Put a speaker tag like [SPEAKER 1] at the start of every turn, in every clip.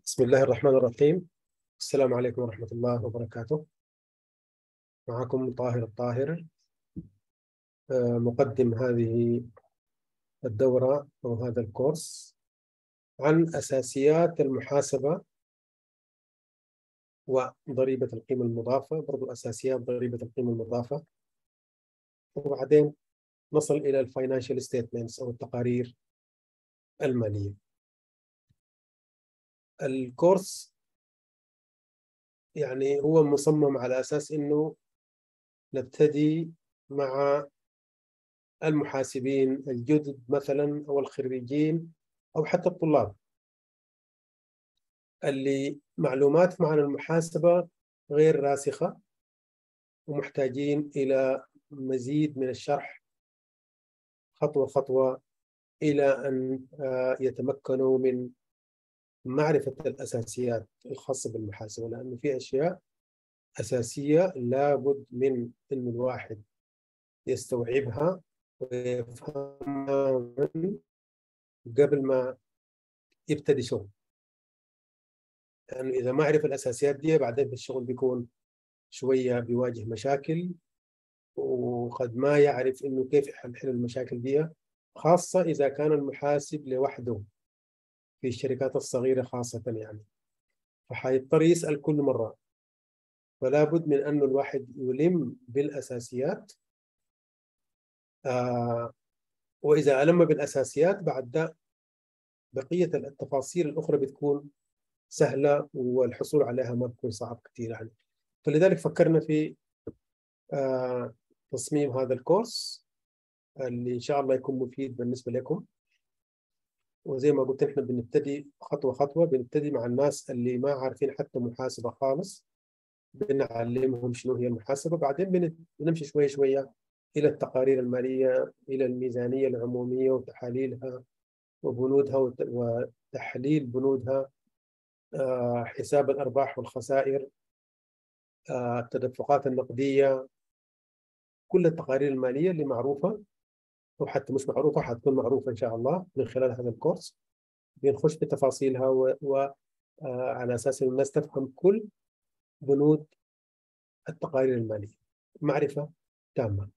[SPEAKER 1] بسم الله الرحمن الرحيم السلام عليكم ورحمة الله وبركاته معكم طاهر الطاهر آه، مقدم هذه الدورة أو هذا الكورس عن أساسيات المحاسبة وضريبة القيمة المضافة برضو أساسيات ضريبة القيمة المضافة وبعدين نصل إلى الفاينانشال ستيتمنتس أو التقارير المالية الكورس يعني هو مصمم على أساس أنه نبتدي مع المحاسبين الجدد مثلا أو الخريجين أو حتى الطلاب اللي معلوماتهم عن المحاسبة غير راسخة ومحتاجين إلى مزيد من الشرح خطوة خطوة إلى أن آه، يتمكنوا من معرفة الأساسيات الخاصة بالمحاسبة لأنه في أشياء أساسية لابد من أن الواحد يستوعبها ويفهمها من قبل ما يبتدي شغل لأنه إذا ما عرف الأساسيات دي بعدين في الشغل بيكون شوية بيواجه مشاكل وقد ما يعرف إنه كيف يحل المشاكل دي خاصة إذا كان المحاسب لوحده في الشركات الصغيرة خاصة يعني فحيضطر يسأل كل مرة فلا بد من أنه الواحد يلم بالأساسيات آه وإذا ألم بالأساسيات بعد ده بقية التفاصيل الأخرى بتكون سهلة والحصول عليها ما بيكون صعب كثير يعني فلذلك فكرنا في آه تصميم هذا الكورس اللي إن شاء الله يكون مفيد بالنسبة لكم وزي ما قلت احنا بنبتدي خطوه خطوه بنبتدي مع الناس اللي ما عارفين حتى محاسبه خالص بنعلمهم شنو هي المحاسبه بعدين بنمشي شويه شويه الى التقارير الماليه الى الميزانيه العموميه وتحاليلها وبنودها وتحليل بنودها آه، حساب الارباح والخسائر آه، التدفقات النقديه كل التقارير الماليه اللي معروفه او حتى مش معروفه حتكون معروفه ان شاء الله من خلال هذا الكورس بنخش بتفاصيلها وعلى آه، اساس ان الناس تفهم كل بنود التقارير الماليه معرفه تامه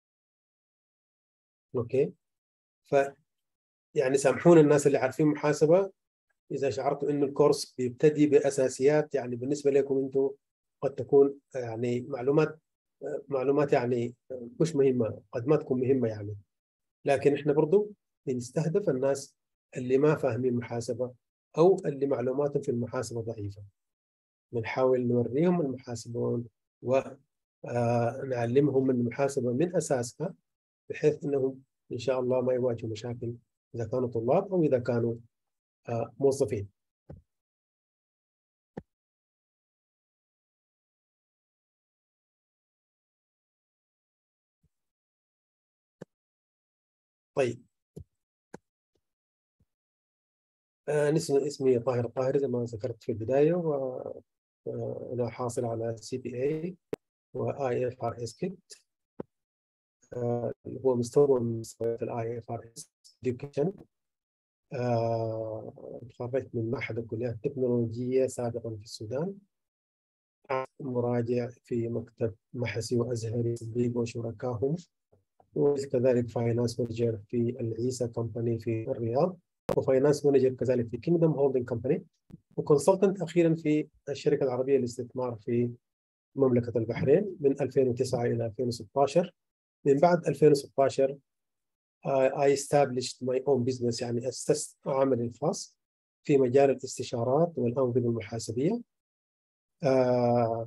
[SPEAKER 1] اوكي ف يعني سامحونا الناس اللي عارفين محاسبه اذا شعرتوا انه الكورس بيبتدي باساسيات يعني بالنسبه لكم انتم قد تكون يعني معلومات معلومات يعني مش مهمه قد ما تكون مهمه يعني لكن احنا برضو بنستهدف الناس اللي ما فاهمين محاسبه او اللي معلوماتهم في المحاسبه ضعيفه بنحاول نوريهم المحاسبون ونعلمهم آه، المحاسبه من اساسها بحيث انهم ان شاء الله ما يواجهوا مشاكل اذا كانوا طلاب او اذا كانوا آه، موظفين. طيب آه اسمي اسمي طاهر الطاهري زي ما ذكرت في البداية وأنا حاصل على سي بي اي واي اف ار اس كيت هو مستوى من مستويات الاي اف ار اس education تخرجت من معهد الكليات التكنولوجية سابقا في السودان مراجع في مكتب محسي وأزهري صديق وشركائهم وكذلك فاينانس مانجر في العيسى كومباني في الرياض وفاينانس مانجر كذلك في كينجدوم هولدنج كومباني وكونسلتنت اخيرا في الشركه العربيه للاستثمار في مملكه البحرين من 2009 الى 2016 من بعد 2016 I established my own business يعني أسست عملي الخاص في مجال الاستشارات والأنظمة المحاسبية uh,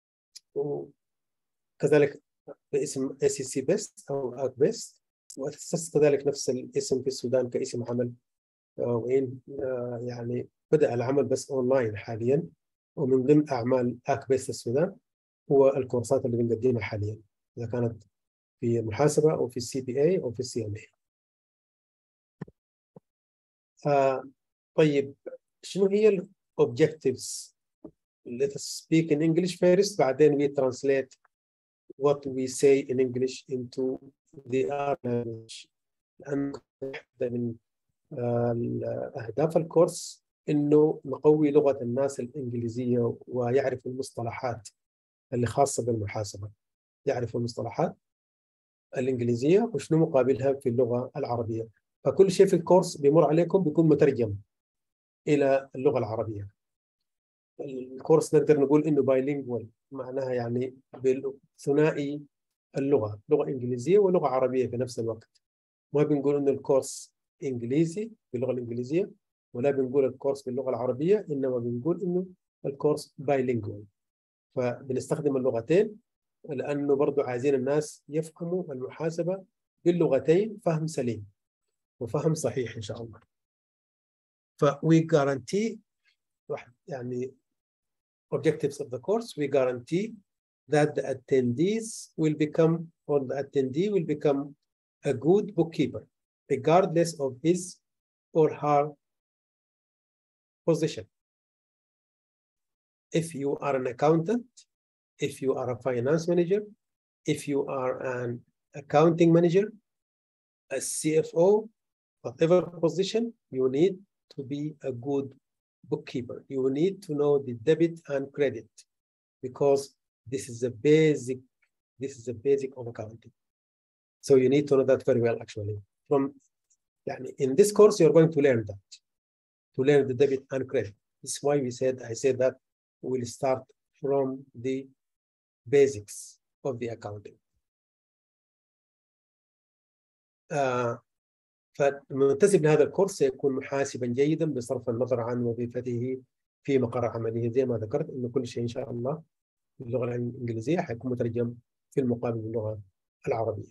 [SPEAKER 1] وكذلك باسم اي سي سي بيست او اك بيست واسست كذلك نفس الاسم في السودان كاسم عمل آه، وين آه، يعني بدا العمل بس اونلاين حاليا ومن ضمن اعمال اك بيست السودان هو الكورسات اللي بنقدمها حاليا اذا كانت في المحاسبه او في السي بي اي او في السي ام اي طيب شنو هي الاوبجكتيفز Let us speak in English first بعدين we translate what we say in English into the other language لأن من أهداف الكورس انه نقوي لغه الناس الانجليزيه ويعرف المصطلحات اللي خاصه بالمحاسبه يعرف المصطلحات الانجليزيه وشنو مقابلها في اللغه العربيه فكل شيء في الكورس بيمر عليكم بيكون مترجم الى اللغه العربيه الكورس نقدر نقول انه بايلينجوال معناها يعني بالثنائي اللغه لغه انجليزيه ولغه عربيه في نفس الوقت ما بنقول انه الكورس انجليزي باللغه الانجليزيه ولا بنقول الكورس باللغه العربيه انما بنقول انه الكورس بايلينجوال فبنستخدم اللغتين لانه برضه عايزين الناس يفهموا المحاسبه باللغتين فهم سليم وفهم صحيح ان شاء الله ف we guarantee يعني objectives of the course we guarantee that the attendees will become or the attendee will become a good bookkeeper regardless of his or her position if you are an accountant if you are a finance manager if you are an accounting manager a CFO whatever position you need to be a good bookkeeper. You need to know the debit and credit because this is a basic, this is a basic of accounting. So you need to know that very well actually. From يعني in this course, you're going to learn that, to learn the debit and credit. This is why we said, I said that we'll start from the basics of the accounting. Uh, فالمنتسب لهذا الكورس سيكون محاسبا جيدا بصرف النظر عن وظيفته في مقر عمله زي ما ذكرت انه كل شيء ان شاء الله باللغه الانجليزيه حيكون مترجم في المقابل باللغه العربيه.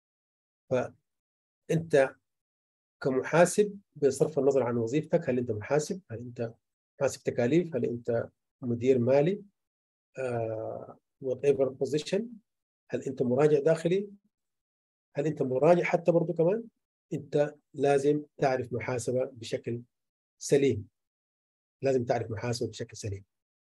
[SPEAKER 1] فانت كمحاسب بصرف النظر عن وظيفتك هل انت محاسب؟ هل انت محاسب تكاليف؟ هل انت مدير مالي؟ uh, whatever position هل انت مراجع داخلي؟ هل انت مراجع حتى برضه كمان؟ انت لازم تعرف محاسبه بشكل سليم لازم تعرف محاسبه بشكل سليم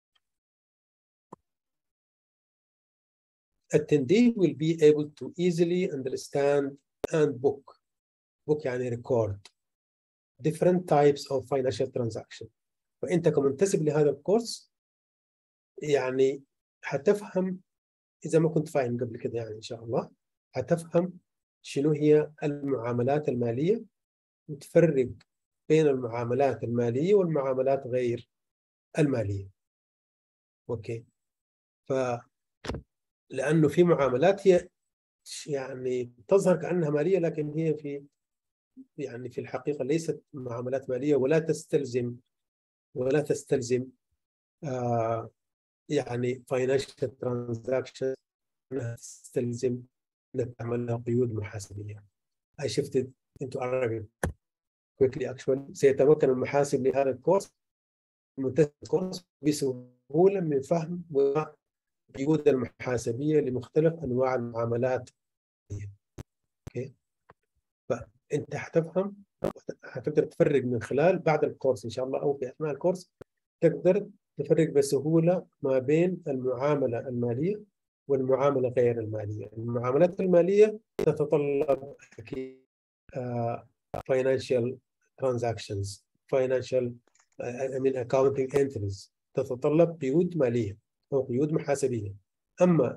[SPEAKER 1] attendee will be able to easily understand and book book يعني record different types of financial transaction فانت كمنتسب لهذا الكورس يعني حتفهم اذا ما كنت فاهم قبل كده يعني ان شاء الله حتفهم شنو هي المعاملات المالية وتفرق بين المعاملات المالية والمعاملات غير المالية أوكي ف لأنه في معاملات هي يعني تظهر كأنها مالية لكن هي في يعني في الحقيقة ليست معاملات مالية ولا تستلزم ولا تستلزم آه يعني financial transactions تستلزم نتعمل لها قيود محاسبية. I shifted into Arabic quickly actually. سيتمكن المحاسب لهذا الكورس منتهى الكورس بسهولة من فهم القيود المحاسبية لمختلف أنواع المعاملات. اوكي فأنت حتفهم حتقدر تفرق من خلال بعد الكورس إن شاء الله أو في أثناء الكورس تقدر تفرق بسهولة ما بين المعاملة المالية والمعامله غير الماليه، المعاملات الماليه تتطلب اكيد financial transactions financial I mean accounting entries تتطلب قيود ماليه او قيود محاسبيه اما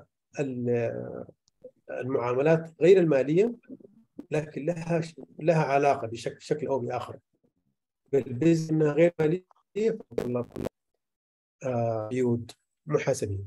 [SPEAKER 1] المعاملات غير الماليه لكن لها لها علاقه بشكل بشكل او باخر بالبزنس انها غير ماليه تتطلب قيود محاسبيه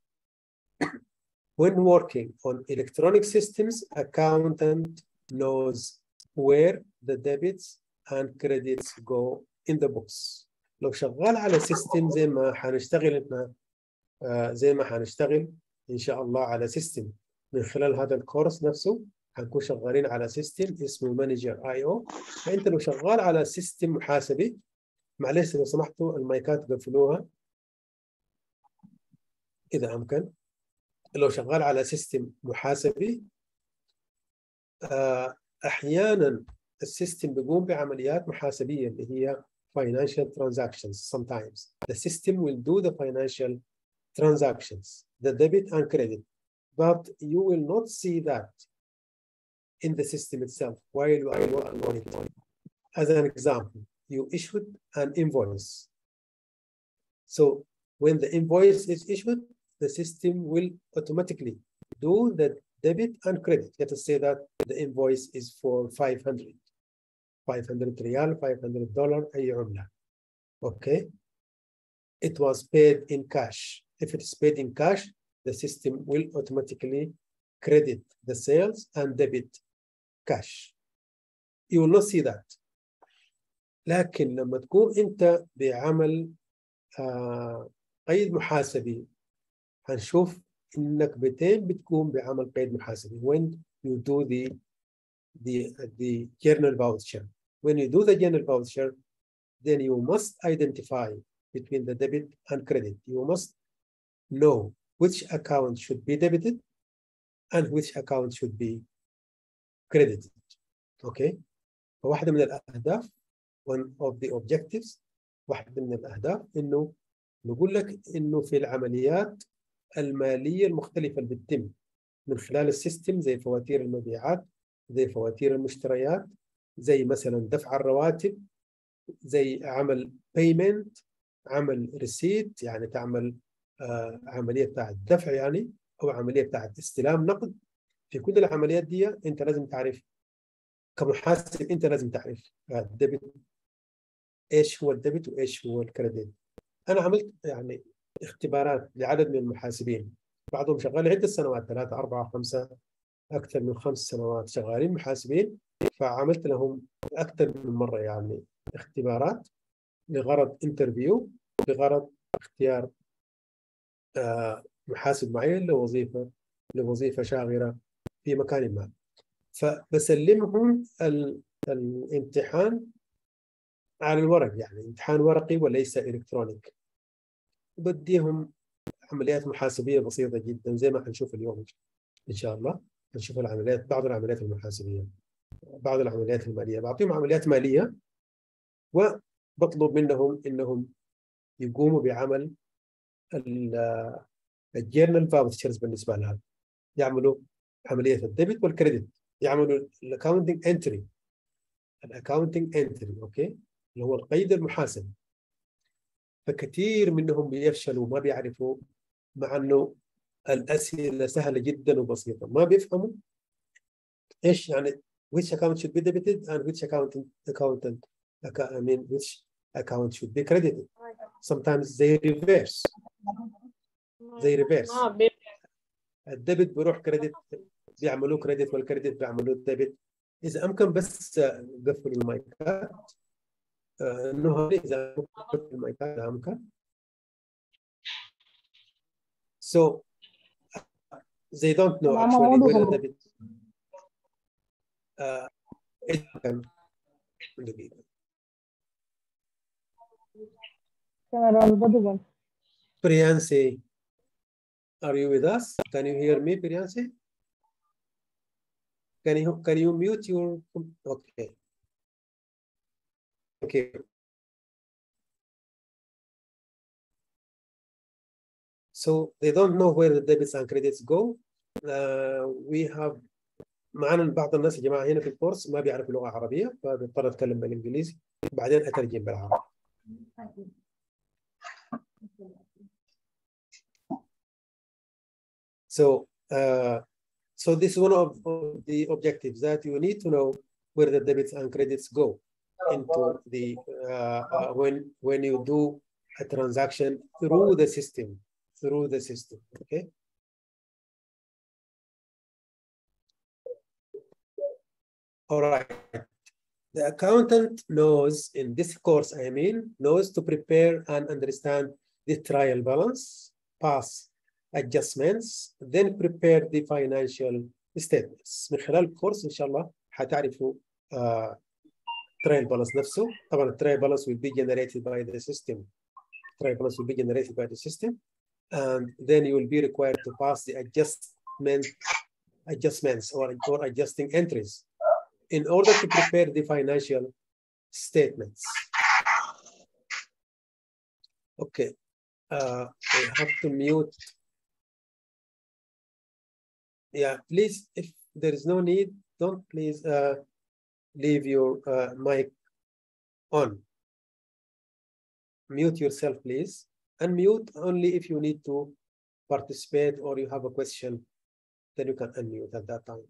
[SPEAKER 1] when working on electronic systems, accountant knows where the debits and credits go in the books. لو شغال على سيستم زي ما حنشتغل احنا آه زي ما حنشتغل ان شاء الله على سيستم من خلال هذا الكورس نفسه حنكون شغالين على سيستم اسمه مانجر اي او فانت لو شغال على سيستم محاسبي معلش لو سمحتوا المايكات قفلوها اذا امكن لو شغال على سيستم محاسبي احيانا السيستم بيقوم بعمليات محاسبيه اللي هي financial transactions sometimes the system will do the financial transactions the debit and credit but you will not see that in the system itself while you are working on it as an example you issued an invoice. So when the invoice is issued, the system will automatically do the debit and credit. Let us say that the invoice is for 500. 500 real, 500 dollar, أي عملة. Okay. It was paid in cash. If it is paid in cash, the system will automatically credit the sales and debit cash. You will not see that. لكن لما تكون انت بعمل آه قيد محاسبي هنشوف انك بتين بتكون بعمل قيد محاسبي when you do the the the journal voucher when you do the journal voucher then you must identify between the debit and credit you must know which account should be debited and which account should be credited okay فواحده من الاهداف one of the objectives واحده من الاهداف انه نقول لك انه في العمليات الماليه المختلفه اللي بتتم من خلال السيستم زي فواتير المبيعات زي فواتير المشتريات زي مثلا دفع الرواتب زي عمل بيمنت عمل ريسيت يعني تعمل آه عمليه بتاعت دفع يعني او عمليه بتاعت استلام نقد في كل العمليات دي انت لازم تعرف كمحاسب انت لازم تعرف الديبت ايش هو الديبت وايش هو الكريدت انا عملت يعني اختبارات لعدد من المحاسبين بعضهم شغال عده سنوات ثلاثه اربعه خمسه اكثر من خمس سنوات شغالين محاسبين فعملت لهم اكثر من مره يعني اختبارات لغرض انترفيو بغرض اختيار آه محاسب معين لوظيفه لوظيفه شاغره في مكان ما فبسلمهم الامتحان على الورق يعني امتحان ورقي وليس الكترونيك بديهم عمليات محاسبيه بسيطه جدا زي ما حنشوف اليوم ان شاء الله نشوف العمليات بعض العمليات المحاسبيه بعض العمليات الماليه بعطيهم عمليات ماليه وبطلب منهم انهم يقوموا بعمل الجيرنال فاوتشرز بالنسبه لها يعملوا عمليه الديبت والكريدت يعملوا الاكونتنج انتري الاكونتنج انتري اوكي اللي هو القيد المحاسبي فكثير منهم بيفشلوا ما بيعرفوا مع انه الاسئله سهله جدا وبسيطه ما بيفهموا ايش يعني which account should be debited and which accountant accountant I mean which account should be credited sometimes they reverse they reverse الديبت بيروح كريدت بيعملوه كريدت والكريدت بيعملوه ديبت اذا امكن بس قفل المايكات انه اذا قفل المايكات امكن so they don't know actually whether debit uh, it can دقيقة Priyansi, are you with us? Can you hear me, Priyansi? Can you can you mute your okay? Okay. So they don't know where the debits and credits go. Uh, we have معنا بعض الناس يا جماعه هنا في الكورس ما بيعرفوا لغه عربيه فبيضطر اتكلم بالانجليزي وبعدين اترجم بالعربي. So, uh, so this is one of, of, the objectives that you need to know where the debits and credits go into the uh, uh, when when you do a transaction through the system, through the system. Okay. All right. The accountant knows in this course, I mean, knows to prepare and understand the trial balance, pass adjustments, then prepare the financial statements. من خلال الكورس إن شاء الله حتعرفوا uh, trial balance نفسه. طبعا trial balance will be generated by the system. Trial balance will be generated by the system. And then you will be required to pass the adjustment adjustments or, or adjusting entries in order to prepare the financial statements. Okay, uh, I have to mute. Yeah, please, if there is no need, don't please uh, leave your uh, mic on. mute yourself, please. Unmute only if you need to participate or you have a question, then you can unmute at that time.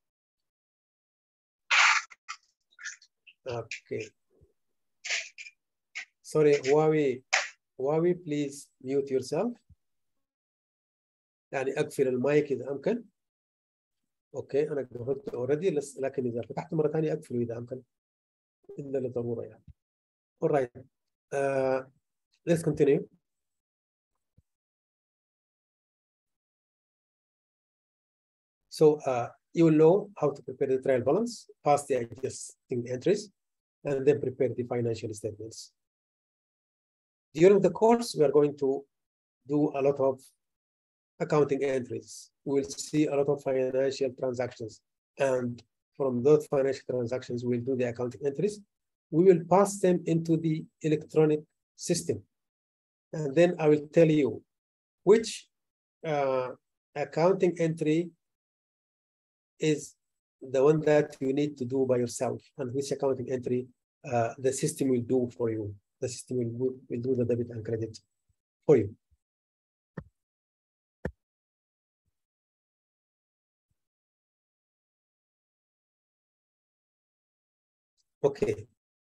[SPEAKER 1] Okay. Sorry, Huawei, Huawei, please mute yourself. يعني اقفل المايك اذا امكن. اوكي انا قفلته اوريدي لكن اذا فتحته مره ثانيه اقفله اذا امكن. الا لضروره يعني. All right. Uh, let's continue. So uh, you will know how to prepare the trial balance, pass the adjusting entries, and then prepare the financial statements. During the course, we are going to do a lot of accounting entries. We will see a lot of financial transactions. And from those financial transactions, we'll do the accounting entries. We will pass them into the electronic system. And then I will tell you which uh, accounting entry is the one that you need to do by yourself and which accounting entry uh, the system will do for you. The system will, will do the debit and credit for you. اوكي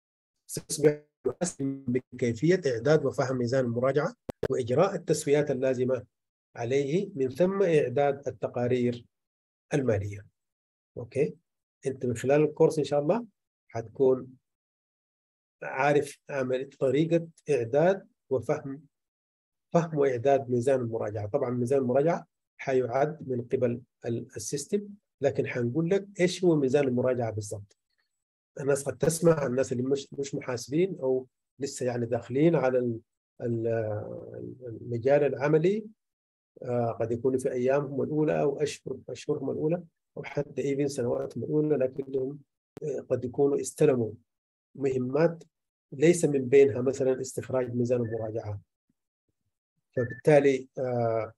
[SPEAKER 1] بكيفيه اعداد وفهم ميزان المراجعه واجراء التسويات اللازمه عليه من ثم اعداد التقارير الماليه. اوكي؟ انت من خلال الكورس ان شاء الله حتكون عارف عمل طريقه اعداد وفهم فهم واعداد ميزان المراجعه، طبعا ميزان المراجعه حيعد من قبل السيستم لكن حنقول لك ايش هو ميزان المراجعه بالضبط. الناس قد تسمع الناس اللي مش مش محاسبين او لسه يعني داخلين على المجال العملي قد يكونوا في ايامهم الاولى او اشهر اشهرهم الاولى او حتى ايفن سنواتهم الاولى لكنهم قد يكونوا استلموا مهمات ليس من بينها مثلا استخراج ميزان المراجعه فبالتالي آه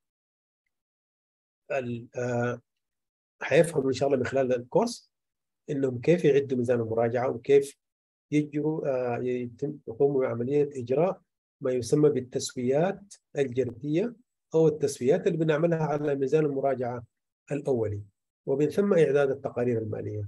[SPEAKER 1] آه حيفهموا ان شاء الله من خلال الكورس انهم كيف يعدوا ميزان المراجعه وكيف يجروا آه يتم يقوموا بعمليه اجراء ما يسمى بالتسويات الجرديه او التسويات اللي بنعملها على ميزان المراجعه الاولي ومن ثم اعداد التقارير الماليه.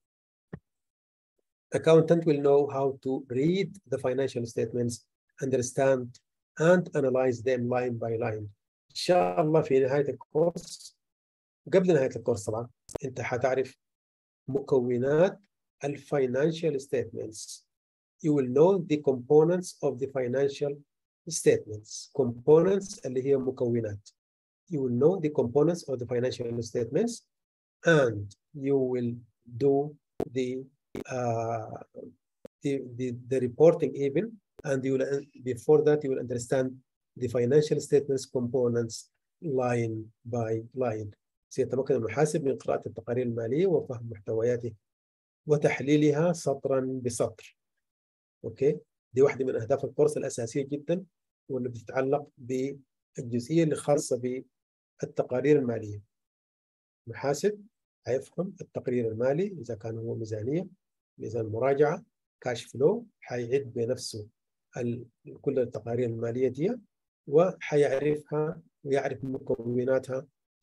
[SPEAKER 1] Accountant will know how to read the financial statements, understand and analyze them line by line. ان شاء الله في نهايه الكورس قبل نهايه الكورس طبعا انت حتعرف مكونات الفاينانشال statements. You will know the components of the financial statements. Components اللي هي مكونات. You will know the components of the financial statements and you will do the uh, the, the, the reporting even and you will before that you will understand the financial statements components line by line. سيتمكن المحاسب من قراءة التقارير المالية وفهم محتوياته وتحليلها سطرا بسطر. اوكي؟ دي واحدة من أهداف الكورس الأساسية جدا واللي بتتعلق بالجزئية اللي خاصة بالتقارير المالية. محاسب هيفهم التقرير المالي إذا كان هو ميزانية ميزان مراجعة كاش فلو حيعد بنفسه كل التقارير المالية دي وحيعرفها ويعرف مكوناتها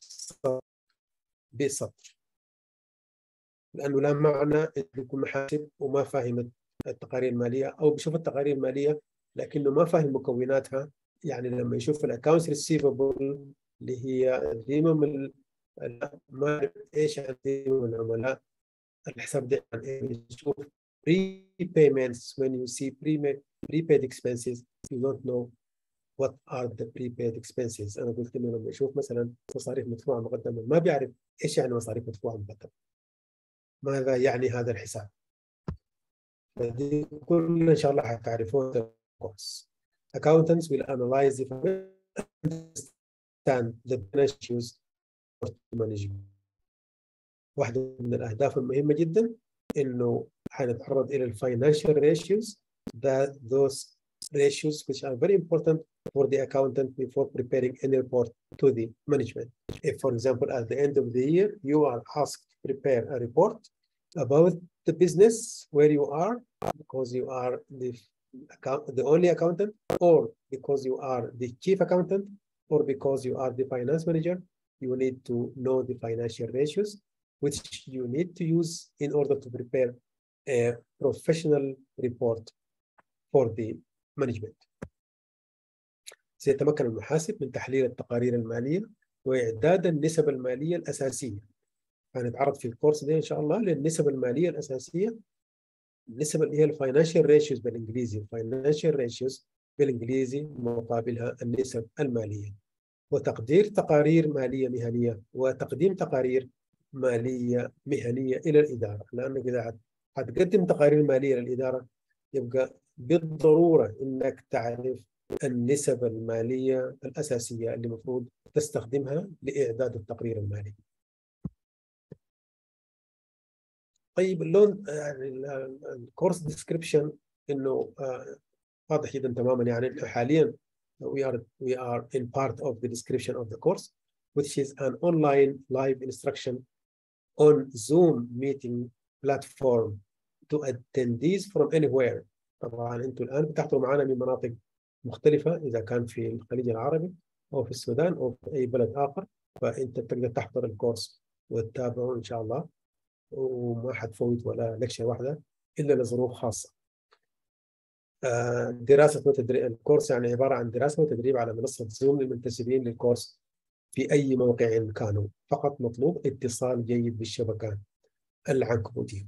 [SPEAKER 1] بسطر لانه لا معنى انه يكون محاسب وما فاهم التقارير الماليه او بيشوف التقارير الماليه لكنه ما فاهم مكوناتها يعني لما يشوف الاكونتس ريسيفبل اللي هي ذمم ما ايش ذمم العملاء الحساب ده عن ايه يشوف prepayments when you see prepaid expenses you don't know what are the prepaid expenses انا قلت انه لما يشوف مثلا مصاريف مدفوعه مقدما ما بيعرف ايش يعني مصاريف مدفوعه مقدما ماذا يعني هذا الحساب فدي كل ان شاء الله حتعرفون الكورس accountants will analyze the understand the issues management واحدة من الأهداف المهمة جدا إنه حنتعرض إلى الفاينانشال ratios that those ratios which are very important for the accountant before preparing any report to the management. If, for example, at the end of the year, you are asked to prepare a report about the business where you are, because you are the account, the only accountant, or because you are the chief accountant, or because you are the finance manager, you need to know the financial ratios, which you need to use in order to prepare a professional report for the management. سيتمكن المحاسب من تحليل التقارير المالية وإعداد النسب المالية الأساسية. هنتعرض في الكورس ده إن شاء الله للنسب المالية الأساسية النسب اللي هي الفاينانشال ريشيوز بالإنجليزي الفاينانشال ريشيوز بالإنجليزي مقابلها النسب المالية وتقدير تقارير مالية مهنية وتقديم تقارير مالية مهنية إلى الإدارة لأنك إذا هتقدم تقارير مالية للإدارة يبقى بالضرورة إنك تعرف النسب المالية الأساسية اللي المفروض تستخدمها لإعداد التقرير المالي طيب اللون يعني الكورس ديسكريبشن انه واضح جدا تماما يعني حاليا we are we are in part of the description of the course which is an online live instruction on Zoom meeting platform to attendees from anywhere طبعا انتم الان بتحضروا معنا من مناطق مختلفه اذا كان في الخليج العربي او في السودان او في اي بلد اخر فانت تقدر تحضر الكورس وتتابعه ان شاء الله وما حتفوت ولا لكشة واحدة إلا لظروف خاصة دراسة وتدريب الكورس يعني عبارة عن دراسة وتدريب على منصة زوم للمنتسبين للكورس في أي موقع كانوا فقط مطلوب اتصال جيد بالشبكة العنكبوتية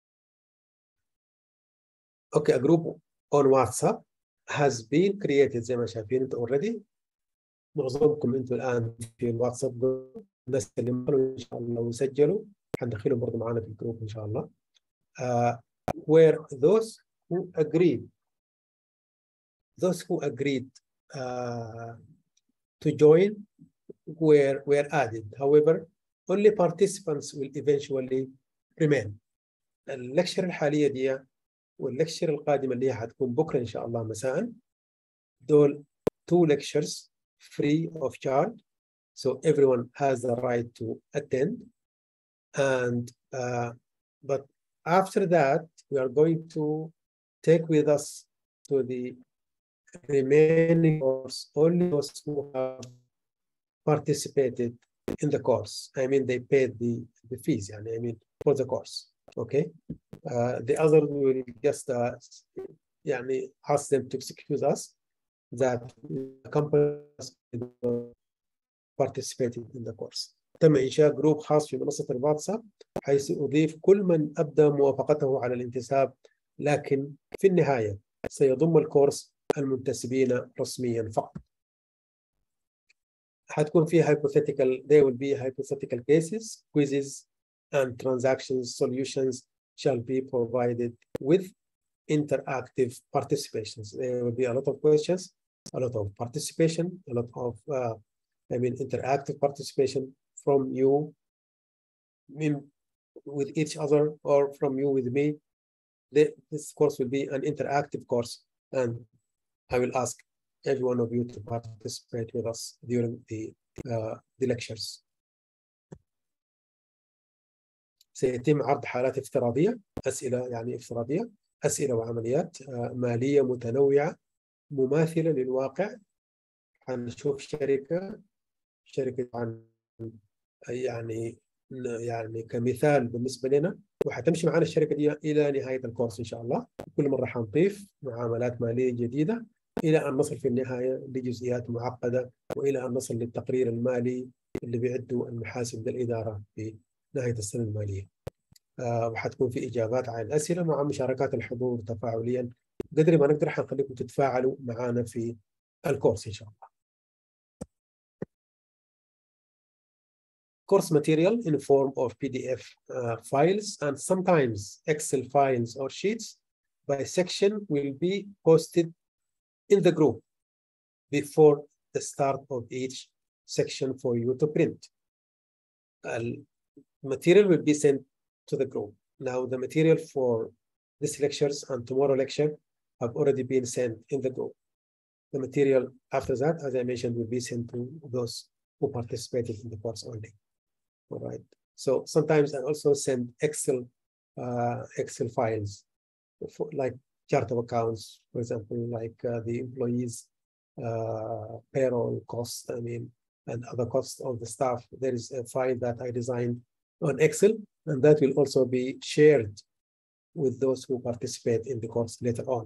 [SPEAKER 1] Okay, a group on WhatsApp has been created زي ما شايفين انتم already معظمكم انتم الان في الواتساب الناس اللي ان شاء الله وسجلوا حندخلهم برضه معانا في الجروب ان شاء الله uh, where those who agreed those who agreed uh, to join were were added however only participants will eventually remain اللكشر الحاليه دي واللكشر القادمه اللي حتكون بكره ان شاء الله مساء دول two lectures free of charge so everyone has the right to attend and uh, but after that we are going to take with us to the remaining course only those who have participated in the course i mean they paid the the fees يعني, i mean for the course okay uh, the other will just uh, يعني ask them to excuse us that the company participated in the course تم إنشاء جروب خاص في منصة الواتساب حيث أضيف كل من أبدى موافقته على الانتساب لكن في النهاية سيضم الكورس المنتسبين رسميا فقط. حتكون في hypothetical there will be hypothetical cases quizzes and transactions solutions shall be provided with interactive participations. There will be a lot of questions, a lot of participation, a lot of uh, I mean interactive participation from you in, with each other or from you with me. The, this course will be an interactive course and I will ask every one of you to participate with us during the, uh, the lectures. سيتم عرض حالات افتراضية أسئلة يعني افتراضية أسئلة وعمليات مالية متنوعة مماثلة للواقع هنشوف شركة شركة عن يعني يعني كمثال بالنسبه لنا وحتمشي معنا الشركه دي الى نهايه الكورس ان شاء الله كل مره حنضيف معاملات ماليه جديده الى ان نصل في النهايه لجزئيات معقده والى ان نصل للتقرير المالي اللي بيعده المحاسب للاداره في نهايه السنه الماليه. آه وحتكون في اجابات على الاسئله مع مشاركات الحضور تفاعليا قدر ما نقدر حنخليكم تتفاعلوا معنا في الكورس ان شاء الله. course material in form of PDF uh, files and sometimes Excel files or sheets by section will be posted in the group before the start of each section for you to print. Uh, material will be sent to the group. Now the material for this lectures and tomorrow lecture have already been sent in the group. The material after that, as I mentioned, will be sent to those who participated in the course only. All right. So sometimes I also send Excel uh, Excel files, for, like chart of accounts, for example, like uh, the employees uh, payroll costs, I mean, and other costs of the staff. There is a file that I designed on Excel, and that will also be shared with those who participate in the course later on.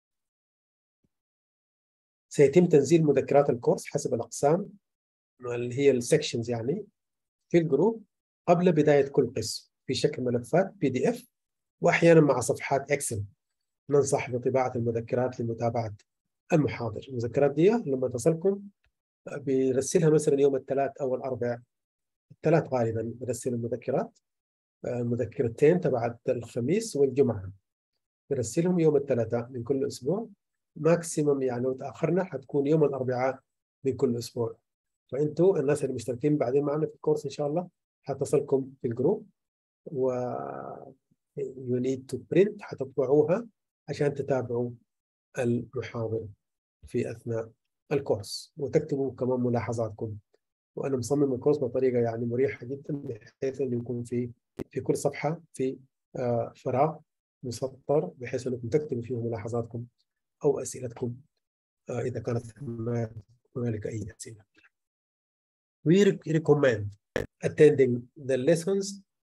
[SPEAKER 1] سيتم تنزيل مذكرات الكورس حسب الأقسام اللي هي السكشنز يعني في الجروب قبل بداية كل قسم في شكل ملفات بي دي اف وأحيانا مع صفحات اكسل ننصح بطباعة المذكرات لمتابعة المحاضر المذكرات دي لما تصلكم بيرسلها مثلا يوم الثلاث أو الأربعاء الثلاث غالبا برسل المذكرات المذكرتين تبع الخميس والجمعة برسلهم يوم الثلاثاء من كل أسبوع ماكسيمم يعني لو تأخرنا حتكون يوم الأربعاء من كل أسبوع فأنتوا الناس اللي مشتركين بعدين معنا في الكورس إن شاء الله حتصلكم في الجروب و you need to print حتطبعوها عشان تتابعوا المحاضر في أثناء الكورس وتكتبوا كمان ملاحظاتكم وأنا مصمم الكورس بطريقة يعني مريحة جدا بحيث أنه يكون في في كل صفحة في آه فراغ مسطر بحيث أنكم تكتبوا فيه ملاحظاتكم أو أسئلتكم آه إذا كانت هنالك أي أسئلة. We recommend attending the lessons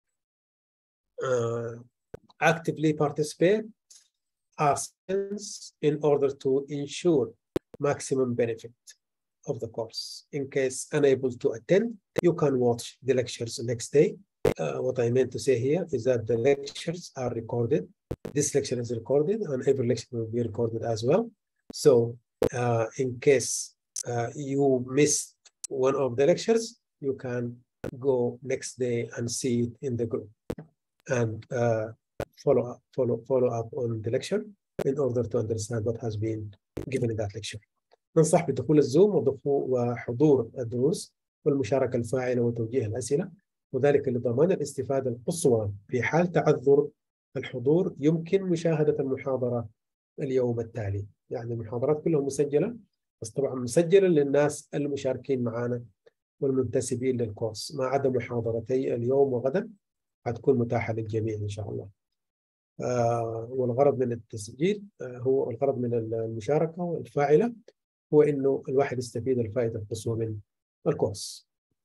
[SPEAKER 1] uh, actively participate ask in order to ensure maximum benefit of the course. In case unable to attend, you can watch the lectures the next day. Uh, what I meant to say here is that the lectures are recorded. This lecture is recorded and every lecture will be recorded as well. So uh, in case uh, you missed one of the lectures, you can go next day and see it in the group and follow up, follow, follow up on the lecture in order to understand what has been given in that lecture. ننصح بدخول الزوم وحضور الدروس والمشاركة الفاعلة وتوجيه الأسئلة وذلك لضمان الاستفادة القصوى في حال تعذر الحضور يمكن مشاهدة المحاضرة اليوم التالي يعني المحاضرات كلها مسجلة بس طبعا مسجلة للناس المشاركين معنا والمنتسبين للكورس ما عدا محاضرتي اليوم وغدا حتكون متاحة للجميع إن شاء الله آه والغرض من التسجيل آه هو الغرض من المشاركة الفاعلة هو إنه الواحد يستفيد الفائدة القصوى من الكورس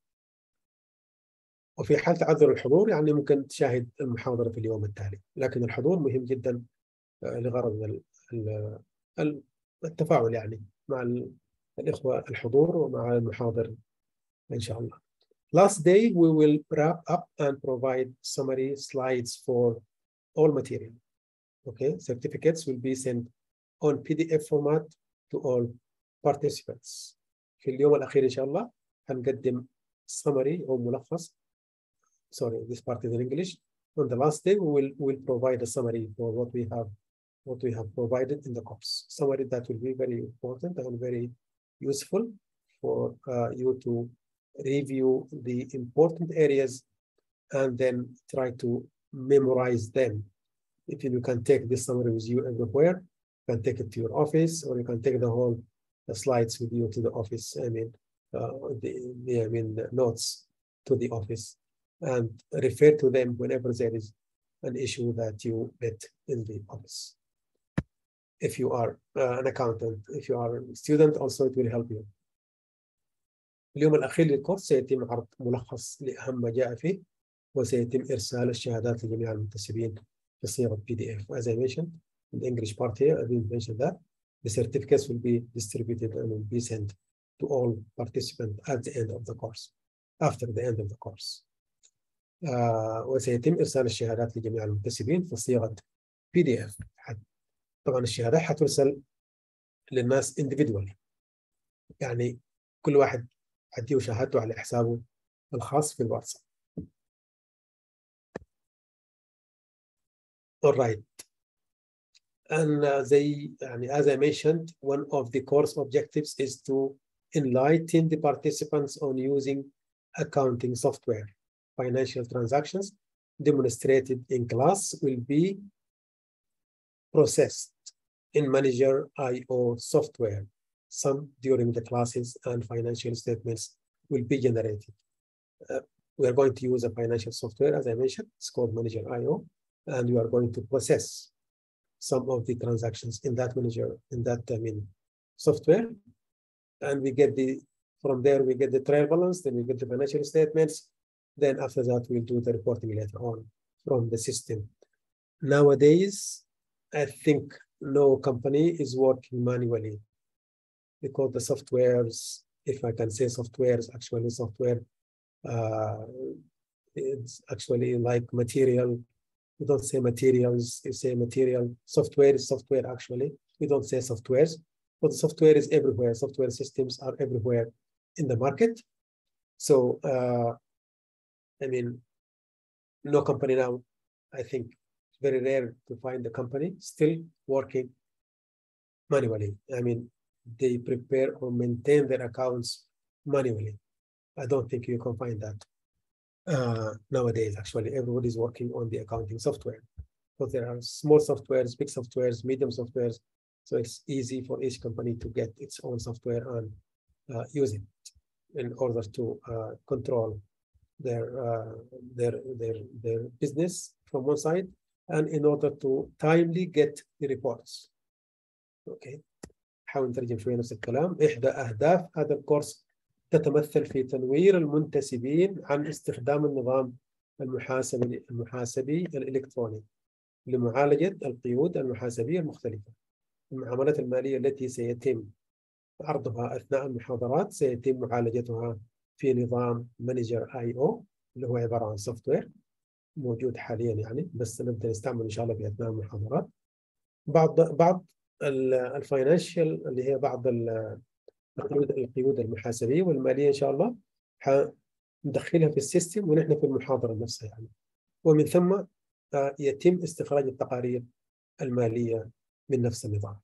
[SPEAKER 1] وفي حال تعذر الحضور يعني ممكن تشاهد المحاضرة في اليوم التالي لكن الحضور مهم جدا آه لغرض التفاعل يعني مع الإخوة الحضور ومع المحاضر إن شاء الله. Last day, we will wrap up and provide summary slides for all material. Okay, certificates will be sent on PDF format to all participants. في اليوم الأخير إن شاء الله هنقدم summary أو ملخص. Sorry, this part is in English. On the last day, we will will provide a summary for what we have what we have provided in the course. Summary that will be very important and very useful for uh, you to review the important areas and then try to memorize them. If you can take this summary with you everywhere, you can take it to your office or you can take the whole the slides with you to the office. I mean, uh, the, the, I mean, the notes to the office and refer to them whenever there is an issue that you met in the office. If you are uh, an accountant, if you are a student, also it will help you. اليوم الأخير للكورس سيتم عرض ملخص لأهم ما جاء فيه وسيتم إرسال الشهادات لجميع المنتسبين في صيغة PDF. As I mentioned, in the English part here, I didn't mention that. The certificates will be distributed and will be sent to all participants at the end of the course, after the end of the course. Uh, وسيتم إرسال الشهادات لجميع المنتسبين في صيغة PDF. طبعا الشهادات حترسل للناس individual يعني كل واحد هديه شهادته على حسابه الخاص في الواتساب. All right. And uh, they, يعني, as I mentioned, one of the course objectives is to enlighten the participants on using accounting software. Financial transactions demonstrated in class will be processed in Manager IO software. Some during the classes and financial statements will be generated. Uh, we are going to use a financial software, as I mentioned, it's called Manager IO, and we are going to process some of the transactions in that manager, in that, I mean, software. And we get the, from there, we get the trial balance, then we get the financial statements. Then after that, we'll do the reporting later on from the system. Nowadays, I think no company is working manually because the softwares, if I can say softwares, actually software, uh, it's actually like material. We don't say materials, you say material. Software is software actually. We don't say softwares, but the software is everywhere. Software systems are everywhere in the market. So, uh, I mean, no company now, I think very rare to find a company still working manually. I mean, they prepare or maintain their accounts manually. I don't think you can find that uh, nowadays. Actually, everybody's working on the accounting software. But there are small softwares, big softwares, medium softwares. So it's easy for each company to get its own software and uh, use it in order to uh, control their, uh, their, their, their business from one side and in order to timely get the reports. Okay. حاول نترجم شوية نفس الكلام إحدى أهداف هذا الكورس تتمثل في تنوير المنتسبين عن استخدام النظام المحاسبي المحاسبي الإلكتروني لمعالجة القيود المحاسبية المختلفة المعاملات المالية التي سيتم عرضها أثناء المحاضرات سيتم معالجتها في نظام مانجر اي او اللي هو عبارة عن سوفت وير موجود حاليا يعني بس نبدأ نستعمل إن شاء الله في أثناء المحاضرات بعض بعض الفاينانشال اللي هي بعض القيود القيود المحاسبيه والماليه ان شاء الله حندخلها في السيستم ونحن في المحاضره نفسها يعني ومن ثم يتم استخراج التقارير الماليه من نفس النظام.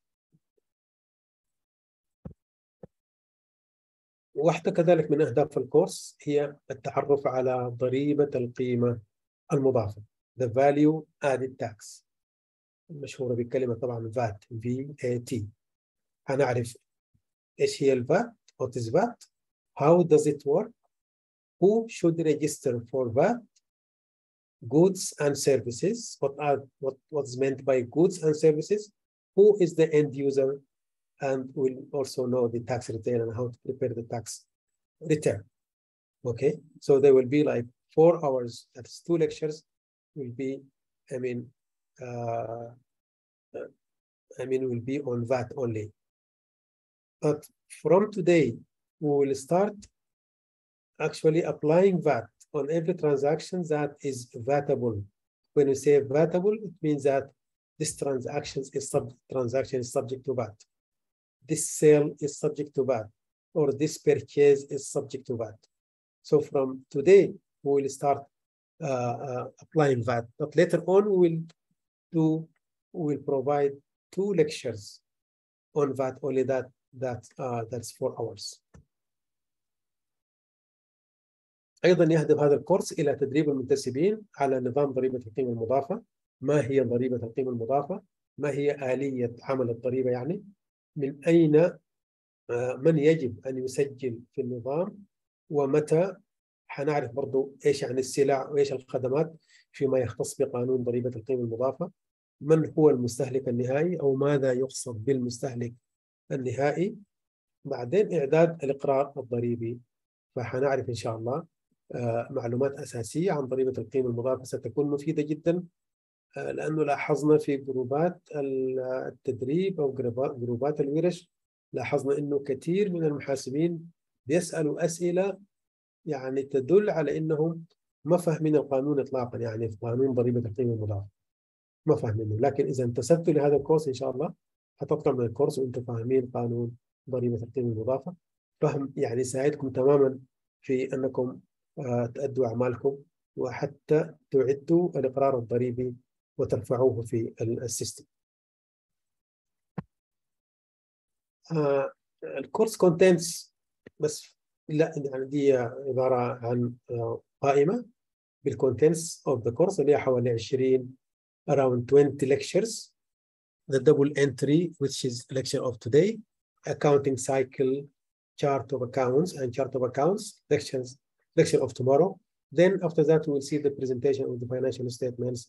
[SPEAKER 1] واحدة كذلك من أهداف الكورس هي التعرف على ضريبة القيمة المضافة the value added tax المشهورة بكلمة طبعا VAT VAT هنعرف ايش هي الفات what is VAT how does it work who should register for VAT goods and services what are what what's meant by goods and services who is the end user and we'll also know the tax return and how to prepare the tax return okay so there will be like four hours that's two lectures will be i mean uh, i mean will be on VAT only but from today, we will start actually applying VAT on every transaction that is VATable. When we say VATable, it means that this transaction is sub transaction is subject to VAT. This sale is subject to VAT, or this purchase is subject to VAT. So from today, we will start uh, uh, applying VAT. But later on, we will do we will provide two lectures on VAT, only that that uh, that's four hours. ايضا يهدف هذا الكورس الى تدريب المنتسبين على نظام ضريبه القيمه المضافه ما هي ضريبه القيمه المضافه ما هي اليه عمل الضريبه يعني من اين آه، من يجب ان يسجل في النظام ومتى حنعرف برضو ايش يعني السلع وايش الخدمات فيما يختص بقانون ضريبه القيمه المضافه من هو المستهلك النهائي او ماذا يقصد بالمستهلك النهائي بعدين إعداد الإقرار الضريبي فحنعرف إن شاء الله آه، معلومات أساسية عن ضريبة القيمة المضافة ستكون مفيدة جدا آه، لأنه لاحظنا في جروبات التدريب أو جروبات الورش لاحظنا أنه كثير من المحاسبين بيسألوا أسئلة يعني تدل على أنهم ما فاهمين القانون إطلاقا يعني في قانون ضريبة القيمة المضافة ما فاهمينه لكن إذا انتسبتوا لهذا الكورس إن شاء الله حتطلع من الكورس وانتم فاهمين قانون ضريبه القيمه المضافه فهم يعني يساعدكم تماما في انكم آه، تأدوا اعمالكم وحتى تعدوا الاقرار الضريبي وترفعوه في السيستم. آه، الكورس كونتنتس بس لا يعني دي عباره عن آه، قائمه بالكونتنتس اوف ذا كورس اللي هي حوالي 20 around 20 lectures the double entry, which is lecture of today, accounting cycle, chart of accounts and chart of accounts, lectures, lecture of tomorrow. Then after that, we will see the presentation of the financial statements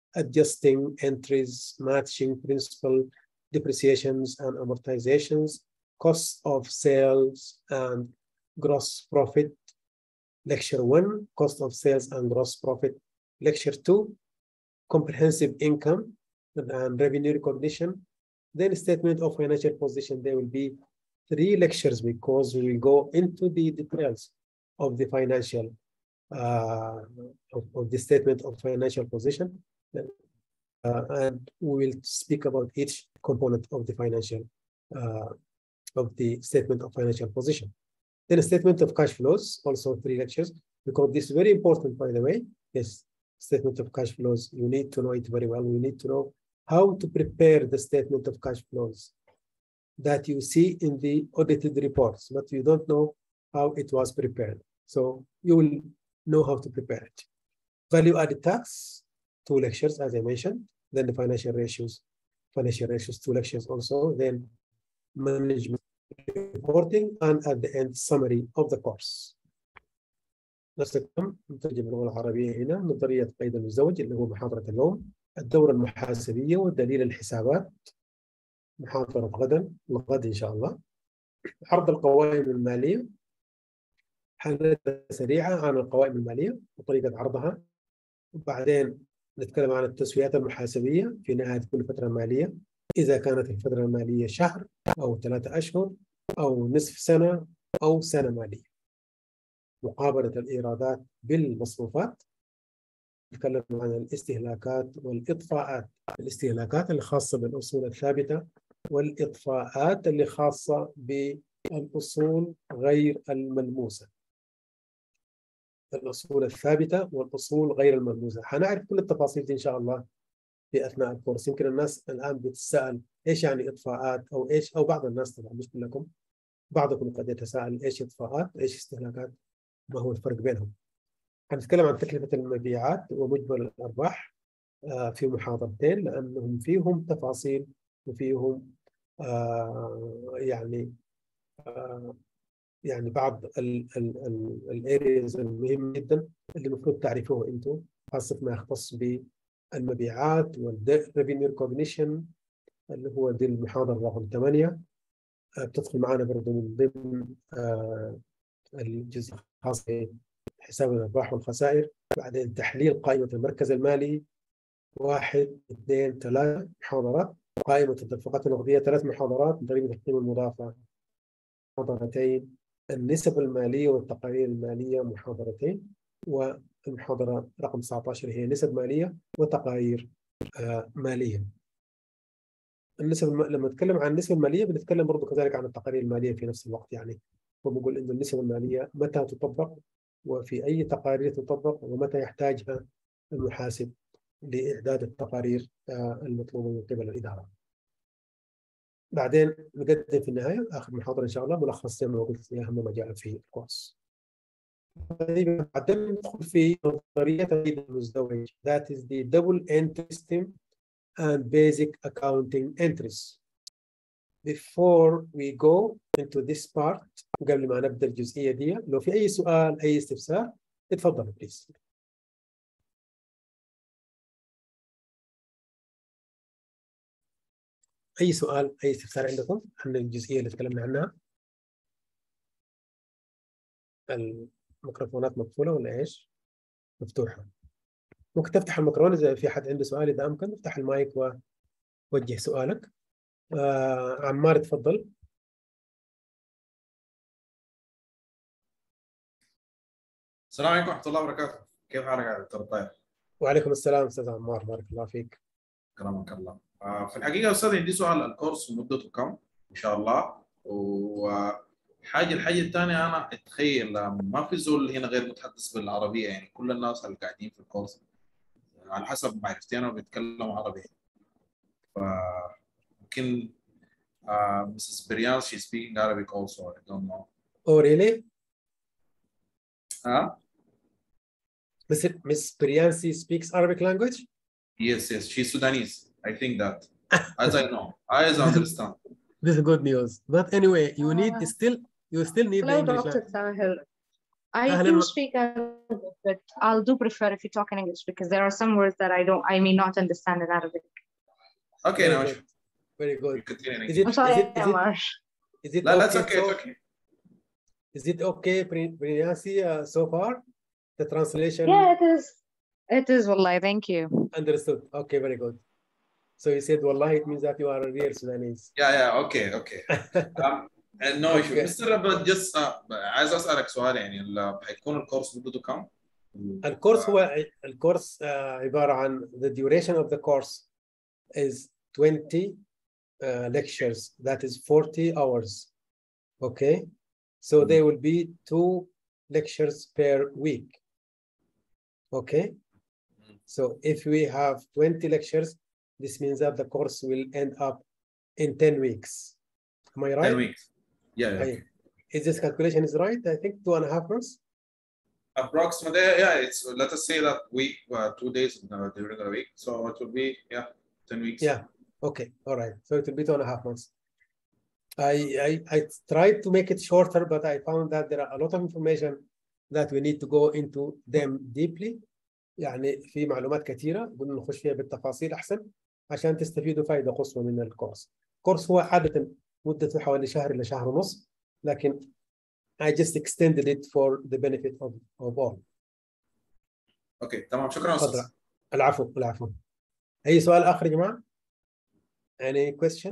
[SPEAKER 1] adjusting entries, matching principal depreciations and amortizations, cost of sales and gross profit. Lecture one, cost of sales and gross profit. Lecture two, comprehensive income and revenue recognition. Then statement of financial position, there will be three lectures because we will go into the details of the financial, uh, of, of the statement of financial position. Uh, and we will speak about each component of the financial, uh, of the statement of financial position. Then a statement of cash flows, also three lectures, because this is very important, by the way. Yes, statement of cash flows, you need to know it very well. You need to know how to prepare the statement of cash flows that you see in the audited reports, but you don't know how it was prepared. So you will know how to prepare it. Value added tax, two lectures, as I mentioned. Then the financial ratios, financial ratios, two lectures also. Then management reporting, and at the end, summary of the course. نستخدم نترجم اللغة العربية هنا نظرية قيد المزدوج اللي هو محاضرة اليوم الدورة المحاسبية ودليل الحسابات محاضرة غدا الغد إن شاء الله عرض القوائم المالية حلقة سريعة عن القوائم المالية وطريقة عرضها وبعدين نتكلم عن التسويات المحاسبية في نهاية كل فترة مالية إذا كانت الفترة المالية شهر أو ثلاثة أشهر أو نصف سنة أو سنة مالية مقابلة الإيرادات بالمصروفات نتكلم عن الاستهلاكات والإطفاءات الاستهلاكات الخاصة بالأصول الثابتة والإطفاءات اللي خاصة بالأصول غير الملموسة الأصول الثابتة والأصول غير الملموسة حنعرف كل التفاصيل دي إن شاء الله في أثناء الكورس يمكن الناس الآن بتسأل إيش يعني إطفاءات أو إيش أو بعض الناس طبعا مش كلكم بعضكم قد يتساءل إيش إطفاءات إيش استهلاكات ما هو الفرق بينهم حنتكلم عن تكلفة المبيعات ومجمل الأرباح في محاضرتين لأنهم فيهم تفاصيل وفيهم يعني يعني بعض الارياز المهم جدا اللي المفروض تعرفوه انتم خاصه ما يختص بالمبيعات والريفينيو ريكوجنيشن اللي هو دي المحاضره رقم 8 بتدخل معنا برضه من ضمن الجزء الخاص بحساب الارباح والخسائر بعدين تحليل قائمه المركز المالي واحد اثنين ثلاث محاضرات قائمه التدفقات النقديه ثلاث محاضرات ضريبه القيمه المضافه محاضرتين النسب المالية والتقارير المالية محاضرتين والمحاضرة رقم 19 هي نسب مالية وتقارير مالية النسب الم... لما نتكلم عن النسب المالية بنتكلم برضو كذلك عن التقارير المالية في نفس الوقت يعني وبقول إنه النسب المالية متى تطبق وفي أي تقارير تطبق ومتى يحتاجها المحاسب لإعداد التقارير المطلوبة من قبل الإدارة بعدين نقدم في النهايه اخر محاضره ان شاء الله ملخص زي ما قلت اهم ما جاء في الكورس. بعدين ندخل في نظريه تقييد المزدوج that is the double entry system and basic accounting entries. Before we go into this part قبل ما نبدا الجزئيه دي لو في اي سؤال اي استفسار اتفضلوا بليز. اي سؤال اي استفسار عندكم عن الجزئيه اللي تكلمنا عنها الميكروفونات مقفوله ولا ايش مفتوحه ممكن تفتح الميكروفون اذا في حد عنده سؤال اذا امكن افتح المايك ووجه سؤالك آه عمار تفضل
[SPEAKER 2] السلام عليكم ورحمه الله وبركاته كيف حالك يا دكتور طاهر
[SPEAKER 1] وعليكم السلام استاذ عمار بارك الله فيك
[SPEAKER 2] كرمك الله في الحقيقه استاذ عندي سؤال الكورس مدته كم ان شاء الله وحاجه الحاجه الثانيه انا اتخيل ما في زول هنا غير متحدث بالعربيه يعني كل الناس اللي قاعدين في الكورس على حسب معرفتي انا بيتكلموا عربي فممكن uh, Mrs. Brian she's speaking Arabic also I don't know
[SPEAKER 1] Oh really?
[SPEAKER 2] huh?
[SPEAKER 1] Miss Miss Priyansi speaks Arabic language?
[SPEAKER 2] yes yes she's Sudanese I think that as I know as I understand
[SPEAKER 1] This is good news. But anyway, you need still you still need the
[SPEAKER 3] Hello,
[SPEAKER 1] English.
[SPEAKER 3] Dr. Tahir. I
[SPEAKER 1] أهلاً
[SPEAKER 3] do
[SPEAKER 1] و-
[SPEAKER 3] speak Arabic, but I'll do prefer if you talk in English because there are some words that I don't, I may not understand in Arabic.
[SPEAKER 2] Okay,
[SPEAKER 1] Very
[SPEAKER 2] now
[SPEAKER 1] good. Very
[SPEAKER 2] you
[SPEAKER 1] good.
[SPEAKER 2] continue.
[SPEAKER 1] Is it,
[SPEAKER 3] I'm
[SPEAKER 1] is
[SPEAKER 3] sorry,
[SPEAKER 1] it, is it,
[SPEAKER 3] Amar.
[SPEAKER 1] is it
[SPEAKER 2] لا that's
[SPEAKER 1] okay,
[SPEAKER 2] okay,
[SPEAKER 1] so,
[SPEAKER 2] it's okay.
[SPEAKER 1] is it okay, Pri- Prinasi, uh, so far? The translation
[SPEAKER 3] Yeah, it is. It is, Wallahi. Thank you.
[SPEAKER 1] understood. Okay, very good. So you said, Wallahi, it means that you are a real Sudanese.
[SPEAKER 2] Yeah, yeah, okay, okay. Um, and no issue.
[SPEAKER 1] Okay.
[SPEAKER 2] Mr. Abad, just uh, عايز اسالك سؤال يعني ال- هيكون الكورس مدته كم؟
[SPEAKER 1] الكورس هو الكورس آه، عبارة عن the duration of the course is 20 uh, lectures that is 40 hours okay so there will be two lectures per week okay so if we have 20 lectures this means that the course will end up in 10 weeks am I
[SPEAKER 2] 10
[SPEAKER 1] right
[SPEAKER 2] weeks. Yeah, yeah.
[SPEAKER 1] I- is this calculation is right I think two and a half months
[SPEAKER 2] Approximately, yeah, it's let us say that week, uh, two days uh, during the week. So it will be, yeah, 10 weeks.
[SPEAKER 1] Yeah. Okay, all right. So it will be two and a half months. I, I, I tried to make it shorter, but I found that there are a lot of information that we need to go into them deeply. يعني في معلومات كثيرة قلنا نخش فيها بالتفاصيل أحسن عشان تستفيدوا فائدة قصوى من الكورس. الكورس هو عادة مدته حوالي شهر إلى شهر ونص لكن I just extended it for the benefit of, of all.
[SPEAKER 2] اوكي تمام شكرا استاذ.
[SPEAKER 1] تفضل. العفو العفو. أي سؤال آخر يا جماعة؟ Any question?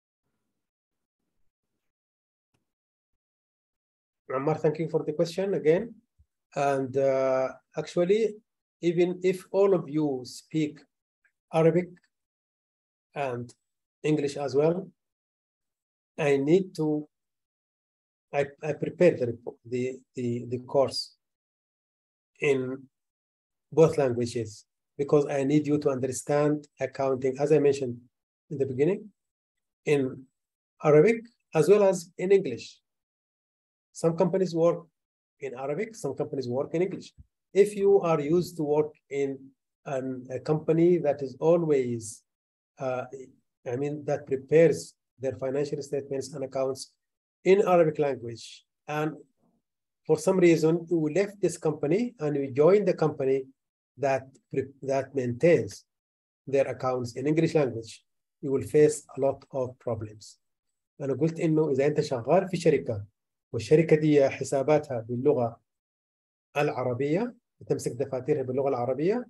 [SPEAKER 1] Ammar, thank you for the question again. And uh, actually, even if all of you speak Arabic and English as well, I need to, I, I prepared the, report- the, the, the course in both languages because I need you to understand accounting, as I mentioned in the beginning, in Arabic as well as in English. Some companies work in Arabic, some companies work in English. If you are used to work in an, a company that is always, uh, I mean, that prepares their financial statements and accounts in Arabic language, and for some reason you left this company and you joined the company that pre- that maintains their accounts in English language, you will face a lot of problems. أنا قلت إنه إذا أنت شغال في شركة والشركة دي حساباتها باللغة العربية تمسك دفاترها باللغة العربية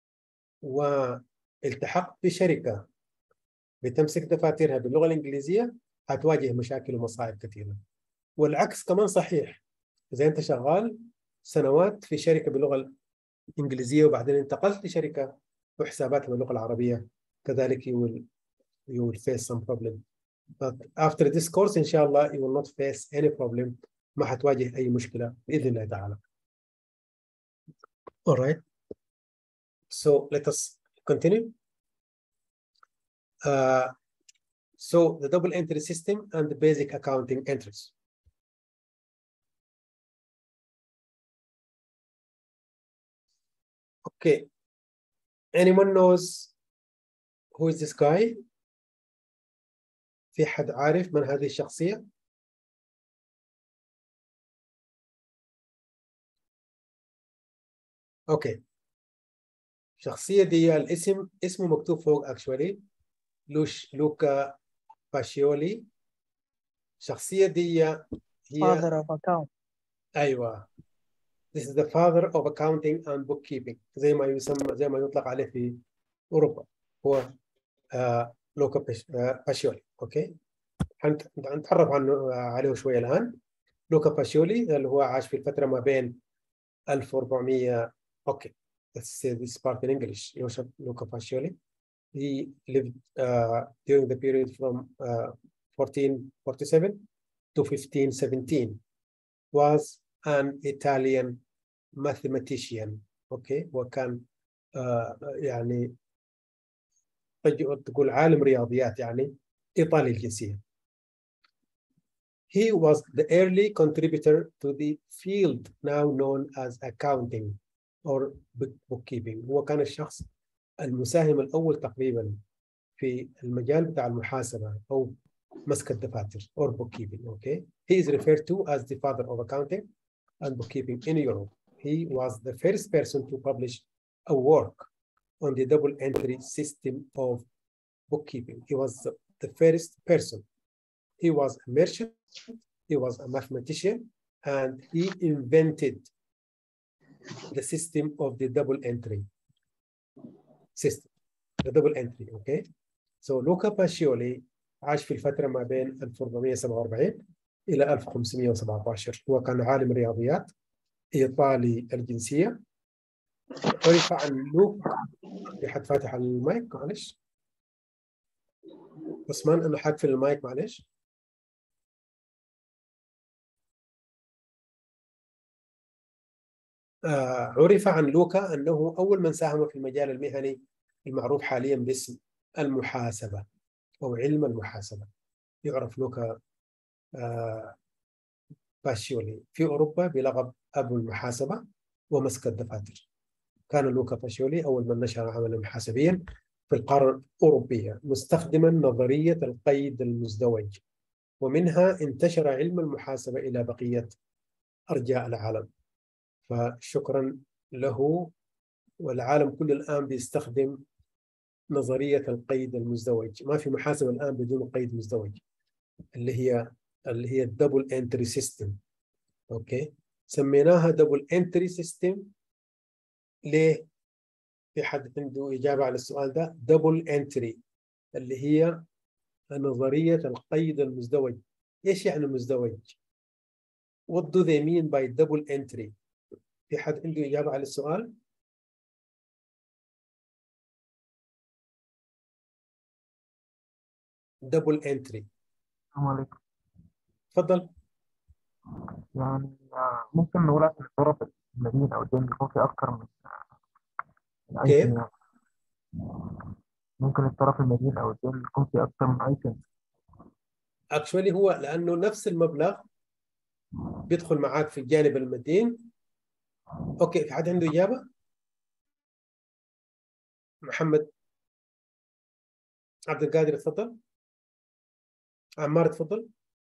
[SPEAKER 1] والتحقت بشركة بتمسك دفاترها باللغة الإنجليزية هتواجه مشاكل ومصاعب كثيرة والعكس كمان صحيح إذا أنت شغال سنوات في شركة باللغة الإنجليزية وبعدين انتقلت لشركة وحساباتها باللغة العربية كذلك you will, you will face some problem but after this course إن شاء الله you will not face any problem ما حتواجه أي مشكلة بإذن الله تعالى All right. So let us continue. Uh, so the double entry system and the basic accounting entries. Okay. Anyone knows who is this guy? في حد عارف من هذه الشخصية؟ اوكي الشخصية دي الاسم اسمه مكتوب فوق actually لوش لوكا باشيولي الشخصية دي هي
[SPEAKER 4] father of account
[SPEAKER 1] ايوه This is the father of accounting and bookkeeping زي ما يسمى زي ما يطلق عليه في اوروبا هو آه لوكا باش- آه، باشيولي اوكي هنت- هنتعرف عنه آه، عليه شويه الان لوكا باشيولي اللي هو عاش في الفتره ما بين 1400 اوكي let's say this part in English Joseph Luca Pacioli he lived uh, during the period from uh, 1447 to 1517 was an Italian mathematician okay وكان uh, يعني تج- تقول عالم رياضيات يعني إيطالي الجنسية He was the early contributor to the field now known as accounting or book- bookkeeping. هو كان الشخص المساهم الأول تقريبا في المجال بتاع المحاسبة أو مسك الدفاتر or bookkeeping. Okay. He is referred to as the father of accounting and bookkeeping in Europe. He was the first person to publish a work on the double entry system of bookkeeping. He was the- the first person. He was a merchant, he was a mathematician, and he invented the system of the double entry system. The double entry, okay? So لوكا باشيولي عاش في الفترة ما بين 1447 إلى 1517 هو كان عالم رياضيات إيطالي الجنسية عرف عن لوك في حد فاتح المايك معلش عثمان أنا حاقفل المايك معلش آه عرف عن لوكا أنه أول من ساهم في المجال المهني المعروف حاليا باسم المحاسبة أو علم المحاسبة يعرف لوكا آه باشيولي في أوروبا بلقب أبو المحاسبة ومسك الدفاتر كان لوكا باشيولي أول من نشر عملا محاسبيا في القارة الأوروبية مستخدما نظرية القيد المزدوج ومنها انتشر علم المحاسبة إلى بقية أرجاء العالم فشكرا له والعالم كله الآن بيستخدم نظرية القيد المزدوج ما في محاسبة الآن بدون قيد مزدوج اللي هي اللي هي الدبل انتري سيستم اوكي سميناها دبل انتري سيستم ليه في حد عنده إجابة على السؤال ده دبل انتري اللي هي نظرية القيد المزدوج ايش يعني مزدوج what do they mean by double entry في حد عنده إجابة على السؤال دبل انتري
[SPEAKER 5] السلام عليكم
[SPEAKER 1] تفضل
[SPEAKER 5] يعني آه، ممكن نقول عشان الطرف المدينة أو الدين بيكون في أكتر من من
[SPEAKER 1] كيف؟
[SPEAKER 5] ايتم يعني ممكن الطرف المدين أو الدين بيكون في أكتر من ايتم
[SPEAKER 1] اكشولي هو لانه نفس المبلغ بيدخل معاك في الجانب المدين اوكي في حد عنده اجابه؟ محمد عبد القادر تفضل عمار تفضل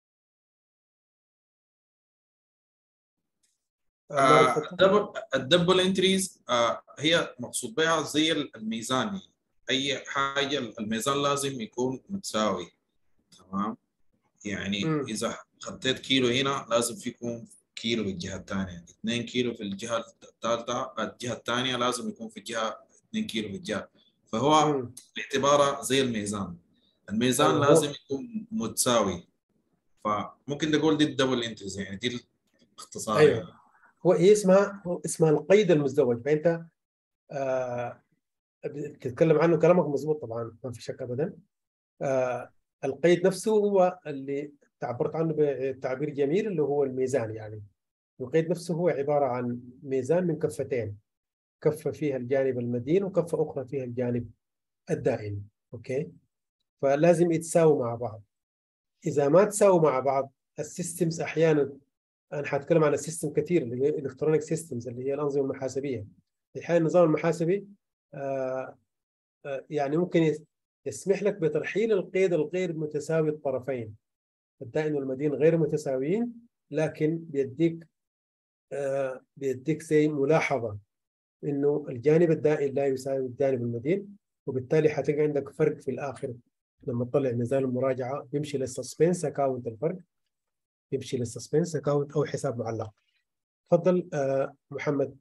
[SPEAKER 1] عمار
[SPEAKER 2] آه،
[SPEAKER 1] تفضل
[SPEAKER 2] الدبل الدبل انتريز آه، هي مقصود بها زي الميزان يعني اي حاجه الميزان لازم يكون متساوي تمام يعني
[SPEAKER 1] مم.
[SPEAKER 2] اذا خطيت كيلو هنا لازم في يكون كيلو في الجهه الثانيه يعني 2 كيلو في الجهه الثالثه الجهه الثانيه لازم يكون في الجهه 2 كيلو في الجهه فهو
[SPEAKER 1] مم.
[SPEAKER 2] باعتباره زي الميزان الميزان
[SPEAKER 1] أيوة، هو-
[SPEAKER 2] لازم يكون متساوي فممكن نقول دي الدبل انتريز يعني دي الاختصار
[SPEAKER 1] أيوة.
[SPEAKER 2] يعني.
[SPEAKER 1] هو هي اسمها هو اسمها القيد المزدوج فانت آه بتتكلم عنه كلامك مظبوط طبعا ما في شك ابدا آه القيد نفسه هو اللي تعبرت عنه بتعبير جميل اللي هو الميزان يعني القيد نفسه هو عباره عن ميزان من كفتين كفه فيها الجانب المدين وكفه اخرى فيها الجانب الدائم اوكي فلازم يتساووا مع بعض اذا ما تساووا مع بعض السيستمز احيانا انا حاتكلم عن السيستم كثير اللي هي الكترونيك سيستمز اللي هي الانظمه المحاسبيه الحين النظام المحاسبي آه آه يعني ممكن يس- يسمح لك بترحيل القيد الغير متساوي الطرفين الدائن والمدين غير متساويين لكن بيديك آه بيديك زي ملاحظه انه الجانب الدائن لا يساوي الجانب المدين وبالتالي حتلقى عندك فرق في الاخر لما تطلع ميزان المراجعه بيمشي للسسبنس اكاونت الفرق يمشي للسسبنس اكاونت او حساب معلق تفضل آه محمد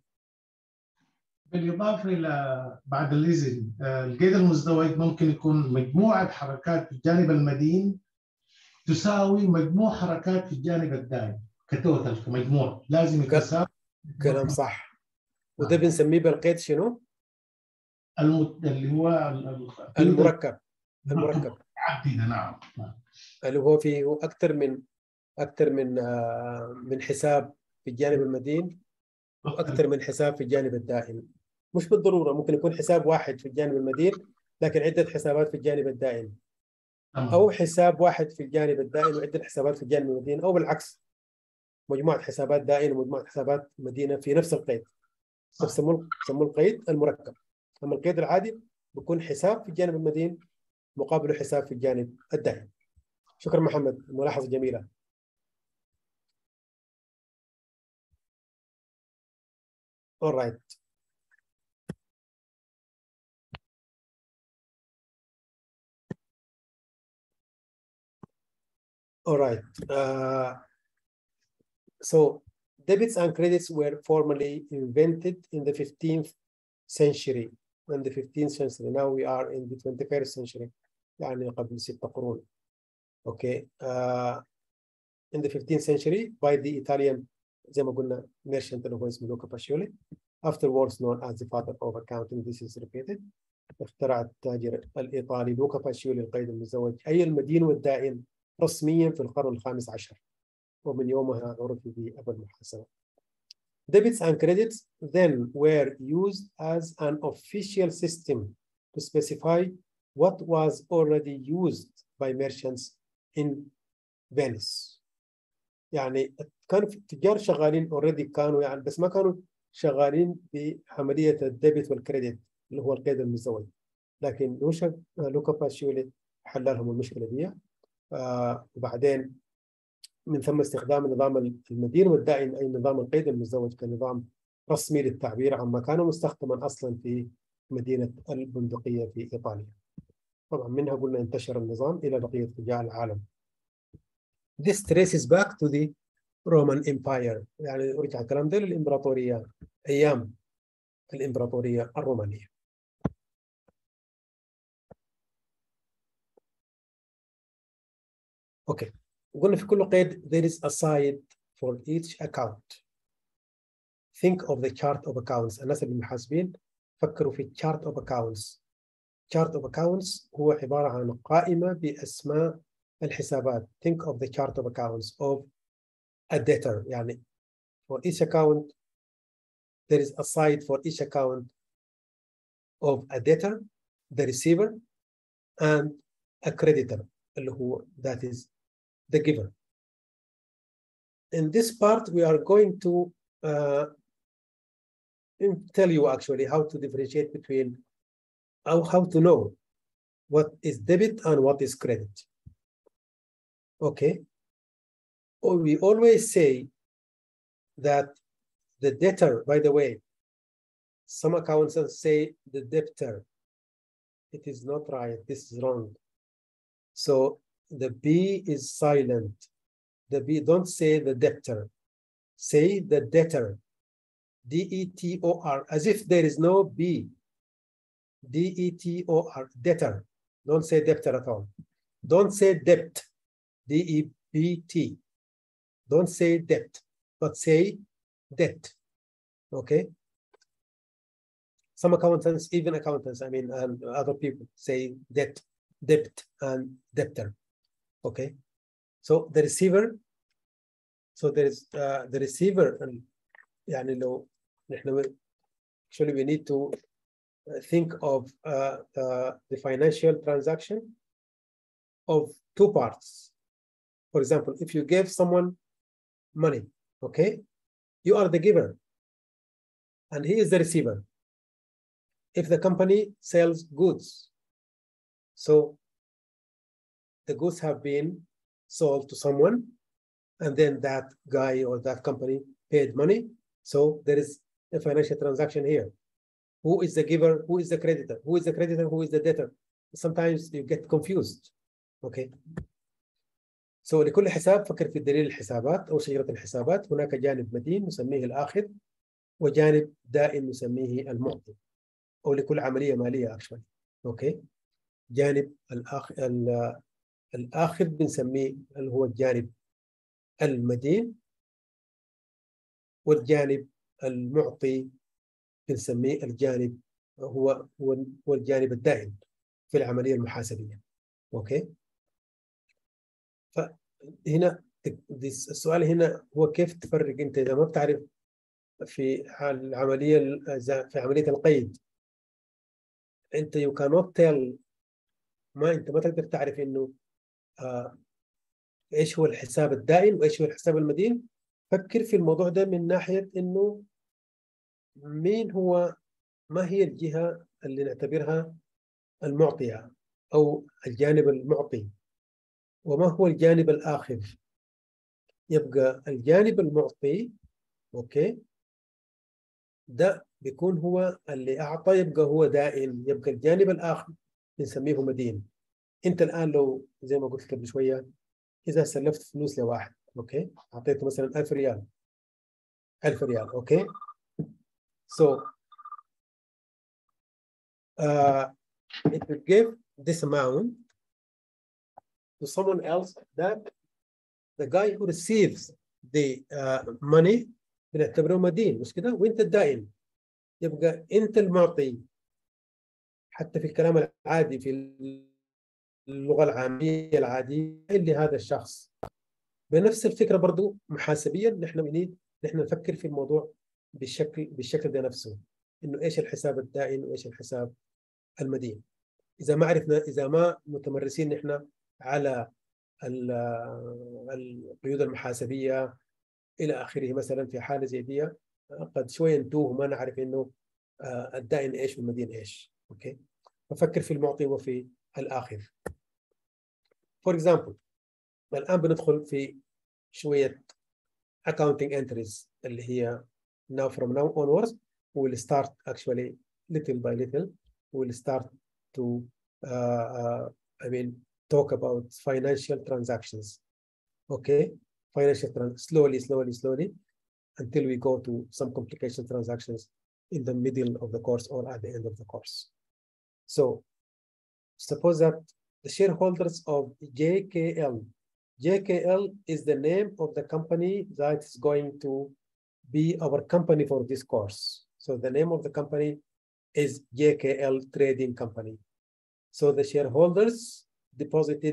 [SPEAKER 6] بالإضافة إلى بعد الإذن آه، القيد المزدوج ممكن يكون مجموعة حركات في الجانب المدين تساوي مجموع حركات في الجانب الدائم كتوتال كمجموع لازم يتساوي
[SPEAKER 1] كلام صح وده بنسميه بالقيد شنو؟
[SPEAKER 6] المت... اللي هو ال- ال-
[SPEAKER 1] المركب المركب
[SPEAKER 6] عديدة نعم نعم.
[SPEAKER 1] اللي هو فيه اكثر من اكثر من آه من حساب في الجانب المدين واكثر من حساب في الجانب الدائم مش بالضروره ممكن يكون حساب واحد في الجانب المدين لكن عده حسابات في الجانب الدائم
[SPEAKER 6] تمام.
[SPEAKER 1] او حساب واحد في الجانب الدائم وعده حسابات في الجانب المدين او بالعكس مجموعه حسابات دائم ومجموعه حسابات مدينه في نفس القيد بسموه بسموه القيد المركب اما القيد العادي بيكون حساب في الجانب المدين مقابله حساب في الجانب الدائم شكرا محمد ملاحظه جميله all right all right uh, so debits and credits were formally invented in the 15th century in the 15th century now we are in the 21st century يعني قبل ستة قرون okay uh, in the 15th century by the Italian زي ما قلنا merchant اللي هو اسمه لوكا باشيولي afterwards known as the father of accounting this is repeated اخترع التاجر الإيطالي لوكا باشيولي القيد المزدوج أي المدين والدائن رسميا في القرن الخامس عشر ومن يومها عرف بأبو المحاسبة Debits and credits then were used as an official system to specify what was already used by merchants in Venice. يعني كانوا التجار شغالين اوريدي كانوا يعني بس ما كانوا شغالين بعمليه الديبت والكريدت اللي هو القيد المزدوج لكن لوشا لوكا باشيولي حل لهم المشكله دي آه وبعدين من ثم استخدام نظام المدين والدائن اي نظام القيد المزدوج كنظام رسمي للتعبير عما كان مستخدما اصلا في مدينه البندقيه في ايطاليا. طبعا منها قلنا انتشر النظام الى بقيه رجال العالم. This traces back to the Roman Empire يعني رجع الكلام ده للإمبراطورية أيام الإمبراطورية الرومانية أوكي قلنا في كل قيد there is a side for each account think of the chart of accounts الناس المحاسبين فكروا في chart of accounts chart of accounts هو عبارة عن قائمة بأسماء الحسابات think of the chart of accounts of a debtor يعني for each account there is a side for each account of a debtor the receiver and a creditor اللي هو that is the giver in this part we are going to uh, tell you actually how to differentiate between how, how to know what is debit and what is credit okay we always say that the debtor, by the way, some accountants say the debtor. It is not right. This is wrong. So the B is silent. The B, don't say the debtor. Say the debtor. D-E-T-O-R, as if there is no B. D-E-T-O-R, debtor. Don't say debtor at all. Don't say debt. D-E-B-T. Don't say debt, but say debt. Okay. Some accountants, even accountants, I mean, and other people say debt, debt, and debtor. Okay. So the receiver, so there is uh, the receiver, and يعني لو نحن actually we need to think of uh, uh, the financial transaction of two parts. For example, if you give someone money, okay? You are the giver and he is the receiver. If the company sells goods, so the goods have been sold to someone and then that guy or that company paid money. So there is a financial transaction here. Who is the giver? Who is the creditor? Who is the creditor? Who is the debtor? Sometimes you get confused. Okay. سو so, لكل حساب فكر في دليل الحسابات أو شجرة الحسابات هناك جانب مدين نسميه الآخذ وجانب دائم نسميه المعطي أو لكل عملية مالية أكشولي أوكي جانب الآخ... الآخذ بنسميه اللي هو الجانب المدين والجانب المعطي بنسميه الجانب هو هو الجانب الدائم في العملية المحاسبية أوكي فهنا السؤال هنا هو كيف تفرق انت اذا ما بتعرف في العمليه في عمليه القيد انت يو كانوت تيل ما انت ما تقدر تعرف انه آه ايش هو الحساب الدائم وايش هو الحساب المدين فكر في الموضوع ده من ناحيه انه مين هو ما هي الجهه اللي نعتبرها المعطيه او الجانب المعطي وما هو الجانب الآخر يبقى الجانب المعطي أوكي ده بيكون هو اللي اعطى يبقى هو دائن يبقى الجانب الاخر بنسميه مدين انت الان لو زي ما قلت قبل شويه اذا سلفت فلوس لواحد اوكي اعطيته مثلا 1000 ريال 1000 ريال اوكي so uh, if you give this amount to someone else that the guy who receives the uh, money بنعتبره مدين مش كده وانت الدائن يبقى انت المعطي حتى في الكلام العادي في اللغه العاميه العاديه لهذا الشخص بنفس الفكره برضو محاسبيا نحن بنيد نحن نفكر في الموضوع بالشكل بالشكل ده نفسه انه ايش الحساب الدائن وايش الحساب المدين اذا ما عرفنا اذا ما متمرسين نحن على القيود المحاسبيه الى اخره مثلا في حاله زي دي قد شويه نتوه وما نعرف انه الدائن ايش والمدين ايش اوكي ففكر في المعطي وفي الاخذ فور اكزامبل الان بندخل في شويه accounting entries اللي هي now from now onwards we will start actually little by little we will start to uh, uh, I mean talk about financial transactions okay financial trans slowly slowly slowly until we go to some complication transactions in the middle of the course or at the end of the course so suppose that the shareholders of JKL JKL is the name of the company that is going to be our company for this course. So the name of the company is JKL Trading Company. So the shareholders deposited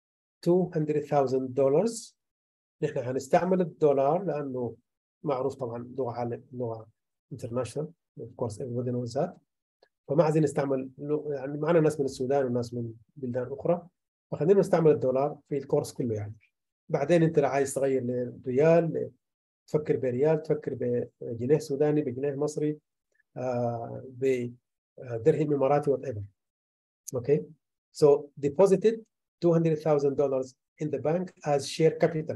[SPEAKER 1] $200,000 نحن هنستعمل الدولار لأنه معروف طبعا لغة عالم لغة international of course everybody knows that فما عايزين نستعمل يعني معنا ناس من السودان وناس من بلدان أخرى فخلينا نستعمل الدولار في الكورس كله يعني بعدين انت عايز تغير لريال تفكر بريال تفكر بجنيه سوداني بجنيه مصري آه بدرهم اماراتي وات ايفر اوكي so deposited 200,000 dollars in the bank as share capital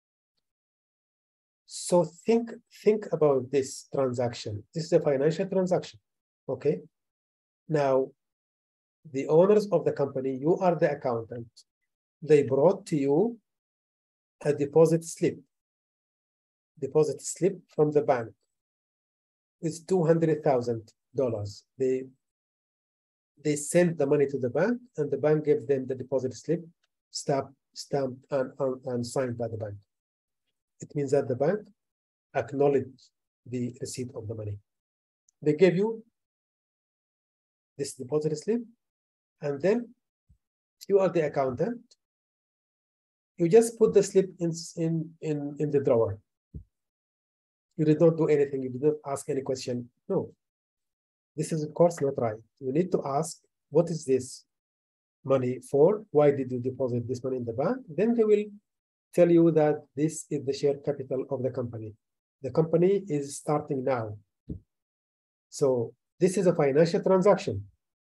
[SPEAKER 1] so think think about this transaction this is a financial transaction okay now the owners of the company, you are the accountant. They brought to you a deposit slip, deposit slip from the bank. It's $200,000. They, they sent the money to the bank and the bank gave them the deposit slip, stamped, stamped and, and, and signed by the bank. It means that the bank acknowledged the receipt of the money. They gave you this deposit slip and then you are the accountant. You just put the slip in, in, in, in the drawer. You did not do anything. You did not ask any question. No. This is, of course, not right. You need to ask, what is this money for? Why did you deposit this money in the bank? Then they will tell you that this is the share capital of the company. The company is starting now. So this is a financial transaction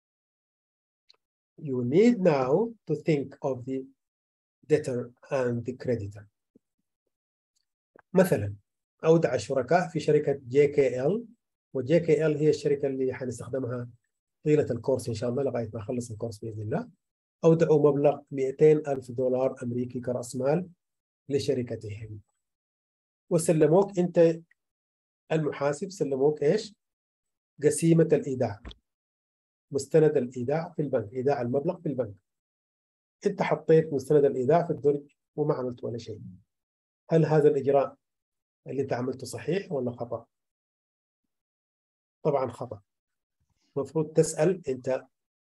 [SPEAKER 1] you need now to think of the debtor and the creditor. مثلا أودع الشركاء في شركة جي كي ال وجي كي ال هي الشركة اللي حنستخدمها طيلة الكورس إن شاء الله لغاية ما أخلص الكورس بإذن الله أودعوا مبلغ 200 ألف دولار أمريكي كرأس مال لشركتهم وسلموك أنت المحاسب سلموك إيش؟ قسيمة الإيداع مستند الايداع في البنك ايداع المبلغ في البنك انت حطيت مستند الايداع في الدرج وما عملت ولا شيء هل هذا الاجراء اللي انت عملته صحيح ولا خطا طبعا خطا المفروض تسال انت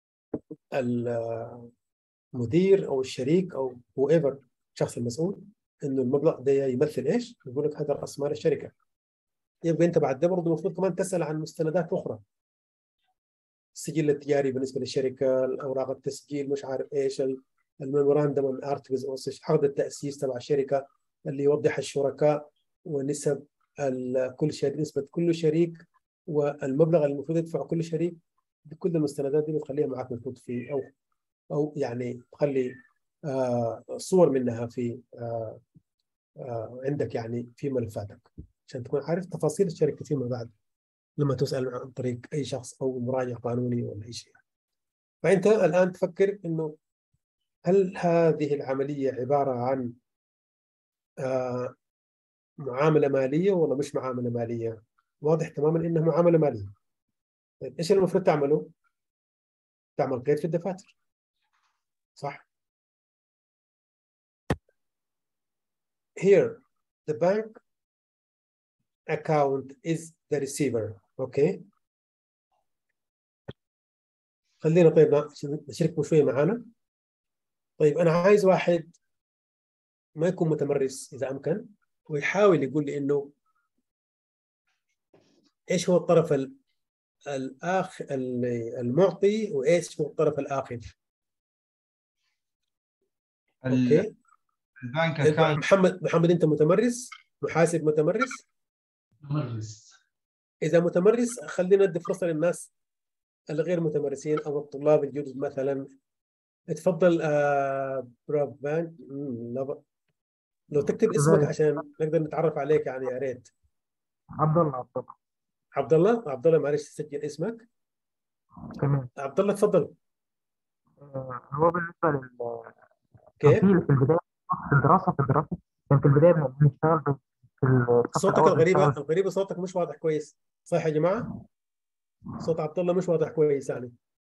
[SPEAKER 1] المدير او الشريك او هو ايفر الشخص المسؤول انه المبلغ ده يمثل ايش يقول لك هذا راس مال الشركه يبقى انت بعد ده برضه المفروض كمان تسال عن مستندات اخرى السجل التجاري بالنسبه للشركه الاوراق التسجيل مش عارف ايش الميموراندوم الارتكلز او عقد التاسيس تبع الشركه اللي يوضح الشركاء ونسب كل شريك نسبه كل شريك والمبلغ اللي المفروض يدفعه كل شريك بكل المستندات دي بتخليها معك محطوط في او او يعني تخلي آه صور منها في آه آه عندك يعني في ملفاتك عشان تكون عارف تفاصيل الشركه فيما بعد لما تسال عن طريق اي شخص او مراجع قانوني ولا اي شيء فانت الان تفكر انه هل هذه العمليه عباره عن آه معامله ماليه ولا مش معامله ماليه؟ واضح تماما انها معامله ماليه. طيب ايش المفروض تعمله؟ تعمل قيد في الدفاتر. صح؟ Here the bank account is the receiver. اوكي؟ خلينا طيب نشارككم شويه معانا. طيب انا عايز واحد ما يكون متمرس اذا امكن ويحاول يقول لي انه ايش هو الطرف الاخ المعطي وايش هو الطرف الاخذ اوكي
[SPEAKER 7] البنك اكونت
[SPEAKER 1] محمد محمد انت متمرس محاسب متمرس
[SPEAKER 6] متمرس
[SPEAKER 1] اذا متمرس خلينا ندي فرصه للناس الغير متمرسين او الطلاب الجدد مثلا تفضل آه برافان لو تكتب اسمك عشان نقدر نتعرف عليك يعني يا ريت
[SPEAKER 5] عبد الله عبد الله
[SPEAKER 1] عبد الله عبد الله معلش تسجل اسمك
[SPEAKER 5] تمام
[SPEAKER 1] عبد الله تفضل
[SPEAKER 5] آه، هو بالنسبه لل
[SPEAKER 1] كيف
[SPEAKER 5] في في البدايه في الدراسه في الدراسه كان في البدايه بنشتغل في في الصف
[SPEAKER 1] صوتك
[SPEAKER 5] الأول
[SPEAKER 1] الغريبه
[SPEAKER 5] بنشتغل
[SPEAKER 1] الغريبه صوتك مش واضح كويس صح يا جماعه صوت عبد الله مش واضح كويس يعني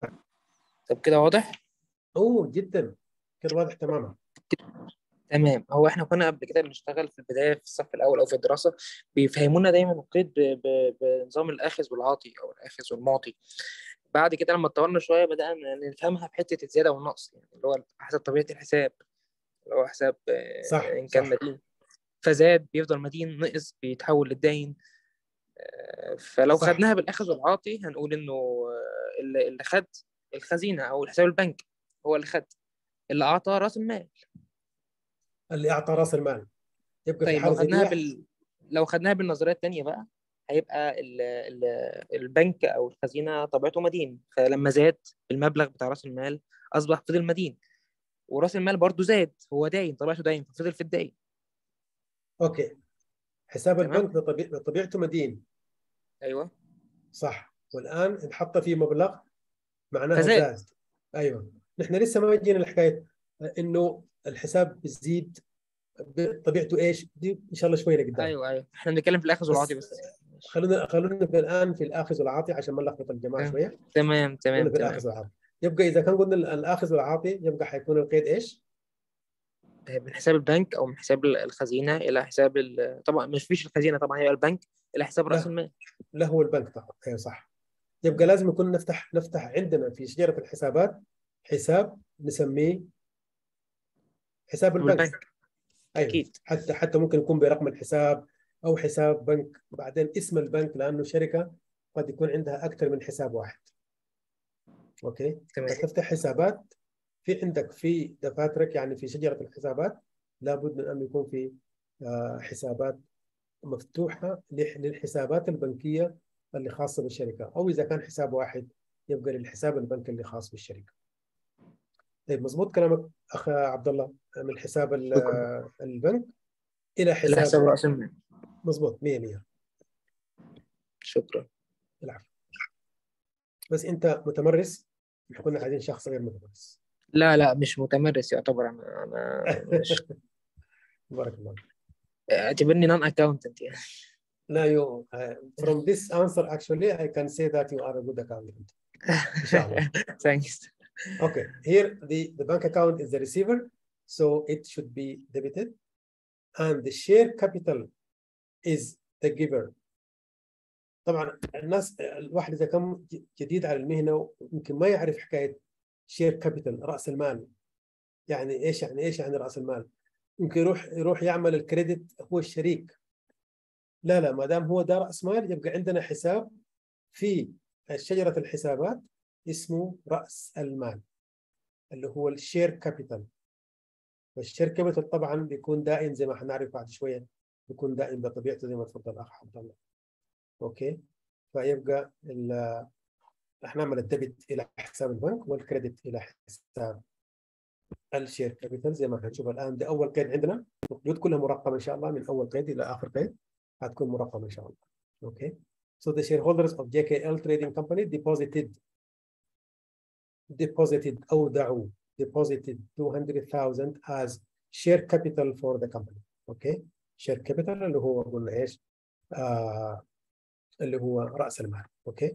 [SPEAKER 8] طب كده واضح؟
[SPEAKER 1] اوه جدا كده واضح تماما
[SPEAKER 8] تمام هو احنا كنا قبل كده بنشتغل في البدايه في الصف الاول او في الدراسه بيفهمونا دايما القيد ب- ب- بنظام الاخذ والعاطي او الاخذ والمعطي بعد كده لما اتطورنا شويه بدانا نفهمها في حته الزياده والنقص يعني اللي هو حسب طبيعه الحساب اللي هو حساب آه،
[SPEAKER 1] صح،
[SPEAKER 8] ان كان
[SPEAKER 1] صح.
[SPEAKER 8] مدين فزاد بيفضل مدين نقص بيتحول للداين آه، فلو
[SPEAKER 1] صح.
[SPEAKER 8] خدناها بالاخذ والعاطي هنقول انه آه، اللي اللي خد الخزينه او حساب البنك هو اللي خد اللي اعطى راس المال
[SPEAKER 1] اللي اعطى راس المال يبقى في
[SPEAKER 8] طيب
[SPEAKER 1] حاله
[SPEAKER 8] لو
[SPEAKER 1] زي
[SPEAKER 8] خدناها
[SPEAKER 1] دي
[SPEAKER 8] بال... لو خدناها بالنظريه الثانيه بقى هيبقى ال... ال... البنك او الخزينه طبيعته مدين فلما زاد المبلغ بتاع راس المال اصبح فضل مدين وراس المال برضو زاد هو داين طبيعته داين ففضل في الداين
[SPEAKER 1] اوكي حساب
[SPEAKER 8] تمام.
[SPEAKER 1] البنك بطبيع... بطبيعته مدين
[SPEAKER 8] ايوه
[SPEAKER 1] صح والان انحط فيه مبلغ معناها
[SPEAKER 8] فزاد.
[SPEAKER 1] زاد ايوه نحن لسه ما جينا الحكايه انه الحساب بيزيد بطبيعته ايش دي ان شاء الله شويه لقدام
[SPEAKER 8] ايوه ايوه احنا بنتكلم في الاخذ والعاطي بس
[SPEAKER 1] خلونا خلونا في الان في الاخذ والعاطي عشان ما نلخبط الجماعه
[SPEAKER 8] تمام.
[SPEAKER 1] شويه
[SPEAKER 8] تمام تمام
[SPEAKER 1] خلونا في
[SPEAKER 8] تمام
[SPEAKER 1] الاخذ والعاطي يبقى اذا كان قلنا الاخذ والعاطي يبقى حيكون القيد ايش؟
[SPEAKER 8] من حساب البنك او من حساب الخزينه الى حساب ال... طبعا مش فيش الخزينه طبعا هيبقى البنك الى حساب راس
[SPEAKER 1] لا.
[SPEAKER 8] المال
[SPEAKER 1] له هو البنك طبعا ايوه صح يبقى لازم يكون نفتح نفتح عندنا في شجره الحسابات حساب نسميه حساب البنك
[SPEAKER 8] والبنك
[SPEAKER 1] ايوه
[SPEAKER 8] اكيد
[SPEAKER 1] حتى حتى ممكن يكون برقم الحساب او حساب بنك بعدين اسم البنك لانه شركه قد يكون عندها اكثر من حساب واحد اوكي
[SPEAKER 8] تمام
[SPEAKER 1] فتفتح حسابات في عندك في دفاترك يعني في شجره الحسابات لابد من ان يكون في آه، حسابات مفتوحه لح- للحسابات البنكيه اللي خاصه بالشركه او اذا كان حساب واحد يبقى للحساب البنكي اللي خاص بالشركه. طيب مضبوط كلامك اخ عبد الله من حساب ال-
[SPEAKER 8] شكراً.
[SPEAKER 1] البنك الى
[SPEAKER 8] الى حساب
[SPEAKER 1] حساب
[SPEAKER 8] راس المال
[SPEAKER 1] مضبوط 100 100
[SPEAKER 8] شكرا
[SPEAKER 1] العفو بس انت متمرس احنا كنا عايزين شخص غير متمرس
[SPEAKER 8] لا لا مش متمرس يعتبر انا انا مش
[SPEAKER 1] بارك الله
[SPEAKER 8] اعتبرني نون اكاونتنت يعني
[SPEAKER 1] لا you uh, from this answer actually I can say that you are a good accountant ان شاء الله
[SPEAKER 8] ثانكس
[SPEAKER 1] Okay, here the, the bank account is the receiver, so it should be debited. And the share capital is the giver. طبعا الناس الواحد اذا كان جديد على المهنه يمكن ما يعرف حكايه شير كابيتال راس المال يعني ايش يعني ايش يعني راس المال يمكن يروح يروح يعمل الكريدت هو الشريك لا لا ما دام هو ده راس مال يبقى عندنا حساب في شجره الحسابات اسمه راس المال اللي هو الشير كابيتال والشير كابيتال طبعا بيكون دائم زي ما حنعرف بعد شويه بيكون دائم بطبيعته زي ما تفضل اخ عبد الله اوكي فيبقى ال- احنا نعمل الديبت الى حساب البنك والكريدت الى حساب الشير كابيتال زي ما حنشوف الان ده اول قيد عندنا القيود كلها مرقمه ان شاء الله من اول قيد الى اخر قيد هتكون مرقمه ان شاء الله اوكي So the shareholders of JKL Trading Company deposited deposited أودعوا deposited 200,000 as share capital for the company. Okay? Share capital اللي هو قلنا ايش؟ آه اللي هو رأس المال. اوكي؟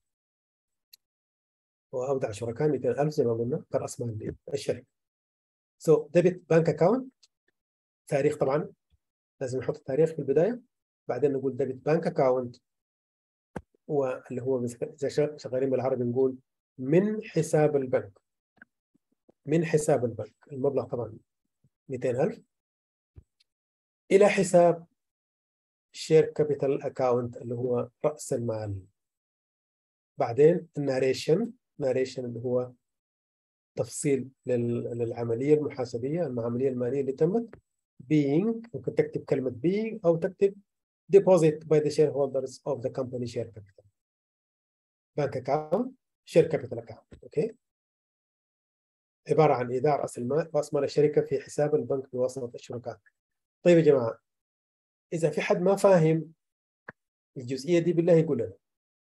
[SPEAKER 1] وأودع شركاء 200,000 زي ما قلنا كرأس مال الشركة. So debit bank account تاريخ طبعا لازم نحط التاريخ في البداية بعدين نقول debit bank account واللي هو إذا شغالين بالعربي نقول من حساب البنك من حساب البنك المبلغ طبعا 200000 إلى حساب شير كابيتال أكاونت اللي هو رأس المال بعدين الناريشن ناريشن اللي هو تفصيل للعملية المحاسبية العملية المالية اللي تمت being ممكن تكتب كلمة being أو تكتب deposit by the shareholders of the company share capital bank account share capital account اوكي عبارة عن إيداع رأس المال رأس مال الشركة في حساب البنك بواسطة الشركاء طيب يا جماعة إذا في حد ما فاهم الجزئية دي بالله يقول لنا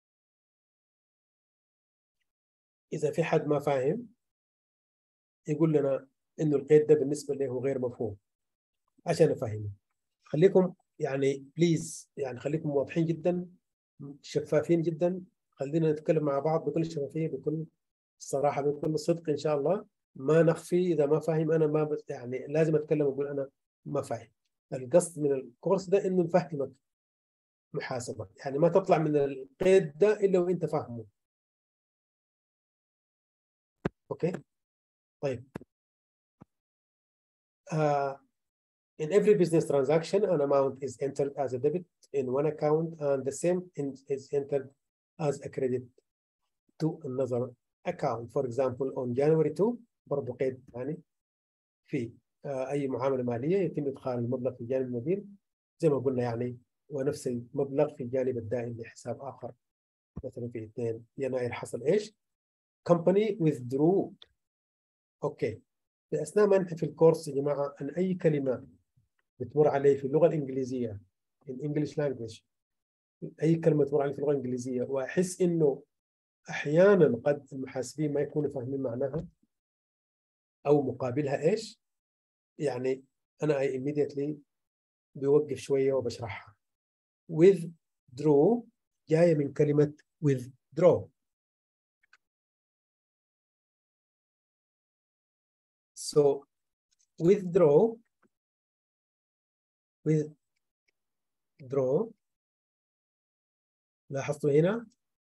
[SPEAKER 1] إذا في حد ما فاهم يقول لنا إنه القيد ده بالنسبة له غير مفهوم عشان أفهمه خليكم يعني بليز يعني خليكم واضحين جدا شفافين جدا خلينا نتكلم مع بعض بكل شفافية بكل الصراحة بكل صدق إن شاء الله ما نخفي إذا ما فاهم أنا ما بس يعني لازم أتكلم وأقول أنا ما فاهم القصد من الكورس ده إنه نفهمك محاسبة يعني ما تطلع من القيد ده إلا وأنت فاهمه أوكي طيب uh, in every business transaction an amount is entered as a debit in one account and the same in, is entered as a credit to another account for example on January 2 برضه قيد ثاني في آه اي معامله ماليه يتم ادخال المبلغ في الجانب المدير زي ما قلنا يعني ونفس المبلغ في الجانب الدائم لحساب اخر مثلا في 2 يناير حصل ايش؟ company withdrew اوكي في اثناء ما نحن في الكورس يا جماعه ان اي كلمه بتمر علي في اللغه الانجليزيه in English language اي كلمه تمر علي في اللغه الانجليزيه واحس انه احيانا قد المحاسبين ما يكونوا فاهمين معناها او مقابلها ايش يعني انا I immediately بوقف شويه وبشرحها withdraw جايه من كلمه withdraw so withdraw withdraw لاحظتوا هنا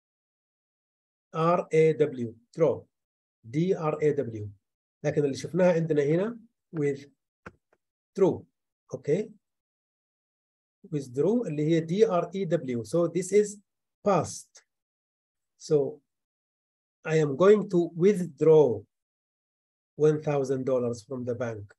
[SPEAKER 1] R A W draw D R A W لكن اللي شفناها عندنا هنا with true اوكي withdraw اللي هي D R E W so this is past so I am going to withdraw $1,000 from the bank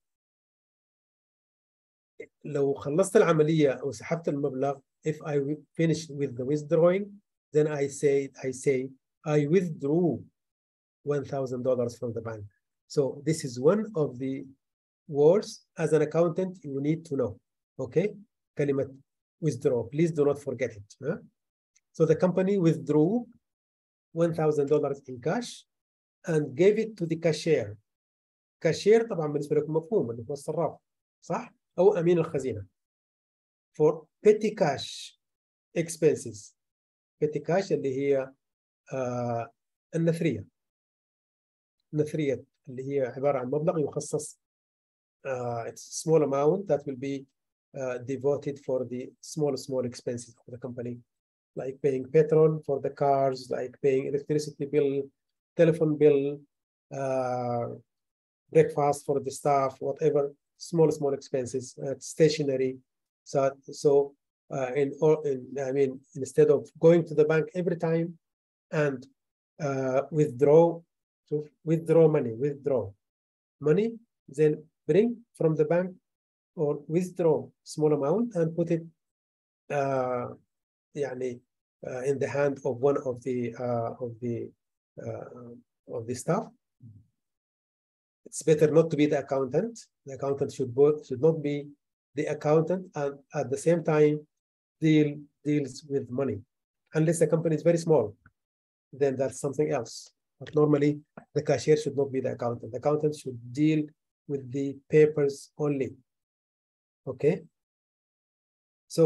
[SPEAKER 1] لو خلصت العملية أو سحبت المبلغ if I finish with the withdrawing then I say I say I withdrew $1,000 from the bank. So this is one of the words as an accountant you need to know. Okay? كلمة withdraw. Please do not forget it. Huh? So the company withdrew $1,000 in cash and gave it to the cashier. cashier طبعا بالنسبة لكم مفهوم اللي هو الصراف صح؟ أو أمين الخزينة. For petty cash expenses. petty cash اللي هي آه النثرية النثرية اللي هي عبارة عن مبلغ يخصص uh, it's a small amount that will be uh, devoted for the small small expenses of the company like paying petrol for the cars like paying electricity bill telephone bill uh, breakfast for the staff whatever small small expenses uh, stationery so so uh, in, in I mean instead of going to the bank every time and uh, withdraw to withdraw money, withdraw money, then bring from the bank or withdraw small amount and put it uh, يعني, uh, in the hand of one of the uh, of the uh, of the staff. It's better not to be the accountant. The accountant should both, should not be the accountant and at the same time deal deals with money. unless the company is very small then that's something else but normally the cashier should not be the accountant the accountant should deal with the papers only okay so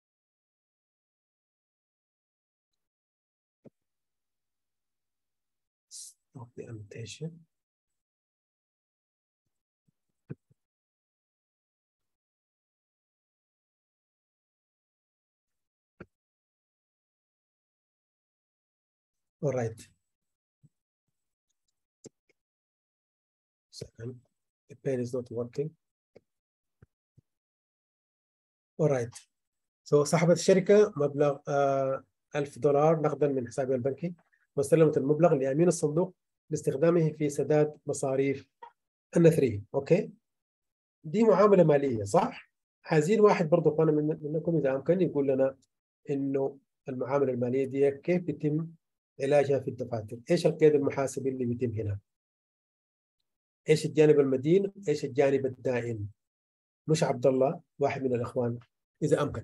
[SPEAKER 1] stop the annotation All right. Second, the pen is not working. All right. So صاحبة الشركة مبلغ آه 1000 دولار نقدا من حسابها البنكي واستلمت المبلغ لأمين الصندوق لاستخدامه في سداد مصاريف النثرية. أوكي؟ دي معاملة مالية صح؟ عايزين واحد برضه أخوانا من منكم إذا أمكن يقول لنا إنه المعاملة المالية دي كيف بيتم علاجها في الدفاتر ايش القيد المحاسبي اللي بيتم هنا ايش الجانب المدين ايش الجانب الدائن مش عبد الله واحد من الاخوان اذا امكن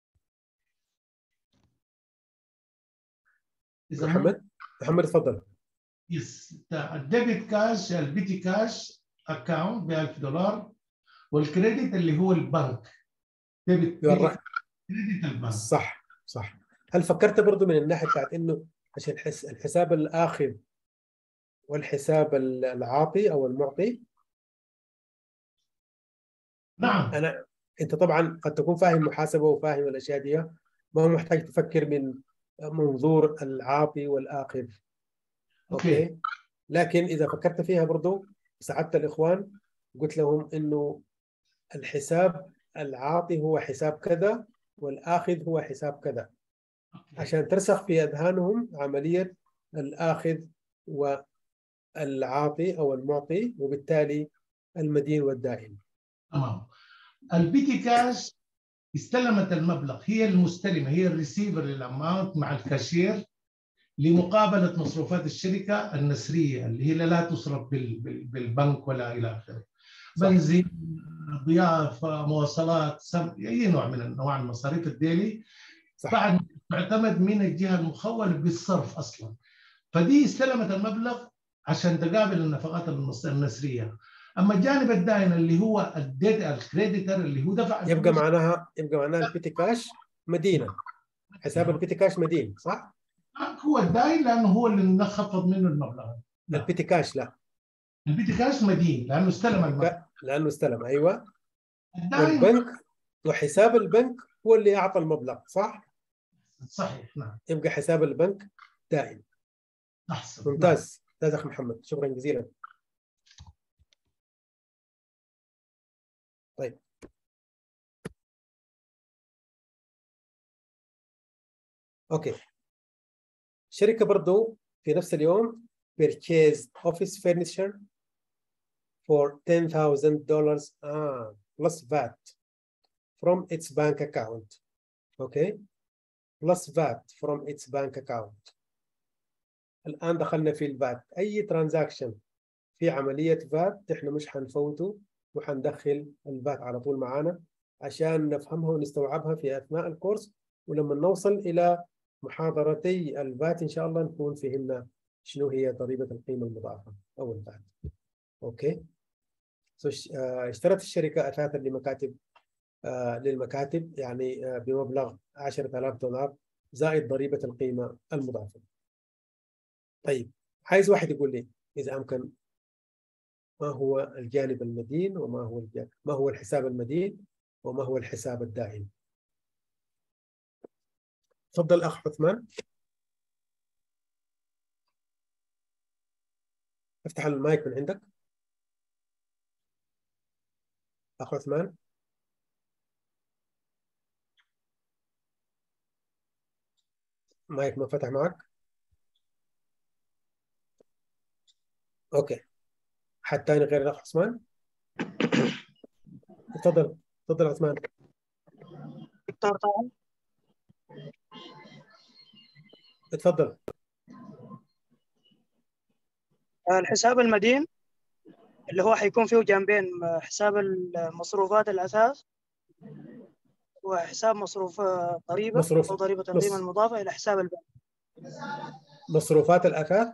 [SPEAKER 6] إذا
[SPEAKER 1] محمد محمد تفضل
[SPEAKER 6] يس الديبت كاش البيتي كاش اكونت ب 1000 دولار والكريدت اللي هو البنك ديبت
[SPEAKER 1] يورا.
[SPEAKER 6] كريدت البنك
[SPEAKER 1] صح صح هل فكرت برضو من الناحيه بتاعت انه عشان الحس- الحساب الاخذ والحساب العاطي او المعطي
[SPEAKER 6] نعم
[SPEAKER 1] انا انت طبعا قد تكون فاهم محاسبه وفاهم الاشياء دي ما هو محتاج تفكر من منظور العاطي والاخذ
[SPEAKER 6] اوكي
[SPEAKER 1] اوكي لكن اذا فكرت فيها برضو ساعدت الاخوان قلت لهم انه الحساب العاطي هو حساب كذا والاخذ هو حساب كذا عشان ترسخ في اذهانهم عمليه الاخذ والعاطي او المعطي وبالتالي المدين والدائن
[SPEAKER 6] تمام البيتي كاش استلمت المبلغ هي المستلمه هي الريسيفر للاماونت مع الكاشير لمقابله مصروفات الشركه النسريه اللي هي لا تصرف بال- بال- بالبنك ولا الى اخره
[SPEAKER 1] صح.
[SPEAKER 6] بنزين ضيافه مواصلات سم... اي نوع من انواع المصاريف الديلي
[SPEAKER 1] صح
[SPEAKER 6] بعد تعتمد من الجهه المخوله بالصرف اصلا فدي استلمت المبلغ عشان تقابل النفقات النص- النسريه اما الجانب الدائن اللي هو الديت الكريديتر اللي هو دفع
[SPEAKER 1] يبقى
[SPEAKER 6] الفلوس
[SPEAKER 1] معناها يبقى معناها البيتي كاش مدينه حساب البيتي كاش مدين صح؟
[SPEAKER 6] هو الدائن لانه هو اللي نخفض منه المبلغ لا.
[SPEAKER 1] البيتي كاش لا
[SPEAKER 6] البيتي كاش مدين لانه استلم المبلغ
[SPEAKER 1] لانه استلم ايوه
[SPEAKER 6] الدائن
[SPEAKER 1] والبنك وحساب البنك هو اللي اعطى المبلغ صح؟
[SPEAKER 6] صحيح نعم
[SPEAKER 1] يبقى حساب البنك دائم
[SPEAKER 6] احسن
[SPEAKER 1] ممتاز ممتاز اخ محمد شكرا جزيلا طيب اوكي شركة برضو في نفس اليوم purchased office furniture for $10,000 ah, plus VAT from its bank account. Okay? Plus VAT from its bank account. الآن دخلنا في الفات أي ترانزاكشن في عملية فات إحنا مش حنفوته وحندخل الفات على طول معانا عشان نفهمها ونستوعبها في أثناء الكورس ولما نوصل إلى محاضرتي الفات إن شاء الله نكون فهمنا شنو هي ضريبة القيمة المضافة أو الفات أوكي so, آه، اشترت الشركة أثاثا لمكاتب آه، للمكاتب يعني آه، بمبلغ 10000 دولار زائد ضريبة القيمة المضافة طيب عايز واحد يقول لي إذا أمكن ما هو الجانب المدين وما هو الجانب ما هو الحساب المدين وما هو الحساب الدائم تفضل أخ عثمان افتح المايك من عندك أخ عثمان مايك ما فتح معك اوكي حد تاني غير الاخ عثمان تفضل تفضل عثمان
[SPEAKER 7] دكتور طبعا
[SPEAKER 1] تفضل
[SPEAKER 7] الحساب المدين اللي هو حيكون فيه جنبين حساب المصروفات الأساس وحساب مصروف آه، ضريبة
[SPEAKER 1] مصروف-
[SPEAKER 7] أو ضريبة
[SPEAKER 1] مص-
[SPEAKER 7] القيمة المضافة إلى حساب البنك
[SPEAKER 1] مصروفات الأثاث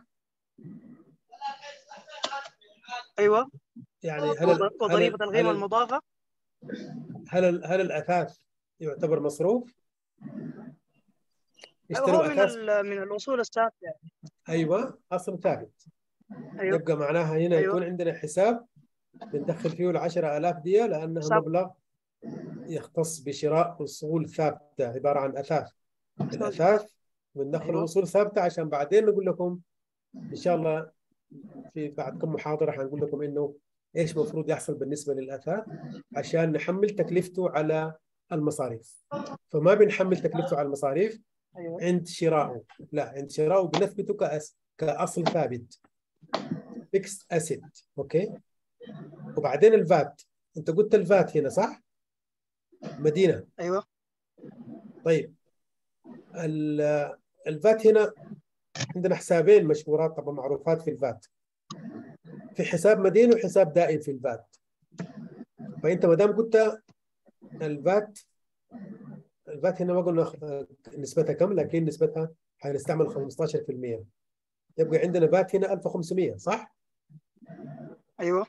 [SPEAKER 7] أيوة
[SPEAKER 1] يعني هل
[SPEAKER 7] وض-
[SPEAKER 1] ال- هل
[SPEAKER 7] وضريبة
[SPEAKER 1] ال-
[SPEAKER 7] القيمة
[SPEAKER 1] هل ال-
[SPEAKER 7] المضافة
[SPEAKER 1] هل ال- هل الأثاث يعتبر مصروف؟
[SPEAKER 7] أيوة هو
[SPEAKER 1] اشتروا
[SPEAKER 7] من
[SPEAKER 1] أثاث
[SPEAKER 7] ال- من الأصول الثابتة يعني.
[SPEAKER 1] أيوة أصل ثابت
[SPEAKER 7] أيوة
[SPEAKER 1] يبقى معناها هنا
[SPEAKER 7] أيوة.
[SPEAKER 1] يكون عندنا حساب بندخل فيه العشرة آلاف دي لأنها
[SPEAKER 7] حساب.
[SPEAKER 1] مبلغ يختص بشراء أصول ثابتة عبارة عن أثاث الأثاث بندخل
[SPEAKER 7] أيوة.
[SPEAKER 1] أصول ثابتة عشان بعدين نقول لكم إن شاء الله في بعد كم محاضرة حنقول لكم إنه إيش المفروض يحصل بالنسبة للأثاث عشان نحمل تكلفته على المصاريف فما بنحمل تكلفته على المصاريف
[SPEAKER 7] أيوة
[SPEAKER 1] عند شرائه لا عند شرائه بنثبته كأس كأصل ثابت فيكس أسيد أوكي وبعدين الفات أنت قلت الفات هنا صح؟ مدينة
[SPEAKER 7] أيوة
[SPEAKER 1] طيب ال- الفات هنا عندنا حسابين مشهورات طبعا معروفات في الفات في حساب مدين وحساب دائم في الفات فانت ما دام قلت الفات الفات هنا ما قلنا خ- نسبتها كم لكن نسبتها حنستعمل 15% يبقى عندنا فات هنا 1500 صح؟
[SPEAKER 7] أيوة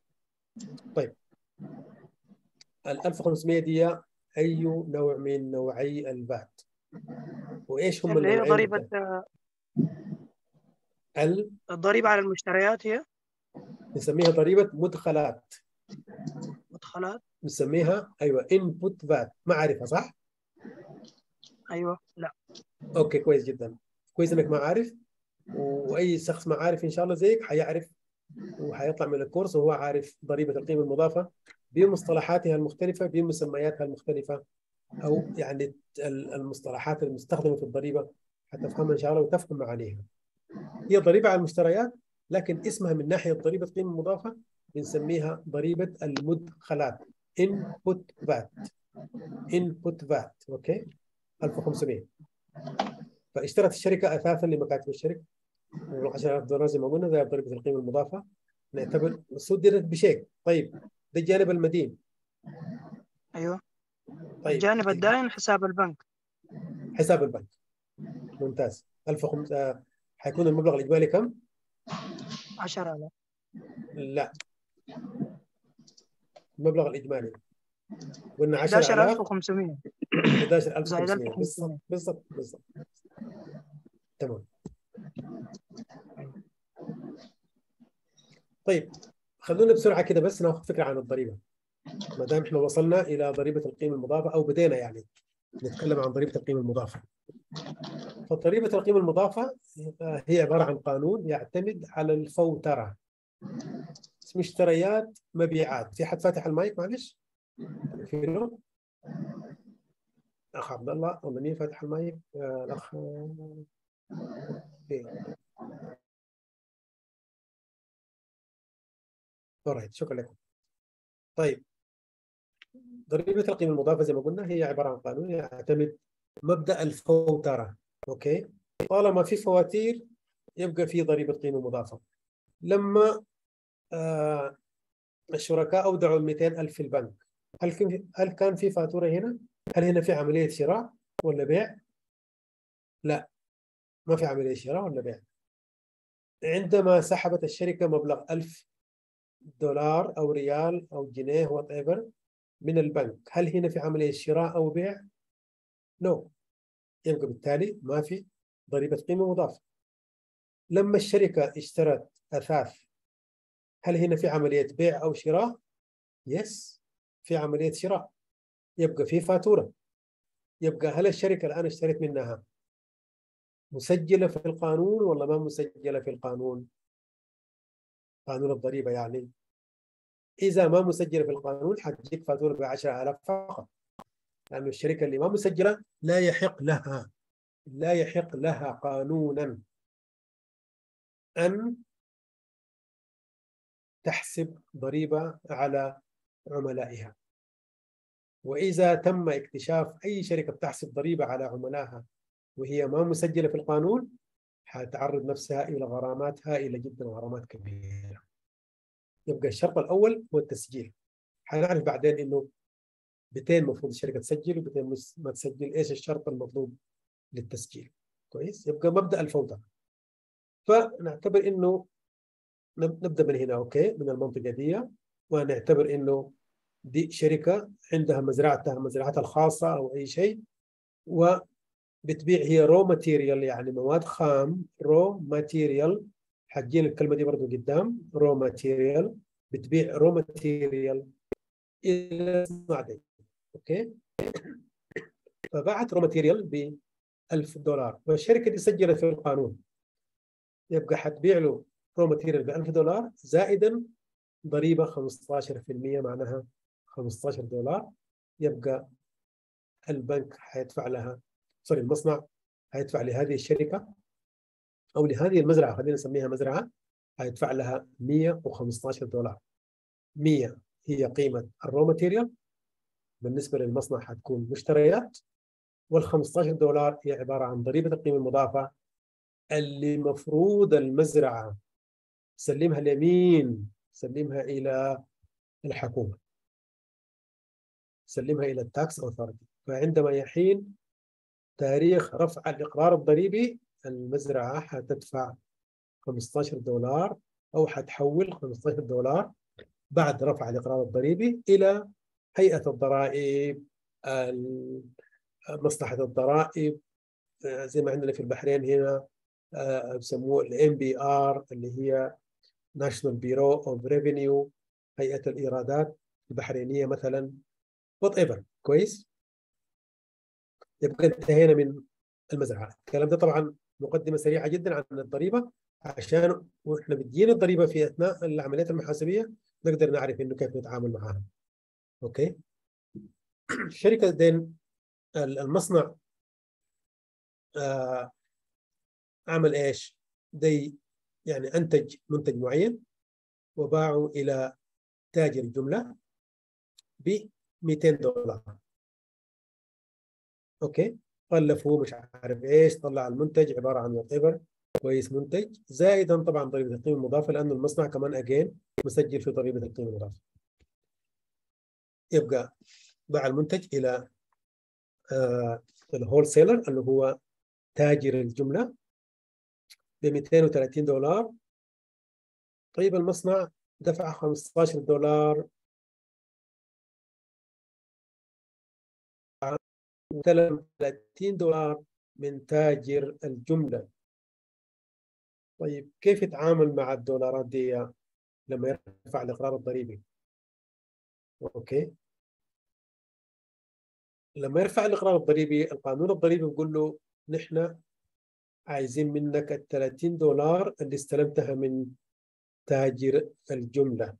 [SPEAKER 1] ال 1500 دي اي نوع من نوعي الفات وايش هم
[SPEAKER 7] اللي هي
[SPEAKER 1] النوعين
[SPEAKER 7] ضريبة
[SPEAKER 1] بالذات؟
[SPEAKER 7] آه،
[SPEAKER 1] ال
[SPEAKER 7] الضريبة على المشتريات هي
[SPEAKER 1] نسميها ضريبه مدخلات
[SPEAKER 7] مدخلات
[SPEAKER 1] نسميها ايوه انبوت فات معرفه صح؟
[SPEAKER 7] أيوة لا
[SPEAKER 1] اوكي كويس جدا كويس انك ما عارف واي شخص ما عارف ان شاء الله زيك حيعرف وحيطلع من الكورس وهو عارف ضريبه القيمه المضافه بمصطلحاتها المختلفه بمسمياتها المختلفه او يعني ال- المصطلحات المستخدمه في الضريبه حتفهمها ان شاء الله وتفهم معانيها. هي ضريبه على المشتريات لكن اسمها من ناحيه ضريبه قيمه مضافه بنسميها ضريبه المدخلات input VAT input VAT اوكي 1500 فاشترت الشركه اثاثا لمكاتب الشركه 10000 دولار زي ما قلنا زي ضريبه القيمه المضافه نعتبر صدرت بشيك طيب ده الجانب المدين
[SPEAKER 7] أيوة
[SPEAKER 1] طيب
[SPEAKER 7] الجانب الدائن حساب البنك
[SPEAKER 1] حساب البنك ممتاز 1500 حيكون المبلغ الاجمالي كم؟
[SPEAKER 7] 10000
[SPEAKER 1] لا المبلغ الاجمالي قلنا 10000
[SPEAKER 7] 11500 زائد
[SPEAKER 1] 11500 بالضبط
[SPEAKER 7] 1500
[SPEAKER 1] بالضبط بالضبط تمام طيب خلونا بسرعه كده بس ناخذ فكره عن الضريبه ما دام احنا وصلنا الى ضريبه القيمه المضافه او بدينا يعني نتكلم عن ضريبه القيمه المضافه فضريبه القيمه المضافه هي عباره عن قانون يعتمد على الفوتره مشتريات مبيعات في حد فاتح المايك معلش فينو اخ عبد الله ولا مين فاتح المايك آه، الاخ فين alright شكرا لكم طيب ضريبة القيمة المضافة زي ما قلنا هي عبارة عن قانون يعتمد مبدأ الفوترة اوكي طالما في فواتير يبقى في ضريبة قيمة مضافة لما آه الشركاء أودعوا 200 ألف في البنك هل كان هل كان في فاتورة هنا؟ هل هنا في عملية شراء ولا بيع؟ لا ما في عملية شراء ولا بيع عندما سحبت الشركة مبلغ 1000 دولار أو ريال أو جنيه وات ايفر من البنك هل هنا في عملية شراء أو بيع؟ نو no. يبقى بالتالي ما في ضريبة قيمة مضافة لما الشركة اشترت أثاث هل هنا في عملية بيع أو شراء؟ يس في عملية شراء يبقى في فاتورة يبقى هل الشركة الآن اشتريت منها مسجلة في القانون ولا ما مسجلة في القانون؟ قانون الضريبة يعني إذا ما مسجلة في القانون حتجيك فاتورة ب 10000 فقط لأن الشركة اللي ما مسجلة لا يحق لها لا يحق لها قانونا أن تحسب ضريبة على عملائها وإذا تم اكتشاف أي شركة بتحسب ضريبة على عملائها وهي ما مسجلة في القانون حتعرض نفسها إلى غرامات هائلة جدا وغرامات كبيرة يبقى الشرط الأول هو التسجيل حنعرف بعدين إنه 200 المفروض الشركه تسجل و200 ما تسجل ايش الشرط المطلوب للتسجيل كويس يبقى مبدا الفوضى فنعتبر انه نبدا من هنا اوكي من المنطقه دي ونعتبر انه دي شركه عندها مزرعتها مزرعتها الخاصه او اي شيء وبتبيع هي رو ماتيريال يعني مواد خام رو ماتيريال حجين الكلمه دي برضو قدام رو ماتيريال بتبيع رو ماتيريال الى صناعه اوكي فباعت رو ماتيريال ب 1000 دولار والشركه دي سجلت في القانون يبقى حتبيع له رو ماتيريال ب 1000 دولار زائدا ضريبه 15% معناها 15 دولار يبقى البنك حيدفع لها سوري المصنع حيدفع لهذه الشركه او لهذه المزرعه خلينا نسميها مزرعه حيدفع لها 115 دولار 100 هي قيمه الرو ماتيريال بالنسبه للمصنع حتكون مشتريات وال 15 دولار هي عباره عن ضريبه القيمه المضافه اللي مفروض المزرعه تسلمها لمين؟ تسلمها الى الحكومه تسلمها الى التاكس اوثورتي فعندما يحين تاريخ رفع الاقرار الضريبي المزرعه حتدفع 15 دولار او حتحول 15 دولار بعد رفع الاقرار الضريبي الى هيئه الضرائب مصلحه الضرائب زي ما عندنا في البحرين هنا بسموه الام بي ار اللي هي ناشونال بيرو اوف ريفينيو هيئه الايرادات البحرينيه مثلا وات ايفر كويس يبقى انتهينا من المزرعه الكلام ده طبعا مقدمه سريعه جدا عن الضريبه عشان واحنا بتجينا الضريبه في اثناء العمليات المحاسبيه نقدر نعرف انه كيف نتعامل معها اوكي الشركه دين المصنع آه عمل ايش؟ دي يعني انتج منتج معين وباعه الى تاجر الجمله ب 200 دولار اوكي غلفوه مش عارف ايش طلع المنتج عباره عن وات كويس منتج زائدا طبعا ضريبه القيمه المضافه لانه المصنع كمان اجين مسجل في ضريبه القيمه المضافه يبقى باع المنتج الى آه الهول سيلر اللي هو تاجر الجمله ب 230 دولار طيب المصنع دفع 15 دولار وتلم 30 دولار من تاجر الجملة طيب كيف يتعامل مع الدولارات دي لما يرفع الإقرار الضريبي أوكي لما يرفع الإقرار الضريبي القانون الضريبي بيقول له نحن عايزين منك ال 30 دولار اللي استلمتها من تاجر الجملة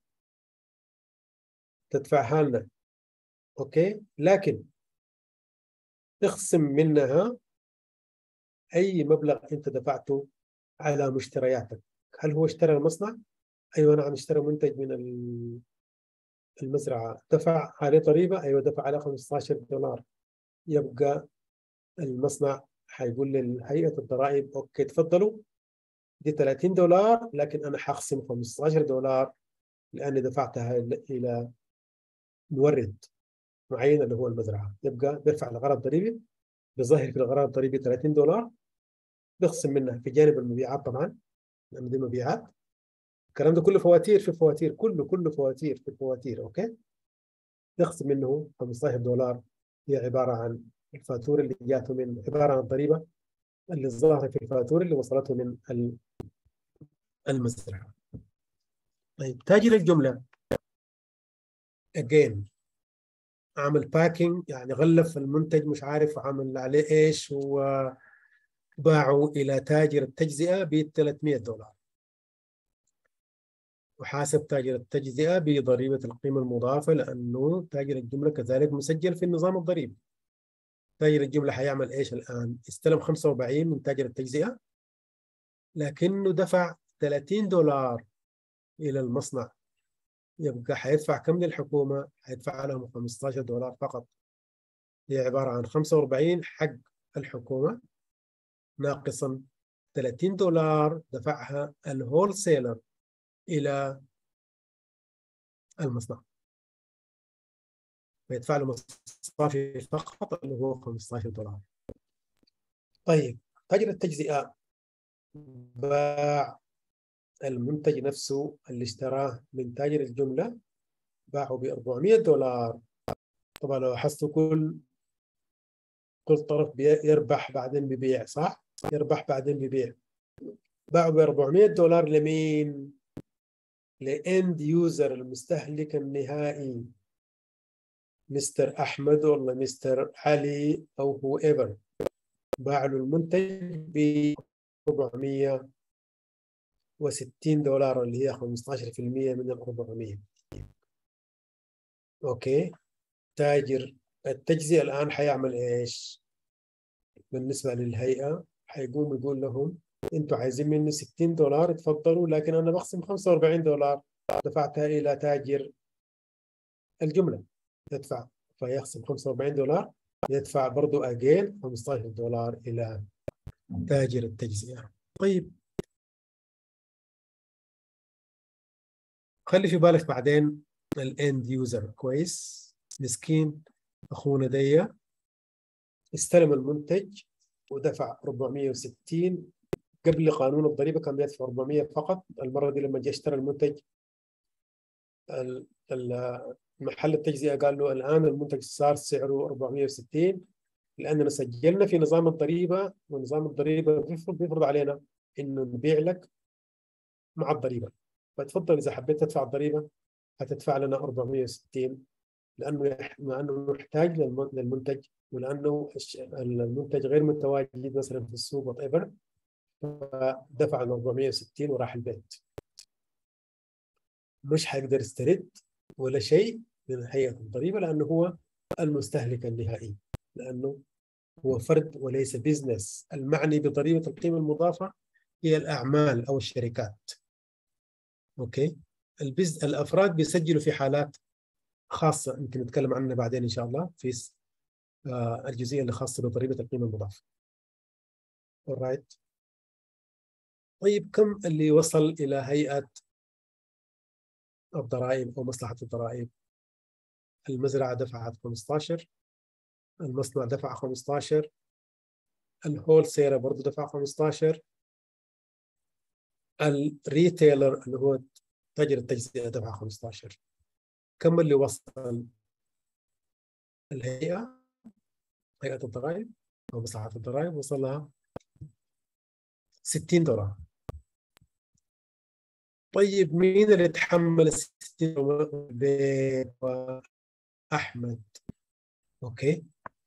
[SPEAKER 1] تدفعها لنا أوكي لكن تخصم منها أي مبلغ أنت دفعته على مشترياتك هل هو اشترى المصنع؟ أيوة نعم اشترى منتج من المزرعة دفع عليه ضريبة أيوة دفع عليه 15 دولار يبقى المصنع حيقول لهيئة الضرائب أوكي تفضلوا دي 30 دولار لكن أنا حخصم 15 دولار لأني دفعتها إلى مورد معين اللي هو المزرعه يبقى بيرفع الغرض الضريبي بيظهر في الغرض الضريبي 30 دولار بيخصم منها في جانب المبيعات طبعا لانه دي مبيعات الكلام ده كله فواتير في فواتير كله كله فواتير في فواتير اوكي يخصم منه 15 دولار هي عباره عن الفاتوره اللي جاته من عباره عن الضريبه اللي ظهر في الفاتوره اللي وصلته من المزرعه طيب تاجر الجمله again عمل باكينج يعني غلف المنتج مش عارف عمل عليه ايش وباعه الى تاجر التجزئه ب 300 دولار وحاسب تاجر التجزئه بضريبه القيمه المضافه لانه تاجر الجمله كذلك مسجل في النظام الضريبي تاجر الجمله حيعمل ايش الان؟ استلم 45 من تاجر التجزئه لكنه دفع 30 دولار الى المصنع يبقى حيدفع كم للحكومة؟ حيدفع لهم 15 دولار فقط هي عبارة عن 45 حق الحكومة ناقصا 30 دولار دفعها الهول سيلر إلى المصنع فيدفع له مصافي فقط اللي هو 15 دولار طيب تاجر التجزئة باع المنتج نفسه اللي اشتراه من تاجر الجملة باعه ب 400 دولار طبعا لو لاحظتوا كل كل طرف بي- يربح بعدين بيبيع صح؟ يربح بعدين بيبيع باعوا ب 400 دولار لمين؟ لاند يوزر المستهلك النهائي مستر احمد ولا مستر علي او هو ايفر باع له المنتج ب 460 دولار اللي هي 15% من ال 400 اوكي تاجر التجزئة الآن حيعمل إيش؟ بالنسبة للهيئة حيقوم يقول لهم أنتوا عايزين مني 60 دولار تفضلوا لكن أنا بقسم 45 دولار دفعتها إلى تاجر الجملة يدفع فيخصم 45 دولار يدفع برضو أجين 15 دولار إلى تاجر التجزئة طيب خلي في بالك بعدين الاند يوزر كويس مسكين اخونا دي استلم المنتج ودفع 460 قبل قانون الضريبه كان بيدفع 400 فقط المره دي لما جاء اشترى المنتج ال- ال- محل التجزئه قال له الان المنتج صار سعره 460 لاننا سجلنا في نظام الضريبه ونظام الضريبه بيفرض بيفرض علينا انه نبيع لك مع الضريبه فتفضل اذا حبيت تدفع الضريبه هتدفع لنا 460 لانه يح- لانه محتاج للم- للمنتج ولانه الش- المنتج غير متواجد مثلا في السوق وات ايفر فدفع ال 460 وراح البيت مش حيقدر يسترد ولا شيء من هيئه الضريبه لانه هو المستهلك النهائي لانه هو فرد وليس بزنس المعني بضريبه القيمه المضافه هي الاعمال او الشركات اوكي البز... الافراد بيسجلوا في حالات خاصه يمكن نتكلم عنها بعدين ان شاء الله في س- آه، الجزئيه اللي خاصه بضريبه القيمه المضافه. alright طيب كم اللي وصل الى هيئه الضرائب او مصلحه الضرائب؟ المزرعه دفعت 15 المصنع دفع 15 الهول سيلر برضه دفع 15 الريتيلر اللي هو تاجر التجزئه دفع 15 كم اللي وصل الهيئه هيئه الضرائب او مصلحه الضرائب وصل لها 60 دولار طيب مين اللي تحمل ال 60 دولار بيت واحمد اوكي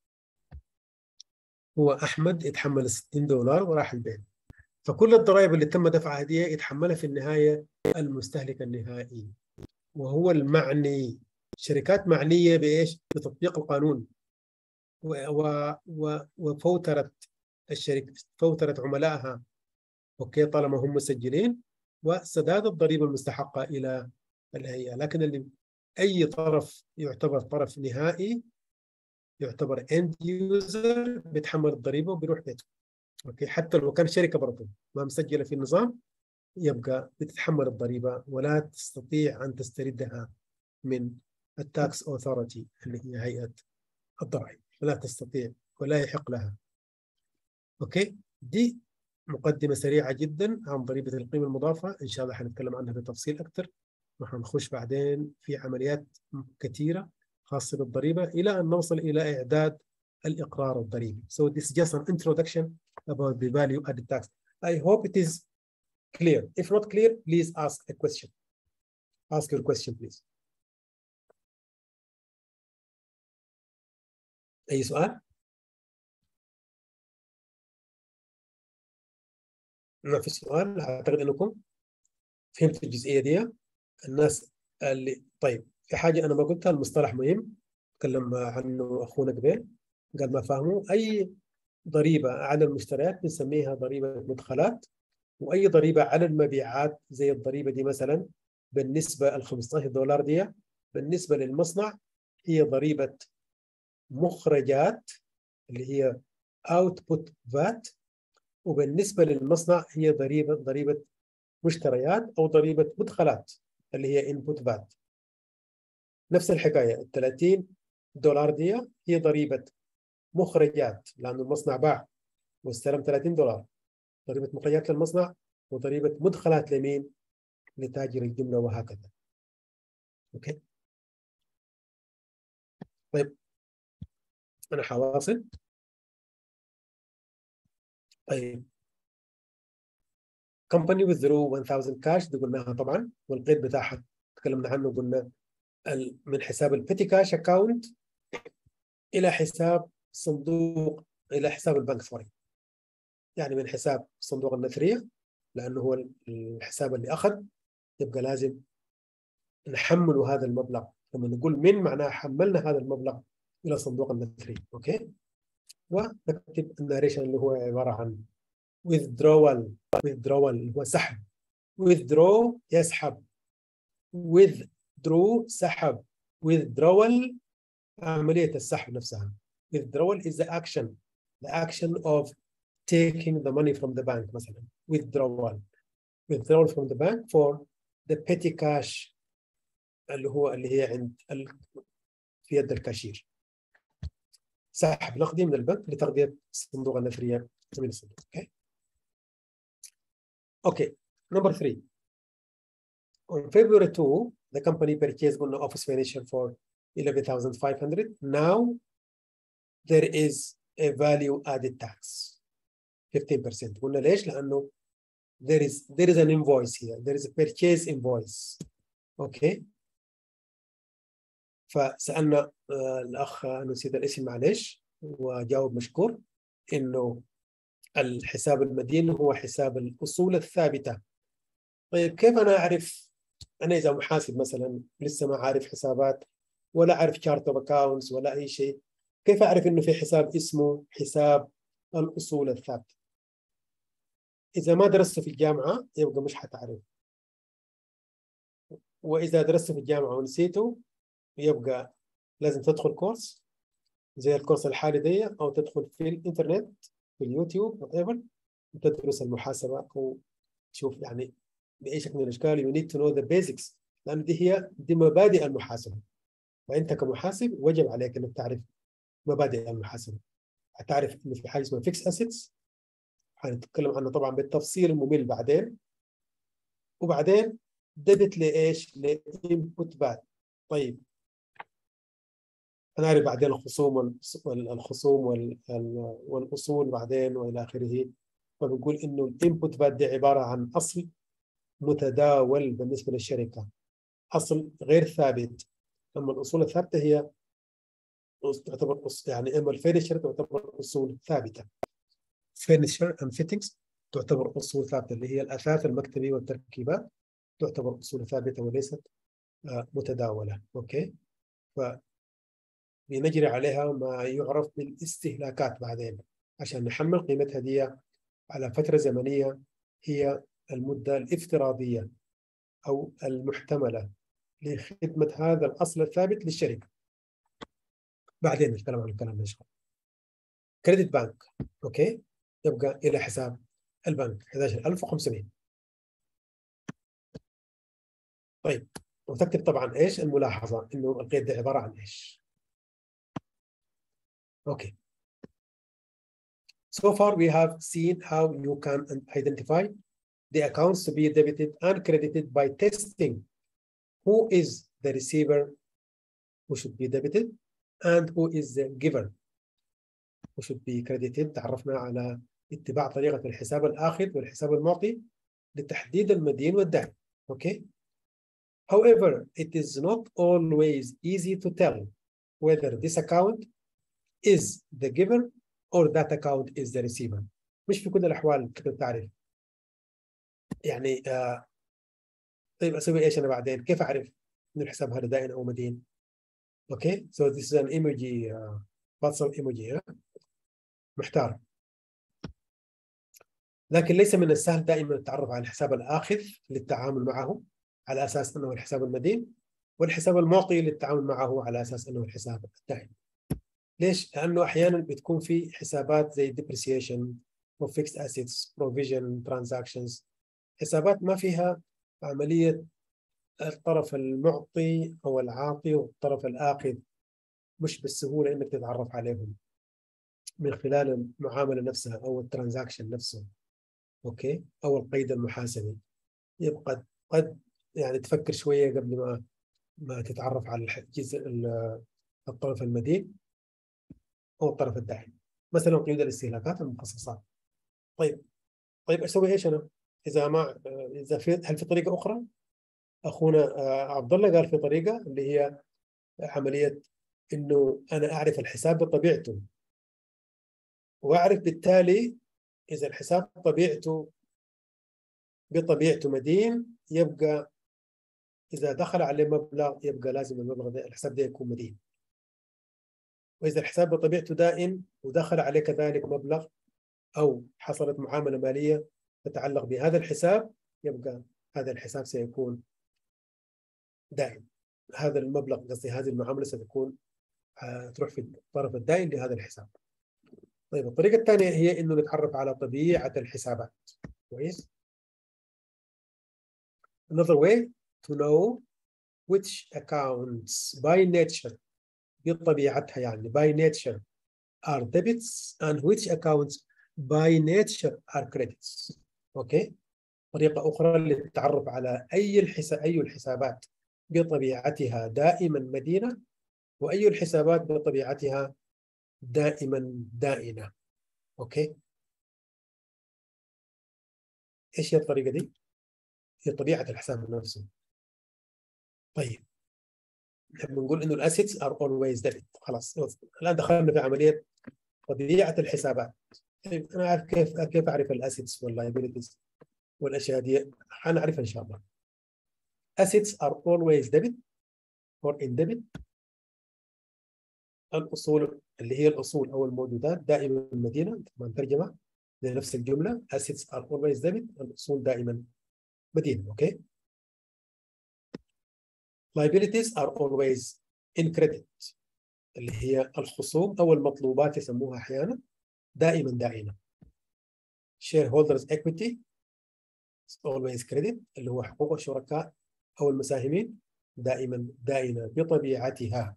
[SPEAKER 1] هو احمد يتحمل ال 60 دولار وراح البيت فكل الضرائب اللي تم دفعها دي يتحملها في النهايه المستهلك النهائي وهو المعني شركات معنيه بايش؟ بتطبيق القانون و و و وفوتره الشركه فوتره عملائها اوكي طالما هم مسجلين وسداد الضريبه المستحقه الى الهيئه لكن اللي اي طرف يعتبر طرف نهائي يعتبر اند يوزر بيتحمل الضريبه وبيروح بيته اوكي حتى لو كان شركه برضه ما مسجله في النظام يبقى بتتحمل الضريبه ولا تستطيع ان تستردها من التاكس اوثورتي اللي هي هيئه الضرائب لا تستطيع ولا يحق لها اوكي دي مقدمه سريعه جدا عن ضريبه القيمه المضافه ان شاء الله حنتكلم عنها بتفصيل اكثر وحنخش بعدين في عمليات كثيره خاصه بالضريبه الى ان نوصل الى اعداد الاقرار الضريبي so this is just an introduction about the value added tax I hope it is clear if not clear please ask a question ask your question please اي سؤال ما في سؤال اعتقد انكم فهمت الجزئيه دي الناس اللي طيب في حاجه انا ما قلتها المصطلح مهم تكلم عنه اخونا قبل قال ما فهموا اي ضريبه على المشتريات بنسميها ضريبه مدخلات واي ضريبه على المبيعات زي الضريبه دي مثلا بالنسبه ال 15 دولار دي بالنسبه للمصنع هي ضريبه مخرجات اللي هي output VAT وبالنسبة للمصنع هي ضريبة ضريبة مشتريات أو ضريبة مدخلات اللي هي input VAT نفس الحكاية ال 30 دولار دي هي ضريبة مخرجات لأنه المصنع باع واستلم 30 دولار ضريبة مخرجات للمصنع وضريبة مدخلات لمين؟ لتاجر الجملة وهكذا أوكي طيب أنا حواصل طيب company withdrew 1000 كاش دي قلناها طبعا والقيد بتاعها تكلمنا عنه قلنا من حساب البيتي كاش اكاونت الى حساب صندوق الى حساب البنك سوري يعني من حساب صندوق النثريه لانه هو الحساب اللي اخذ يبقى لازم نحمل هذا المبلغ لما نقول من معناه حملنا هذا المبلغ الى صندوق النثري اوكي ونكتب الناريشن اللي هو عباره عن withdrawal withdrawal اللي هو سحب withdraw يسحب withdrew سحب withdrawal عملية السحب نفسها withdrawal is the action the action of taking the money from the bank مثلا withdrawal withdrawal from the bank for the petty cash اللي هو اللي هي عند ال... في يد الكاشير سحب نقدي من البنك لتغذية الصندوق النثرية من الصندوق اوكي اوكي number three on February 2 the company purchased قلنا office furniture for 11,500 now there is a value added tax 15% قلنا ليش لأنه there is there is an invoice here there is a purchase invoice اوكي فسالنا الاخ نسيت الاسم معلش وجاوب مشكور انه الحساب المدين هو حساب الاصول الثابته طيب كيف انا اعرف انا اذا محاسب مثلا لسه ما عارف حسابات ولا اعرف شارت اوف اكاونتس ولا اي شيء كيف اعرف انه في حساب اسمه حساب الاصول الثابته اذا ما درسته في الجامعه يبقى مش حتعرف واذا درسته في الجامعه ونسيته يبقى لازم تدخل كورس زي الكورس الحالي دي او تدخل في الانترنت في اليوتيوب whatever وتدرس المحاسبه او تشوف يعني باي شكل من الاشكال you need to know the basics لان دي هي دي مبادئ المحاسبه فانت كمحاسب وجب عليك انك تعرف مبادئ المحاسبه هتعرف انه في حاجه اسمها فيكس اسيتس هنتكلم عنه طبعا بالتفصيل الممل بعدين وبعدين دبت لايش؟ لانبوت باد طيب هنعرف بعدين الخصوم والخصوم والاصول بعدين والى اخره فبنقول انه الانبوت باد دي عباره عن اصل متداول بالنسبه للشركه اصل غير ثابت اما الاصول الثابته هي تعتبر يعني اما الفينشر تعتبر اصول ثابته فينشر اند فيتنجز تعتبر اصول ثابته اللي هي الاثاث المكتبي والتركيبات تعتبر اصول ثابته وليست متداوله اوكي ف بنجري عليها ما يعرف بالاستهلاكات بعدين عشان نحمل قيمتها دي على فترة زمنية هي المدة الافتراضية أو المحتملة لخدمة هذا الأصل الثابت للشركة بعدين نتكلم عن الكلام ده كريدت بانك أوكي يبقى إلى حساب البنك 11500 طيب وتكتب طبعا ايش الملاحظه انه القيد ده عباره عن ايش Okay. So far, we have seen how you can identify the accounts to be debited and credited by testing who is the receiver who should be debited and who is the giver who should be credited. تعرفنا على اتباع طريقة الحساب الآخذ والحساب المعطي لتحديد المدين والدائن. Okay. However, it is not always easy to tell whether this account is the giver or that account is the receiver مش في كل الأحوال تقدر تعرف يعني آه طيب أسوي إيش أنا بعدين كيف أعرف إن الحساب هذا دائن أو مدين أوكي so this is an emoji uh, WhatsApp emoji uh, محتار لكن ليس من السهل دائما التعرف على الحساب الآخذ للتعامل معه على أساس أنه الحساب المدين والحساب المعطي للتعامل معه على أساس أنه الحساب الدائم ليش؟ لأنه أحيانا بتكون في حسابات زي depreciation و fixed assets provision transactions حسابات ما فيها عملية الطرف المعطي أو العاطي والطرف الآخذ مش بالسهوله انك تتعرف عليهم من خلال المعامله نفسها او الترانزاكشن نفسه اوكي او القيد المحاسبي يبقى قد يعني تفكر شويه قبل ما ما تتعرف على الجزء الطرف المدين او الطرف الداعم مثلا قيود الاستهلاكات المخصصات طيب طيب اسوي ايش انا؟ اذا ما اذا في هل في طريقه اخرى؟ اخونا عبد الله قال في طريقه اللي هي عمليه انه انا اعرف الحساب بطبيعته واعرف بالتالي اذا الحساب طبيعته بطبيعته مدين يبقى اذا دخل عليه مبلغ يبقى لازم المبلغ ده الحساب ده يكون مدين واذا الحساب بطبيعته دائم ودخل عليه كذلك مبلغ او حصلت معامله ماليه تتعلق بهذا الحساب يبقى هذا الحساب سيكون دائم هذا المبلغ قصدي هذه المعامله ستكون تروح في الطرف الدائم لهذا الحساب طيب الطريقه الثانيه هي انه نتعرف على طبيعه الحسابات كويس another way to know which accounts by nature بطبيعتها يعني by nature are debits and which accounts by nature are credits اوكي okay. طريقه اخرى للتعرف على اي الحساب اي الحسابات بطبيعتها دائما مدينه واي الحسابات بطبيعتها دائما دائنه اوكي ايش هي الطريقه دي هي طبيعه الحساب نفسه طيب نحب نقول انه الاسيتس ار اولويز ديبت خلاص الان دخلنا في عمليه طبيعه الحسابات طيب انا اعرف كيف كيف اعرف الاسيتس واللايبيلتيز والاشياء دي حنعرفها ان شاء الله assets are always debit or in debit الأصول اللي هي الأصول أو الموجودات دائما مدينة طبعا ترجمة لنفس الجملة assets are always debit الأصول دائما مدينة أوكي liabilities are always in credit اللي هي الخصوم أو المطلوبات يسموها أحيانا دائما دائما shareholders equity is always credit اللي هو حقوق الشركاء أو المساهمين دائما دائما بطبيعتها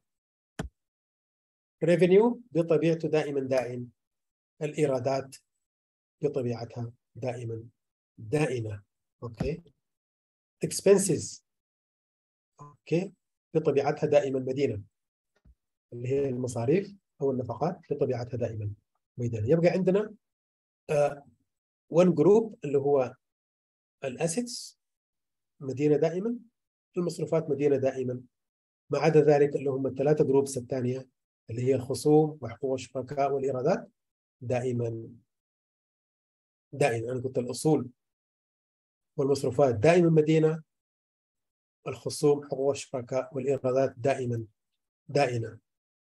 [SPEAKER 1] revenue بطبيعته دائما دائم الإيرادات بطبيعتها دائما دائمة أوكي expenses أوكي بطبيعتها دائما مدينة اللي هي المصاريف أو النفقات بطبيعتها دائما مدينة يبقى عندنا uh, one group اللي هو الأسيتس مدينة دائما المصروفات مدينة دائما ما عدا ذلك اللي هم الثلاثة جروبس الثانية اللي هي الخصوم وحقوق الشركاء والإيرادات دائما دائما أنا قلت الأصول والمصروفات دائما مدينة الخصوم حقوق الشركاء والإيرادات دائما دائما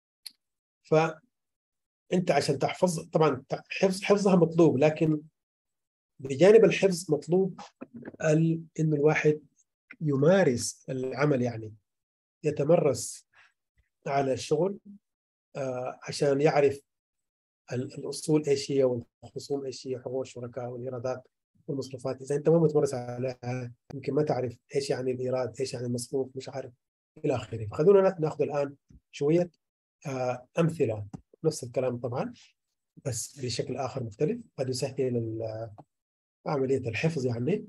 [SPEAKER 1] فأنت عشان تحفظ طبعا حفظ حفظها مطلوب لكن بجانب الحفظ مطلوب إنه الواحد يمارس العمل يعني يتمرس على الشغل آه عشان يعرف الاصول ايش هي والخصوم ايش هي حقوق الشركاء والايرادات والمصروفات اذا انت ما متمرس عليها يمكن ما تعرف ايش يعني الايراد ايش يعني المصروف مش عارف الى اخره فخلونا ناخذ الان شويه آه امثله نفس الكلام طبعا بس بشكل اخر مختلف قد يسهل عمليه الحفظ يعني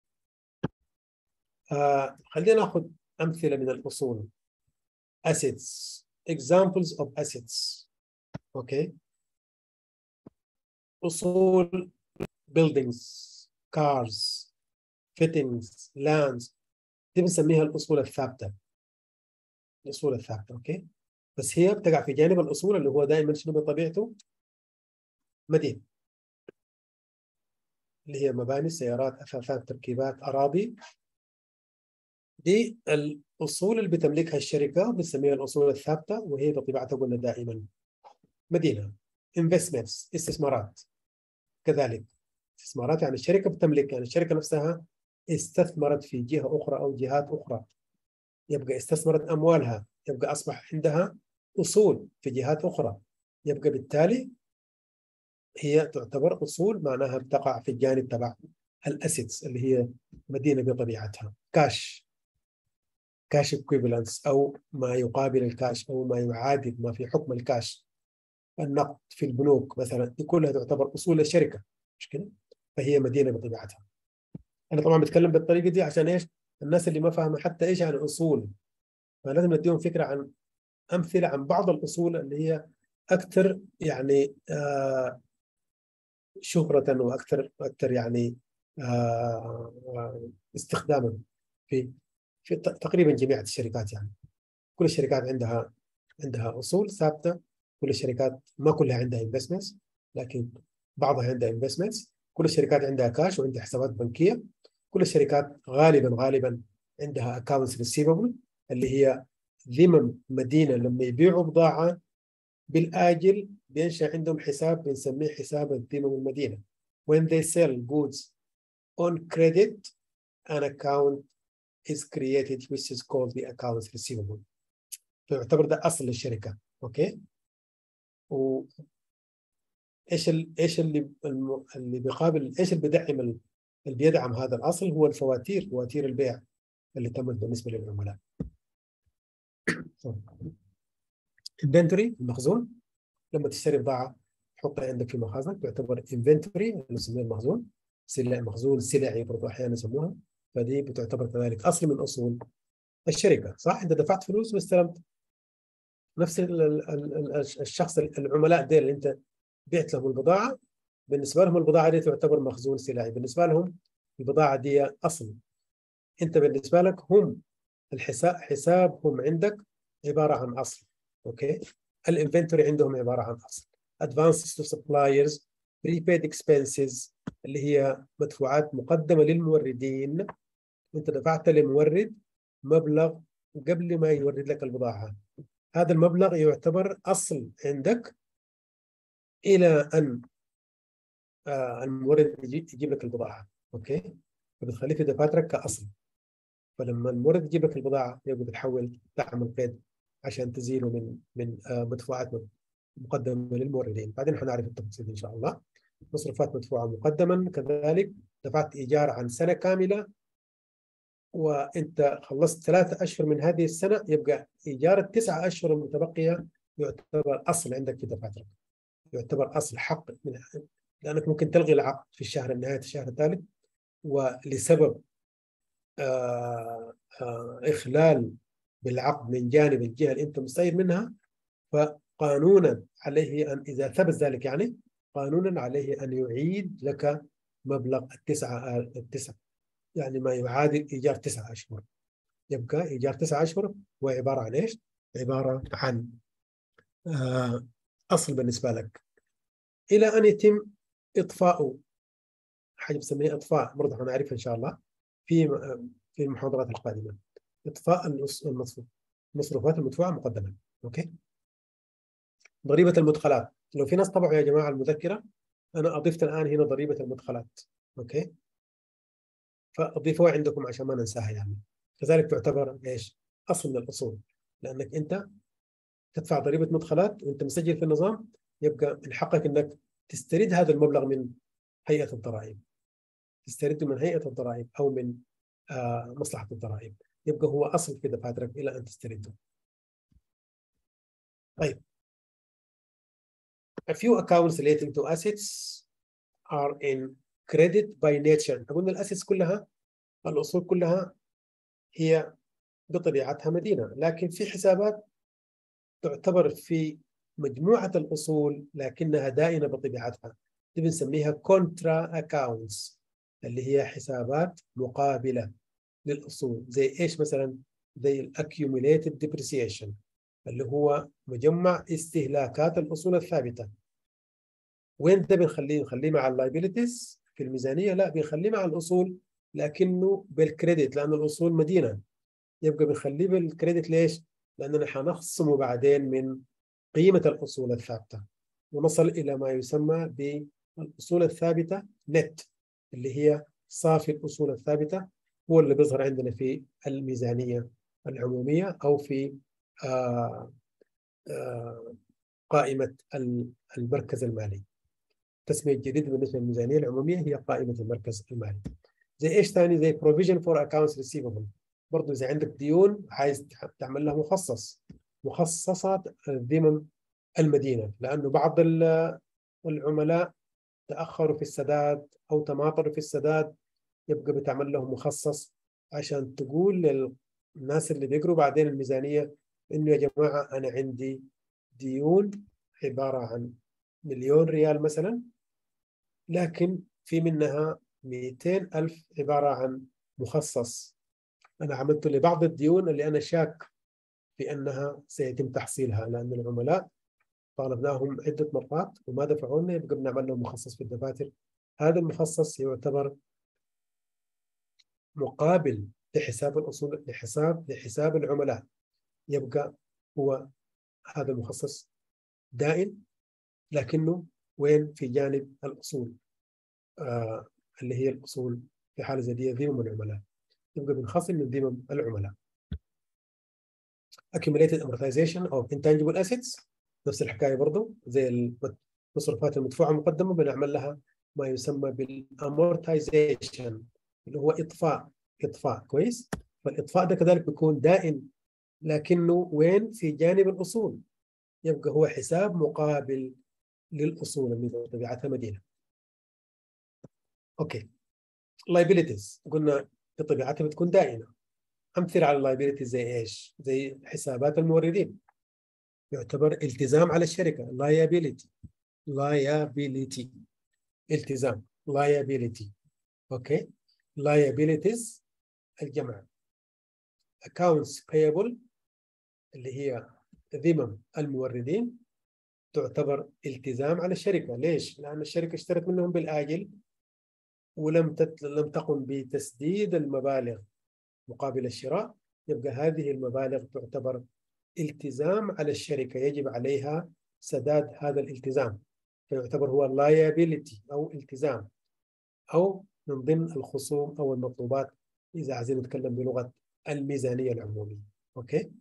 [SPEAKER 1] آه خلينا ناخذ امثله من الاصول assets examples of assets اوكي اصول buildings cars fittings lands دي بنسميها الاصول الثابته الاصول الثابته اوكي بس هي بتقع في جانب الاصول اللي هو دائما شنو بطبيعته مدين اللي هي مباني سيارات اثاثات تركيبات اراضي دي الاصول اللي بتملكها الشركه بنسميها الاصول الثابته وهي بطبيعتها قلنا دائما مدينه investments استثمارات كذلك استثمارات يعني الشركه بتملك يعني الشركه نفسها استثمرت في جهه اخرى او جهات اخرى يبقى استثمرت اموالها يبقى اصبح عندها اصول في جهات اخرى يبقى بالتالي هي تعتبر اصول معناها بتقع في الجانب تبع الاسيتس اللي هي مدينه بطبيعتها كاش كاش equivalence او ما يقابل الكاش او ما يعادل ما في حكم الكاش النقد في البنوك مثلا دي كلها تعتبر اصول الشركه مش كده؟ فهي مدينه بطبيعتها. انا طبعا بتكلم بالطريقه دي عشان ايش؟ الناس اللي ما فاهمه حتى ايش يعني اصول فلازم نديهم فكره عن امثله عن بعض الاصول اللي هي اكثر يعني آه شهره واكثر اكثر يعني آه آه استخداما في في ت- تقريبا جميع الشركات يعني كل الشركات عندها عندها اصول ثابته كل الشركات ما كلها عندها انفستمنتس لكن بعضها عندها انفستمنتس كل الشركات عندها كاش وعندها حسابات بنكيه كل الشركات غالبا غالبا عندها اكونتس ريسيفبل اللي هي ذمم مدينه لما يبيعوا بضاعه بالاجل بينشا عندهم حساب بنسميه حساب الذمم المدينه when they sell goods on credit an account is created which is called the accounts receivable فيعتبر ده اصل الشركه اوكي و ايش ال... ايش اللي الم... اللي بيقابل ايش اللي بيدعم ال... اللي بيدعم هذا الاصل هو الفواتير فواتير البيع اللي تمت بالنسبه للعملاء انفنتوري المخزون لما تشتري بضاعه تحطها عندك في مخازن تعتبر انفنتوري اللي نسميه المخزون سلع مخزون سلعي برضو احيانا يسموها فدي بتعتبر كذلك اصل من اصول الشركه صح انت دفعت فلوس واستلمت نفس ال ال ال الشخص العملاء ديل اللي انت بعت لهم البضاعه بالنسبه لهم البضاعه دي تعتبر مخزون سلعي بالنسبه لهم البضاعه دي اصل انت بالنسبه لك هم الحساب حسابهم عندك عباره عن اصل اوكي الانفنتوري عندهم عباره عن اصل advances to suppliers prepaid expenses اللي هي مدفوعات مقدمه للموردين انت دفعت للمورد مبلغ قبل ما يورد لك البضاعه هذا المبلغ يعتبر اصل عندك الى ان آه المورد يجيب لك البضاعه اوكي فبتخليه في دفاترك كاصل فلما المورد يجيب لك البضاعه يبقى بتحول تعمل قيد عشان تزيله من من آه مدفوعات مقدمه للموردين بعدين حنعرف التفاصيل ان شاء الله مصروفات مدفوعه مقدما كذلك دفعت ايجار عن سنه كامله وانت خلصت ثلاثة اشهر من هذه السنه يبقى ايجار التسعة اشهر المتبقيه يعتبر اصل عندك في دفاترك يعتبر اصل حق من لانك ممكن تلغي العقد في الشهر نهايه الشهر الثالث ولسبب آه آه اخلال بالعقد من جانب الجهه اللي انت مستعير منها فقانونا عليه ان اذا ثبت ذلك يعني قانونا عليه ان يعيد لك مبلغ التسعه التسعه يعني ما يعادل ايجار تسعه اشهر يبقى ايجار تسعه اشهر هو عباره عن ايش؟ عباره عن آه اصل بالنسبه لك الى ان يتم اطفاؤه حاجه بسميها اطفاء برضه حنعرفها ان شاء الله في في المحاضرات القادمه اطفاء المصروف المصروفات المدفوعه مقدما اوكي ضريبه المدخلات لو في ناس طبعوا يا جماعه المذكره انا اضفت الان هنا ضريبه المدخلات اوكي فاضيفوها عندكم عشان ما ننساها يعني كذلك تعتبر ايش؟ اصل من الاصول لانك انت تدفع ضريبه مدخلات وانت مسجل في النظام يبقى من حقك انك تسترد هذا المبلغ من هيئه الضرائب تسترده من هيئه الضرائب او من آه مصلحه الضرائب يبقى هو اصل في دفاترك الى ان تسترده. طيب A few accounts relating to assets are in credit by nature. قلنا الاسيتس كلها الاصول كلها هي بطبيعتها مدينه، لكن في حسابات تعتبر في مجموعه الاصول لكنها دائنه بطبيعتها. دي بنسميها كونترا اكاونتس اللي هي حسابات مقابله للاصول زي ايش مثلا؟ زي الاكيوميليتد ديبريسيشن اللي هو مجمع استهلاكات الاصول الثابته. وين ده بنخليه؟ نخليه مع اللايبيليتيز في الميزانيه؟ لا بنخليه مع الاصول لكنه بالكريدت لان الاصول مدينه. يبقى بنخليه بالكريدت ليش؟ لاننا حنخصمه بعدين من قيمه الاصول الثابته. ونصل الى ما يسمى بالاصول الثابته نت اللي هي صافي الاصول الثابته هو اللي بيظهر عندنا في الميزانيه العموميه او في آآ آآ قائمه المركز المالي. التسميه الجديده بالنسبه للميزانيه العموميه هي قائمه المركز المالي. زي ايش ثاني؟ زي provision for accounts receivable برضه اذا عندك ديون عايز تعمل لها مخصص مخصصات ضمن المدينه لانه بعض العملاء تاخروا في السداد او تماطلوا في السداد يبقى بتعمل لهم مخصص عشان تقول للناس اللي بيقروا بعدين الميزانيه انه يا جماعه انا عندي ديون عباره عن مليون ريال مثلا لكن في منها 200 ألف عبارة عن مخصص أنا عملته لبعض الديون اللي أنا شاك في أنها سيتم تحصيلها لأن العملاء طالبناهم عدة مرات وما دفعوا لنا يبقى بنعمل لهم مخصص في الدفاتر هذا المخصص يعتبر مقابل لحساب الأصول لحساب لحساب العملاء يبقى هو هذا المخصص دائم لكنه وين في جانب الأصول آه اللي هي الأصول في حالة زي دي ذمم العملاء يبقى بنخصم من ذمم العملاء accumulated amortization of intangible assets نفس الحكاية برضو زي المصروفات المدفوعة مقدمة بنعمل لها ما يسمى بالامورتايزيشن اللي هو إطفاء إطفاء كويس فالإطفاء ده كذلك بيكون دائم لكنه وين في جانب الأصول يبقى هو حساب مقابل للأصول اللي طبيعتها مدينة أوكي liabilities قلنا بطبيعتها بتكون دائمة أمثلة على liabilities زي إيش؟ زي حسابات الموردين يعتبر التزام على الشركة liability liability التزام liability أوكي liabilities الجمع accounts payable اللي هي ذمم الموردين تعتبر التزام على الشركة ليش؟ لأن الشركة اشترت منهم بالآجل ولم تت... لم تقم بتسديد المبالغ مقابل الشراء يبقى هذه المبالغ تعتبر التزام على الشركة يجب عليها سداد هذا الالتزام فيعتبر هو liability أو التزام أو من ضمن الخصوم أو المطلوبات إذا عايزين نتكلم بلغة الميزانية العمومية أوكي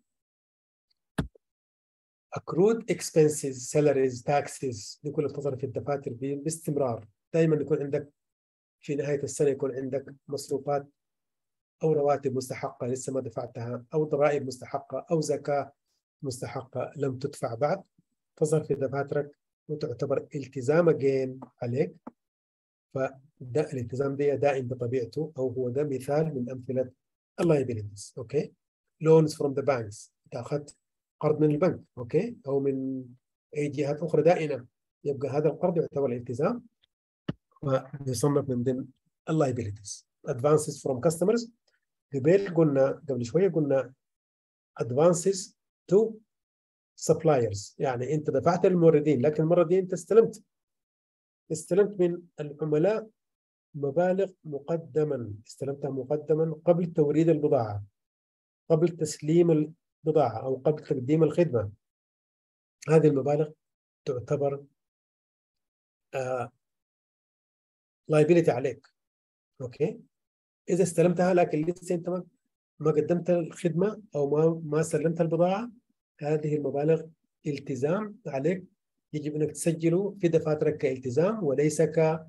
[SPEAKER 1] accrued expenses salaries taxes دي كلها بتظهر في الدفاتر باستمرار دائما يكون عندك في نهاية السنة يكون عندك مصروفات أو رواتب مستحقة لسه ما دفعتها أو ضرائب مستحقة أو زكاة مستحقة لم تدفع بعد تظهر في دفاترك وتعتبر التزام جين عليك فده الالتزام ده دائم بطبيعته أو هو ده مثال من أمثلة liabilities أوكي loans from the banks أنت أخذت قرض من البنك أوكي أو من أي جهات أخرى دائنة يبقى هذا القرض يعتبر التزام ويصنف من ضمن liabilities advances from customers قبل قلنا قبل شوية قلنا advances to suppliers يعني أنت دفعت للموردين لكن المرة دي أنت استلمت استلمت من العملاء مبالغ مقدما استلمتها مقدما قبل توريد البضاعة قبل تسليم البضاعة أو قبل تقديم الخدمة هذه المبالغ تعتبر آه liability عليك اوكي اذا استلمتها لكن لسه انت ما ما قدمت الخدمه او ما ما سلمت البضاعه هذه المبالغ التزام عليك يجب انك تسجله في دفاترك كالتزام وليس ك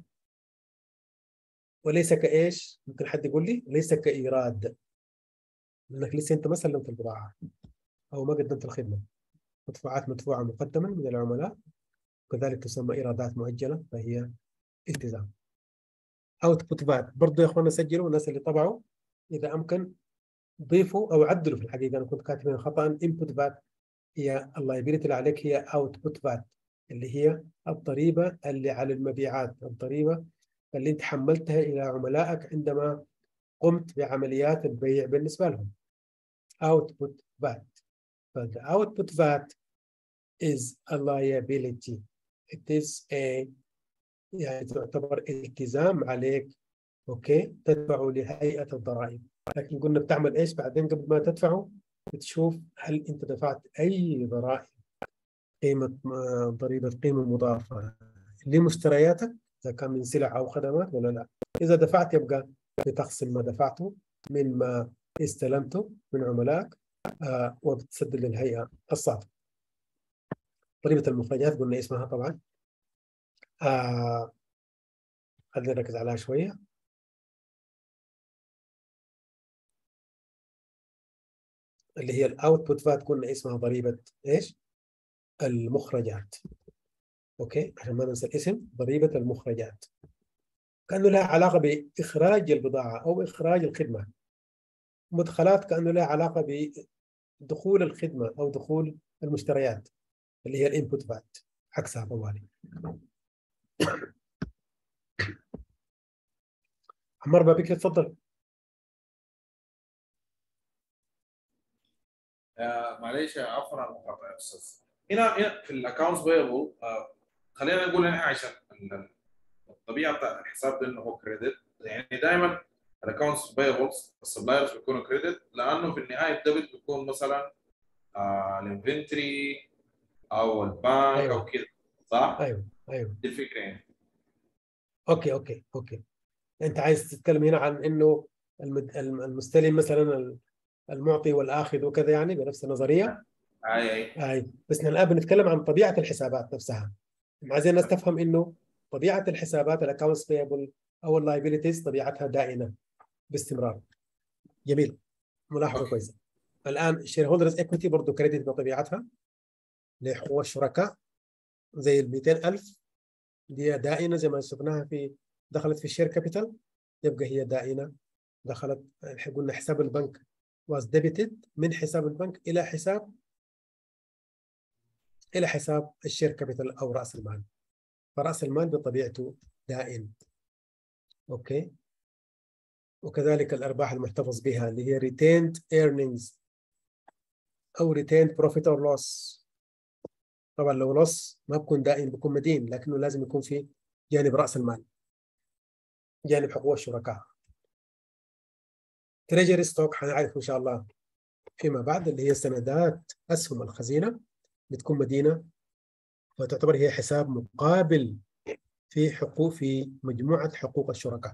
[SPEAKER 1] وليس كايش؟ ممكن حد يقول لي ليس كايراد لانك لسه انت ما سلمت البضاعه او ما قدمت الخدمه مدفوعات مدفوعه مقدما من العملاء كذلك تسمى ايرادات مؤجله فهي التزام اوتبوت فات برضه يا اخوانا سجلوا الناس اللي طبعوا اذا امكن ضيفوا او عدلوا في الحقيقه انا كنت كاتبين خطا انبوت فات هي اللايبيلتي اللي عليك هي اوتبوت فات اللي هي الضريبه اللي على المبيعات الضريبه اللي انت حملتها الى عملائك عندما قمت بعمليات البيع بالنسبه لهم output VAT but the output VAT is a liability it is a يعني تعتبر التزام عليك اوكي تدفعه لهيئه الضرائب لكن قلنا بتعمل ايش بعدين قبل ما تدفعه بتشوف هل انت دفعت اي ضرائب قيمه ضريبه قيمه مضافه لمشترياتك اذا كان من سلع او خدمات ولا لا اذا دفعت يبقى بتخصم ما دفعته من ما استلمته من عملائك آه وبتسدد للهيئه الصادقه ضريبه المخرجات قلنا اسمها طبعا آه خلينا نركز عليها شوية اللي هي الاوتبوت فات قلنا اسمها ضريبه ايش؟ المخرجات اوكي عشان ما ننسى الاسم ضريبه المخرجات كانه لها علاقه باخراج البضاعه او اخراج الخدمه مدخلات كانه لها علاقه بدخول الخدمه او دخول المشتريات اللي هي الانبوت فات عكسها طوالي عمار بابك تفضل
[SPEAKER 2] آه معلش عفوا على المقاطعه يا استاذ هنا هنا في الاكونتس بيبل آه خلينا نقول احنا عشان الطبيعه بتاع الحساب ده انه هو كريدت يعني دائما الاكونتس بيبلز السبلايرز بيكونوا كريدت لانه في النهايه الدبت بيكون مثلا آه الانفنتري او البنك
[SPEAKER 1] أيوة.
[SPEAKER 2] او كده صح؟
[SPEAKER 1] ايوه ايوه
[SPEAKER 2] دي الفكره يعني
[SPEAKER 1] اوكي اوكي اوكي انت عايز تتكلم هنا عن انه المد... الم- المستلم مثلا المعطي والاخذ وكذا يعني بنفس النظريه
[SPEAKER 2] اي اي
[SPEAKER 1] اي بس نحن الان بنتكلم عن طبيعه الحسابات نفسها عايزين الناس تفهم انه طبيعه الحسابات الاكونتس بيبل او اللايبيليتيز طبيعتها دائمه باستمرار جميل ملاحظه
[SPEAKER 2] أوكي.
[SPEAKER 1] كويسه الان الشير هولدرز ايكويتي برضه كريدت بطبيعتها لحقوق الشركاء زي ال 200000 دي دائنه زي ما شفناها في دخلت في الشير كابيتال يبقى هي دائنه دخلت قلنا حساب البنك was debited من حساب البنك الى حساب الى حساب الشير كابيتال او راس المال فراس المال بطبيعته دائم اوكي وكذلك الارباح المحتفظ بها اللي هي retained earnings او retained profit or loss طبعا لو loss ما بكون دائم بكون مدين لكنه لازم يكون في جانب راس المال جانب حقوق الشركاء تريجري ستوك حنعرف ان شاء الله فيما بعد اللي هي سندات اسهم الخزينه بتكون مدينه فتعتبر هي حساب مقابل في حقوق في مجموعه حقوق الشركاء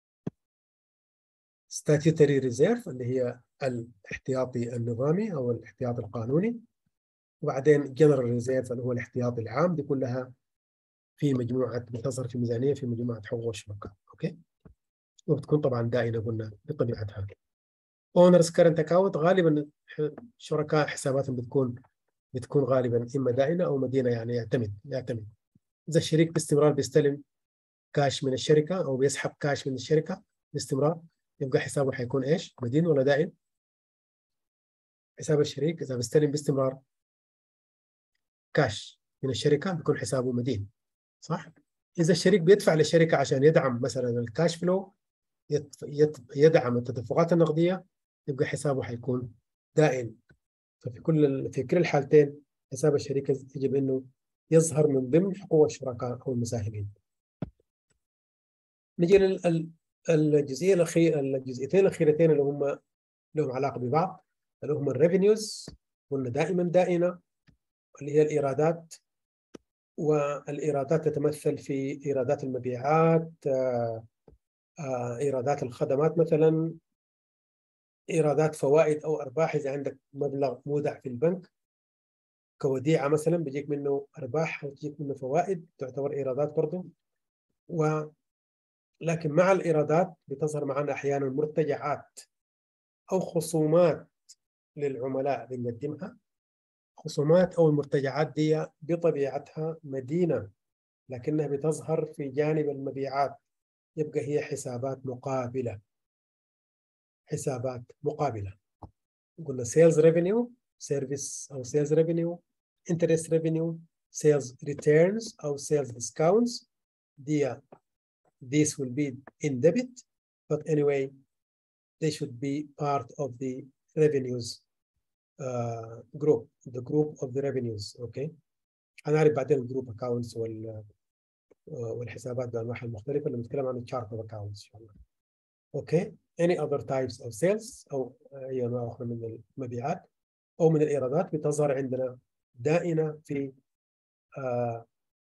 [SPEAKER 1] statutory reserve اللي هي الاحتياطي النظامي او الاحتياطي القانوني وبعدين general reserve اللي هو الاحتياطي العام دي كلها في مجموعه بتظهر في ميزانيه في مجموعه حقوق الشركاء اوكي وبتكون طبعا دائنه قلنا بطبيعتها اونرز كرنت اكاونت غالبا شركاء حساباتهم بتكون بتكون غالبا اما دائنه او مدينه يعني يعتمد يعتمد اذا الشريك باستمرار بيستلم كاش من الشركه او بيسحب كاش من الشركه باستمرار يبقى حسابه حيكون ايش؟ مدين ولا دائن؟ حساب الشريك اذا بيستلم باستمرار كاش من الشركه بيكون حسابه مدين صح؟ اذا الشريك بيدفع للشركه عشان يدعم مثلا الكاش فلو يدعم التدفقات النقديه يبقى حسابه حيكون دائم ففي كل في كل الحالتين حساب الشركه يجب انه يظهر من ضمن حقوق الشركاء او المساهمين. نجي للجزئيه الاخيره الجزئيتين الاخيرتين اللي هم لهم علاقه ببعض اللي هم الريفينيوز قلنا دائما دائنه اللي هي الايرادات والايرادات تتمثل في ايرادات المبيعات ايرادات الخدمات مثلا ايرادات فوائد او ارباح اذا عندك مبلغ مودع في البنك كوديعه مثلا بيجيك منه ارباح وتجيك منه فوائد تعتبر ايرادات برضه و لكن مع الايرادات بتظهر معنا احيانا مرتجعات او خصومات للعملاء بنقدمها خصومات او المرتجعات دي بطبيعتها مدينه لكنها بتظهر في جانب المبيعات يبقى هي حسابات مقابله حسابات مقابله قلنا sales revenue service او sales revenue interest revenue sales returns او sales discounts دي this will be in debit but anyway they should be part of the revenues uh, group the group of the revenues okay هنعرف بعدين الجروب accounts وال والحسابات بانواعها المختلفه اللي بنتكلم عن الشارت اوف اكونتس ان شاء الله. اوكي any other types of sales او اي انواع اخرى من المبيعات او من الايرادات بتظهر عندنا دائنه في آه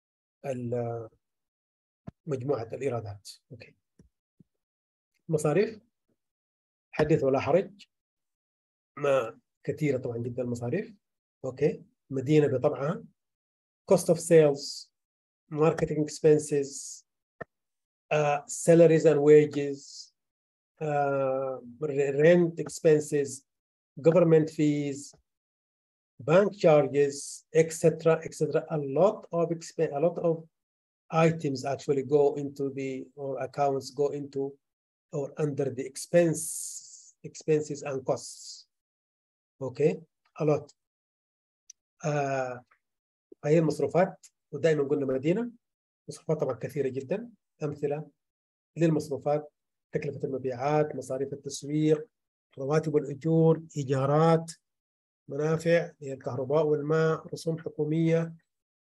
[SPEAKER 1] مجموعه الايرادات اوكي مصاريف حدث ولا حرج ما كثيره طبعا جدا المصاريف اوكي مدينه بطبعها cost of sales marketing expenses uh, salaries and wages uh, rent expenses government fees, bank charges, etc., etc. A lot of exp- a lot of items actually go into the or accounts go into or under the expense expenses and costs. Okay, a lot. آه هي المصروفات ودائما قلنا مدينه مصروفات طبعا كثيره جدا امثله للمصروفات تكلفه المبيعات مصاريف التسويق رواتب الاجور ايجارات منافع هي الكهرباء والماء رسوم حكوميه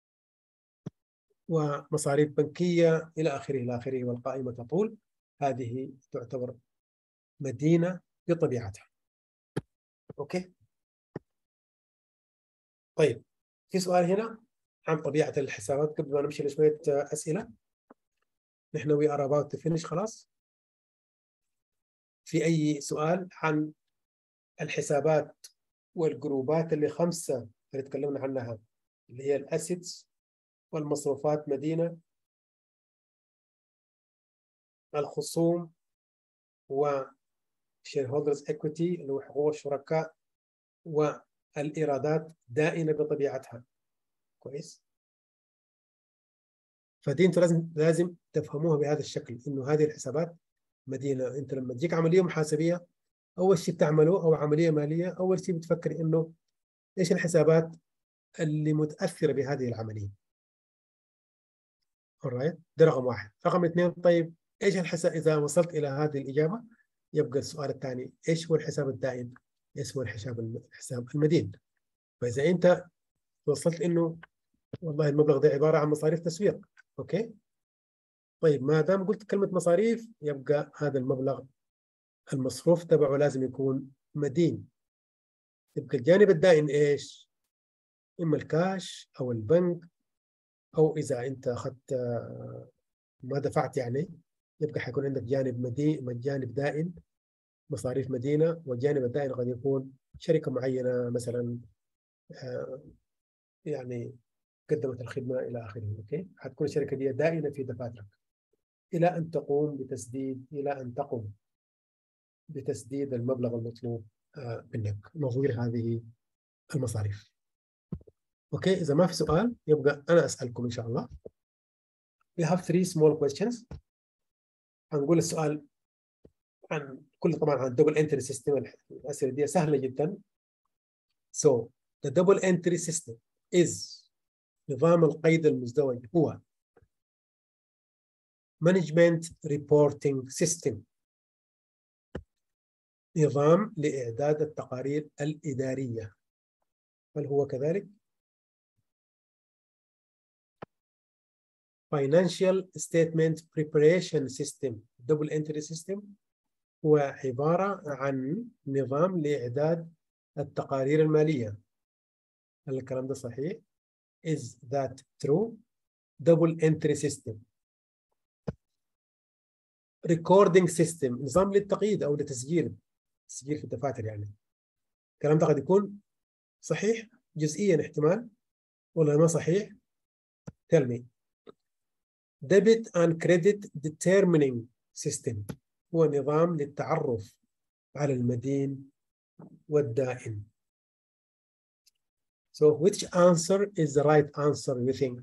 [SPEAKER 1] ومصاريف بنكيه الى اخره الى اخره والقائمه تطول هذه تعتبر مدينه بطبيعتها اوكي طيب في سؤال هنا عن طبيعه الحسابات قبل ما نمشي لشويه اسئله نحن وي ار اباوت تو فينش خلاص في اي سؤال عن الحسابات والجروبات اللي خمسه اللي تكلمنا عنها اللي هي الاسيتس والمصروفات مدينه الخصوم و shareholders equity اللي هو حقوق الشركاء والإيرادات دائنة بطبيعتها كويس فدي انتوا لازم لازم تفهموها بهذا الشكل انه هذه الحسابات مدينه انت لما تجيك عمليه محاسبيه اول شيء بتعمله او عمليه ماليه اول شيء بتفكر انه ايش الحسابات اللي متاثره بهذه العمليه alright ده رقم واحد رقم اثنين طيب ايش الحساب اذا وصلت الى هذه الاجابه يبقى السؤال الثاني ايش هو الحساب الدائم ايش هو الحساب الحساب المدين فاذا انت وصلت انه والله المبلغ ده عباره عن مصاريف تسويق اوكي طيب ما دام قلت كلمه مصاريف يبقى هذا المبلغ المصروف تبعه لازم يكون مدين يبقى الجانب الدائن ايش اما الكاش او البنك او اذا انت اخذت ما دفعت يعني يبقى حيكون عندك جانب مدين جانب دائن مصاريف مدينه والجانب الدائن قد يكون شركه معينه مثلا يعني قدمت الخدمه الى اخره اوكي حتكون الشركه دي دائنه في دفاترك الى ان تقوم بتسديد الى ان تقوم بتسديد المبلغ المطلوب منك نظير هذه المصاريف اوكي اذا ما في سؤال يبقى انا اسالكم ان شاء الله we have three small questions هنقول السؤال عن كل طبعا عن double entry system الاسئله دي سهله جدا so the double entry system is نظام القيد المزدوج هو management reporting system نظام لإعداد التقارير الإدارية هل هو كذلك؟ Financial Statement Preparation System Double Entry System هو عبارة عن نظام لإعداد التقارير المالية هل الكلام ده صحيح؟ Is that true? Double Entry System Recording System نظام للتقييد أو لتسجيل تسجيل في الدفاتر يعني الكلام ده قد يكون صحيح جزئيا احتمال ولا ما صحيح tell me debit and credit determining system هو نظام للتعرف على المدين والدائن so which answer is the right answer you think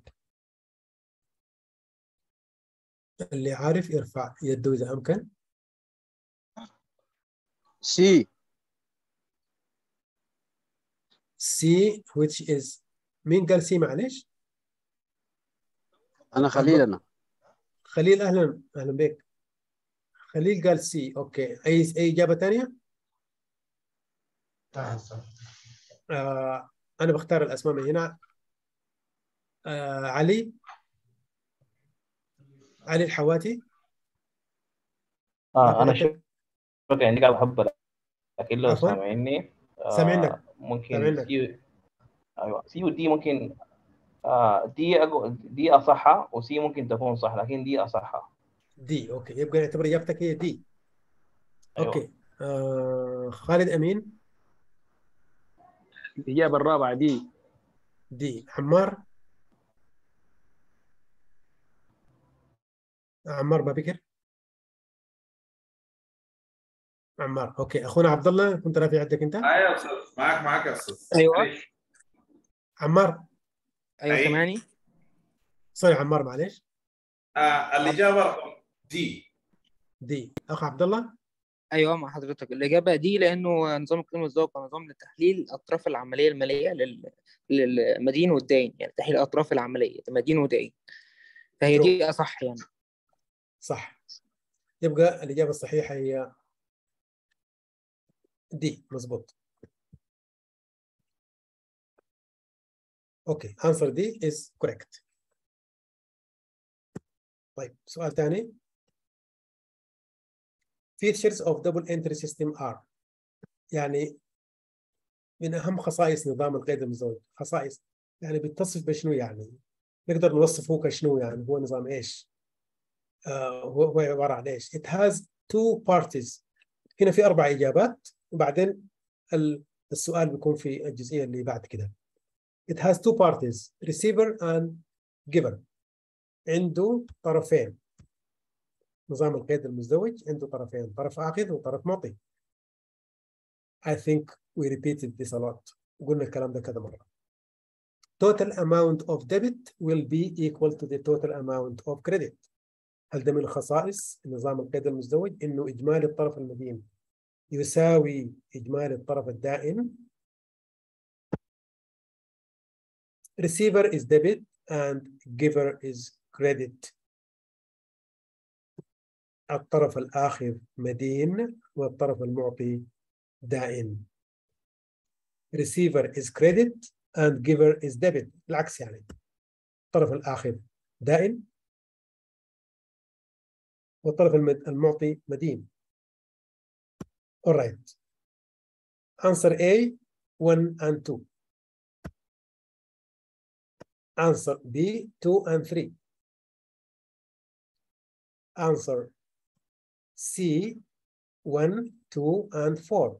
[SPEAKER 1] اللي عارف يرفع يده إذا أمكن
[SPEAKER 9] سي
[SPEAKER 1] C which is مين قال سي معلش؟
[SPEAKER 9] انا خليل انا
[SPEAKER 1] خليل اهلا اهلا بك خليل قال سي اوكي اي اي اجابه ثانيه؟ آه انا بختار الاسماء من هنا آه علي علي الحواتي
[SPEAKER 10] اه انا شوف يعني قاعد احب لكن لو
[SPEAKER 1] عفواً.
[SPEAKER 10] سامعني آه
[SPEAKER 1] سامعينك.
[SPEAKER 10] ممكن
[SPEAKER 1] سامعينك.
[SPEAKER 10] سي ايوه سي ودي ممكن آه دي أقو... دي اصحها وسي ممكن تكون صح لكن دي اصحها
[SPEAKER 1] دي اوكي يبقى نعتبر اجابتك هي دي
[SPEAKER 10] أيوة.
[SPEAKER 1] اوكي آه خالد امين
[SPEAKER 11] الإجابة الرابعة دي
[SPEAKER 1] دي عمار عمار ما بكر عمار اوكي اخونا عبد الله كنت رافع يدك انت
[SPEAKER 2] ايوه يا استاذ معك معك يا استاذ
[SPEAKER 8] أيوة.
[SPEAKER 2] معلش.
[SPEAKER 1] عمار
[SPEAKER 8] ايوه
[SPEAKER 2] أي.
[SPEAKER 8] سامعني
[SPEAKER 1] سوري عمار معلش
[SPEAKER 2] آه الاجابه رقم دي
[SPEAKER 1] دي اخ عبد الله
[SPEAKER 8] ايوه مع حضرتك الاجابه دي لانه نظام القيمه والزواج هو نظام لتحليل اطراف العمليه الماليه لل... للمدين والدين يعني تحليل اطراف العمليه مدين ودين فهي دي اصح يعني
[SPEAKER 1] صح يبقى الاجابه الصحيحه هي دي مظبوط اوكي answer دي is correct طيب سؤال ثاني features of double entry system are يعني من أهم خصائص نظام القيد المزدوج خصائص يعني بيتصف بشنو يعني نقدر نوصفه كشنو يعني هو نظام إيش آه هو هو عبارة عن إيش it has two parties هنا في أربع إجابات وبعدين ال- السؤال بيكون في الجزئية اللي بعد كده it has two parties receiver and giver عنده طرفين نظام القيد المزدوج عنده طرفين طرف آخذ وطرف معطي I think we repeated this a lot قلنا الكلام ده كذا مرة total amount of debit will be equal to the total amount of credit هل ده من خصائص نظام القيد المزدوج انه اجمالي الطرف المدين يساوي اجمالي الطرف الدائن receiver is debit and giver is credit الطرف الآخر مدين والطرف المعطي دائن receiver is credit and giver is debit العكس يعني الطرف الآخر دائن والطرف المد- المعطي مدين alright answer A 1 and 2 answer B 2 and 3 answer C 1 2 and 4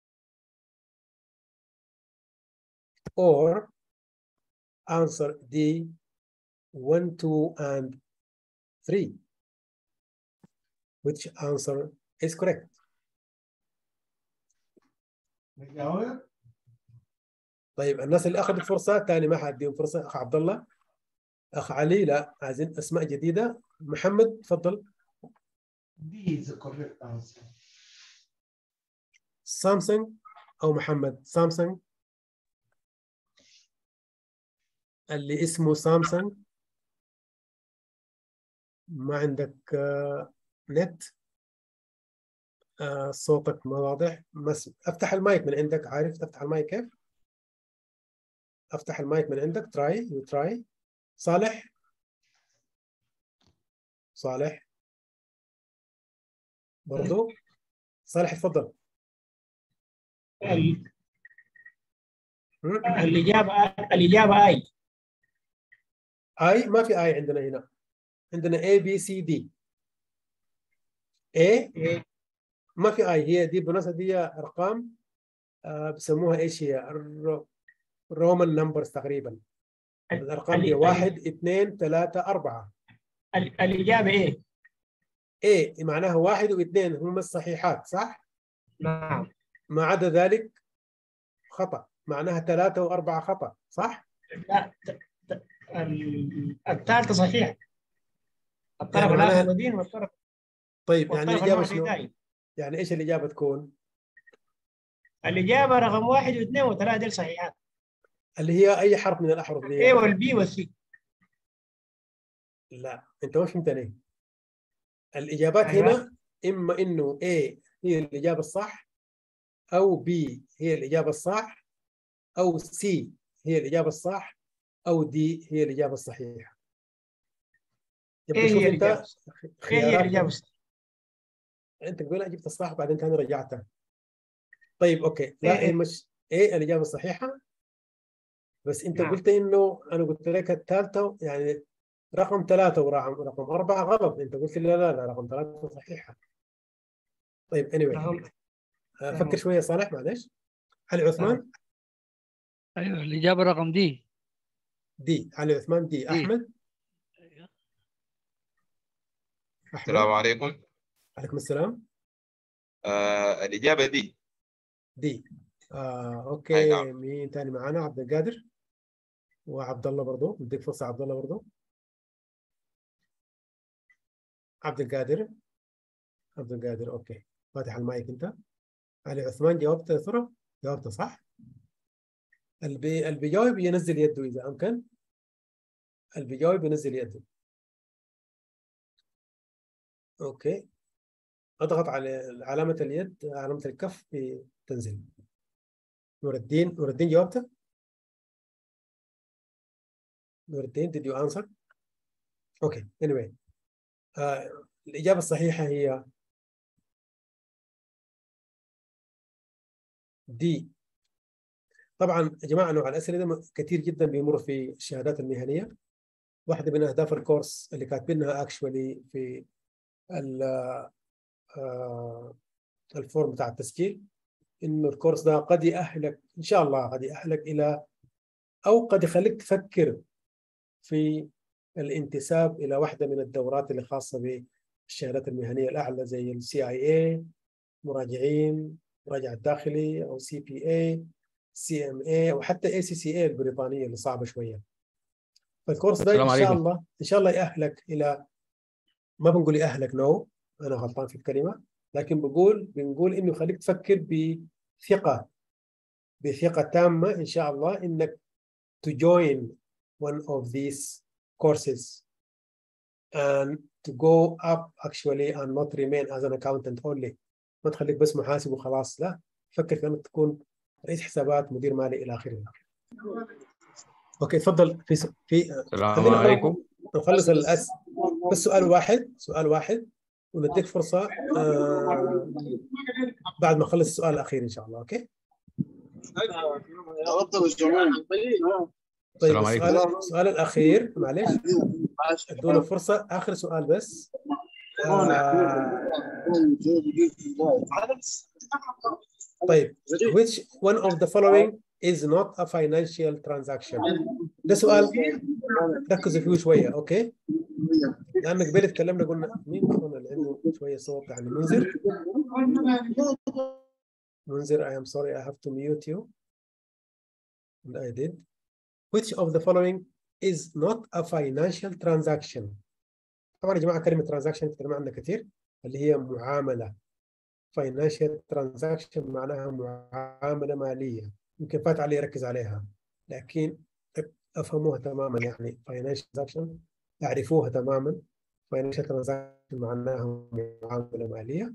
[SPEAKER 1] or answer D 1 2 and 3 which answer is correct
[SPEAKER 6] نجاوب
[SPEAKER 1] طيب الناس اللي اخذوا فرصه ثاني ما حديهم فرصه اخ عبد الله اخ علي لا عايزين اسماء جديده محمد تفضل
[SPEAKER 6] دي is the correct answer
[SPEAKER 1] سامسونج او محمد سامسونج اللي اسمه سامسونج ما عندك آه، نت آه، صوتك ما واضح مس... افتح المايك من عندك عارف تفتح المايك كيف افتح المايك من عندك تراي يو تراي صالح صالح برضو صالح تفضل
[SPEAKER 9] ال-
[SPEAKER 1] هم؟
[SPEAKER 9] الإجابة الإجابة أي
[SPEAKER 1] اي ما في اي عندنا هنا عندنا A B C D A ما في اي هي دي بالمناسبه دي ارقام آه بسموها ايش هي رومان نمبرز تقريبا الارقام دي
[SPEAKER 9] ال-
[SPEAKER 1] واحد اثنين ثلاثة أربعة
[SPEAKER 9] ال- الإجابة إيه؟
[SPEAKER 1] A معناها واحد واثنين هم الصحيحات صح؟
[SPEAKER 9] نعم
[SPEAKER 1] ما عدا ذلك خطأ معناها ثلاثة وأربعة خطأ صح؟
[SPEAKER 9] لا ت- ت- ال- الثالثة صحيح الطرف
[SPEAKER 1] يعني
[SPEAKER 9] الآخر
[SPEAKER 1] معناها-
[SPEAKER 9] مدين والطرف
[SPEAKER 1] طيب يعني
[SPEAKER 9] والطرف
[SPEAKER 1] الإجابة
[SPEAKER 9] المعطي
[SPEAKER 1] شنو؟
[SPEAKER 9] داين
[SPEAKER 1] يعني إيش الإجابة تكون؟
[SPEAKER 9] الإجابة رقم واحد واثنين وثلاثة دي صحيحات
[SPEAKER 1] اللي هي أي حرف من الأحرف دي
[SPEAKER 9] A والبي والسي
[SPEAKER 1] لا أنت ما فهمتني الإجابات
[SPEAKER 9] أيوة.
[SPEAKER 1] هنا إما إنه A هي الإجابة الصح أو B هي الإجابة الصح أو C هي الإجابة الصح أو D هي الإجابة الصحيحة يبقى
[SPEAKER 9] إيه
[SPEAKER 1] شوف
[SPEAKER 9] هي
[SPEAKER 1] أنت
[SPEAKER 9] الإجابة إيه هي
[SPEAKER 1] خيارات
[SPEAKER 9] الإجابة الصح؟
[SPEAKER 1] انت قبل جبت الصح بعدين ثاني رجعتها طيب اوكي لا
[SPEAKER 9] إيه.
[SPEAKER 1] هي مش ايه الاجابه الصحيحه بس انت
[SPEAKER 9] نعم.
[SPEAKER 1] قلت انه انا قلت لك الثالثه يعني رقم ثلاثه ورقم رقم اربعه غلط انت قلت لي لا لا لا رقم ثلاثه صحيحه طيب اني anyway.
[SPEAKER 9] نعم.
[SPEAKER 1] فكر شويه صالح معلش علي عثمان
[SPEAKER 11] ايوه الاجابه رقم دي
[SPEAKER 1] دي علي عثمان دي احمد
[SPEAKER 12] السلام عليكم
[SPEAKER 1] عليكم السلام
[SPEAKER 12] آه الاجابه دي
[SPEAKER 1] دي آه
[SPEAKER 12] أي
[SPEAKER 1] اوكي
[SPEAKER 12] نعم.
[SPEAKER 1] مين تاني معانا عبد القادر وعبد الله برضه بديك فرصة عبد الله برضه عبد القادر عبد القادر اوكي فاتح المايك انت علي عثمان جاوبت يا ترى جاوبت صح اللي بي- اللي بيجاوب ينزل يده اذا امكن اللي بيجاوب ينزل يده اوكي اضغط على علامة اليد علامة الكف تنزل نور الدين نور الدين جاوبت نور الدين did you answer اوكي anyway آه الإجابة الصحيحة هي دي طبعا يا جماعة نوع الأسئلة ده كثير جدا بيمر في الشهادات المهنية واحدة من أهداف الكورس اللي كاتبينها اكشولي في ال- آه، الفورم بتاع التسجيل إنه الكورس ده قد يأهلك إن شاء الله قد يأهلك إلى أو قد يخليك تفكر في الانتساب إلى واحدة من الدورات اللي خاصة بالشهادات المهنية الأعلى زي السي اي اي مراجعين مراجع الداخلي أو سي بي اي سي ام اي أو حتى اي سي سي اي البريطانية اللي صعبة شوية فالكورس ده
[SPEAKER 13] السلام
[SPEAKER 1] إن شاء
[SPEAKER 13] عليكم.
[SPEAKER 1] الله إن شاء الله يأهلك إلى ما بنقول يأهلك نو أنا غلطان في الكلمة لكن بقول بنقول إنه يخليك تفكر بثقة بثقة تامة إن شاء الله إنك to join one of these courses and to go up actually and not remain as an accountant only ما تخليك بس محاسب وخلاص لا فكر في انك تكون رئيس حسابات مدير مالي الى اخره اوكي تفضل في س... في
[SPEAKER 13] السلام
[SPEAKER 1] خلينا
[SPEAKER 13] عليكم.
[SPEAKER 1] نخلص الأس... بس سؤال واحد سؤال واحد ونديك فرصه آه... بعد ما اخلص السؤال الاخير ان شاء الله اوكي طيب
[SPEAKER 13] السلام عليكم.
[SPEAKER 1] السؤال السؤال الاخير معلش ادونا فرصه اخر سؤال بس آه... طيب which one of the following is not a financial transaction ده سؤال ركزوا فيه شويه اوكي لان قبل تكلمنا قلنا مين كنا اللي عنده شويه صوت يعني منذر منذر I am sorry I have to mute you and I did which of the following is not a financial transaction طبعا يا جماعه كلمه transaction تكلمنا عنها كثير اللي هي معامله financial transaction معناها معامله ماليه يمكن فات علي يركز عليها لكن افهموها تماما يعني financial transaction اعرفوها تماما financial transaction معناها معامله ماليه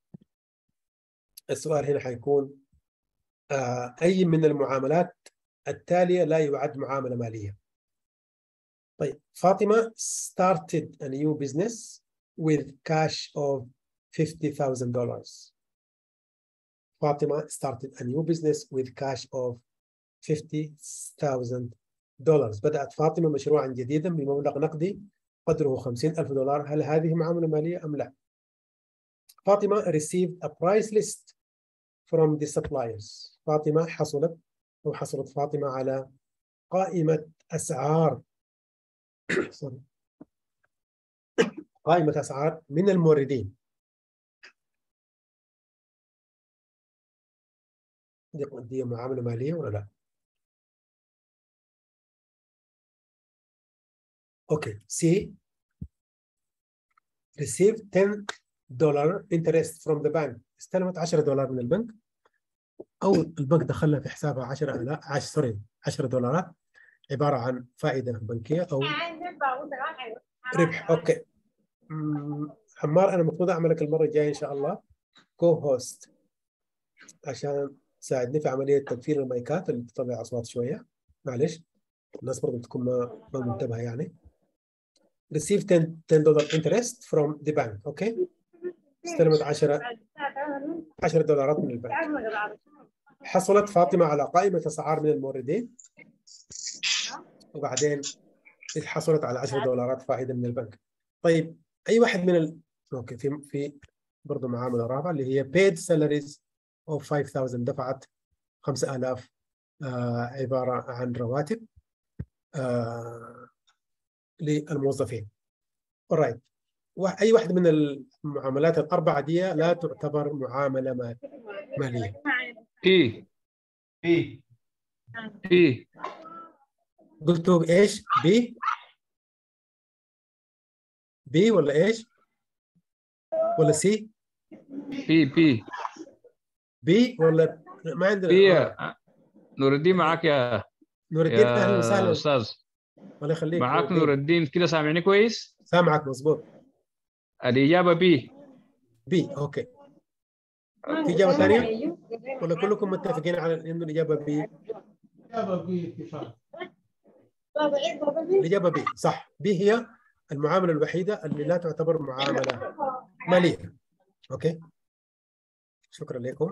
[SPEAKER 1] السؤال هنا حيكون آه اي من المعاملات التاليه لا يعد معامله ماليه طيب فاطمه started a new business with cash of $50,000 فاطمه started a new business with cash of $50,000 بدأت فاطمة مشروعا جديدا بمبلغ نقدي قدره 50,000 دولار هل هذه معاملة مالية أم لا؟ فاطمة received a price list from the suppliers فاطمة حصلت أو حصلت فاطمة على قائمة أسعار sorry. قائمة أسعار من الموردين دي دي معاملة مالية ولا لا؟ اوكي سي receive 10 دولار interest from the bank استلمت 10 دولار من البنك او البنك دخلها في حسابها 10 10 سوري 10 دولارات عباره عن فائده بنكيه او ربح اوكي مم، عمار انا المفروض اعملك المره الجايه ان شاء الله كو هوست عشان تساعدني في عمليه تكفير المايكات اللي تطلع اصوات شويه معلش الناس برضه بتكون ما ما منتبهه يعني receive 10 10 دولار interest from the bank اوكي استلمت 10 10 دولارات من البنك حصلت فاطمه على قائمه اسعار من الموردين وبعدين حصلت على 10 دولارات فائده من البنك طيب اي واحد من ال... اوكي في في برضه معامله رابعه اللي هي paid salaries of 5000 دفعت 5000 آه عباره عن رواتب آه للموظفين. alright وا- اي واحده من المعاملات الاربعه دي لا تعتبر معامله مال- ماليه
[SPEAKER 12] اي
[SPEAKER 6] اي
[SPEAKER 12] اي
[SPEAKER 1] قلتوا ايش بي بي ولا ايش ولا سي
[SPEAKER 12] بي بي
[SPEAKER 1] بي ولا ما عندنا
[SPEAKER 12] بي
[SPEAKER 1] آه.
[SPEAKER 12] نور الدين معاك يا
[SPEAKER 1] نور الدين اهلا وسهلا
[SPEAKER 12] يا استاذ
[SPEAKER 1] الله يخليك
[SPEAKER 12] معاك
[SPEAKER 1] نور
[SPEAKER 12] نور
[SPEAKER 1] الدين.
[SPEAKER 12] الدين كده سامعني كويس
[SPEAKER 1] سامعك مظبوط
[SPEAKER 12] الاجابه بي
[SPEAKER 1] بي اوكي في اجابه ثانيه ولا كلكم متفقين على انه الاجابه بي
[SPEAKER 6] اجابه باتفاق
[SPEAKER 1] الاجابه بي صح بي هي المعامله الوحيده اللي لا تعتبر معامله ماليه اوكي شكرا لكم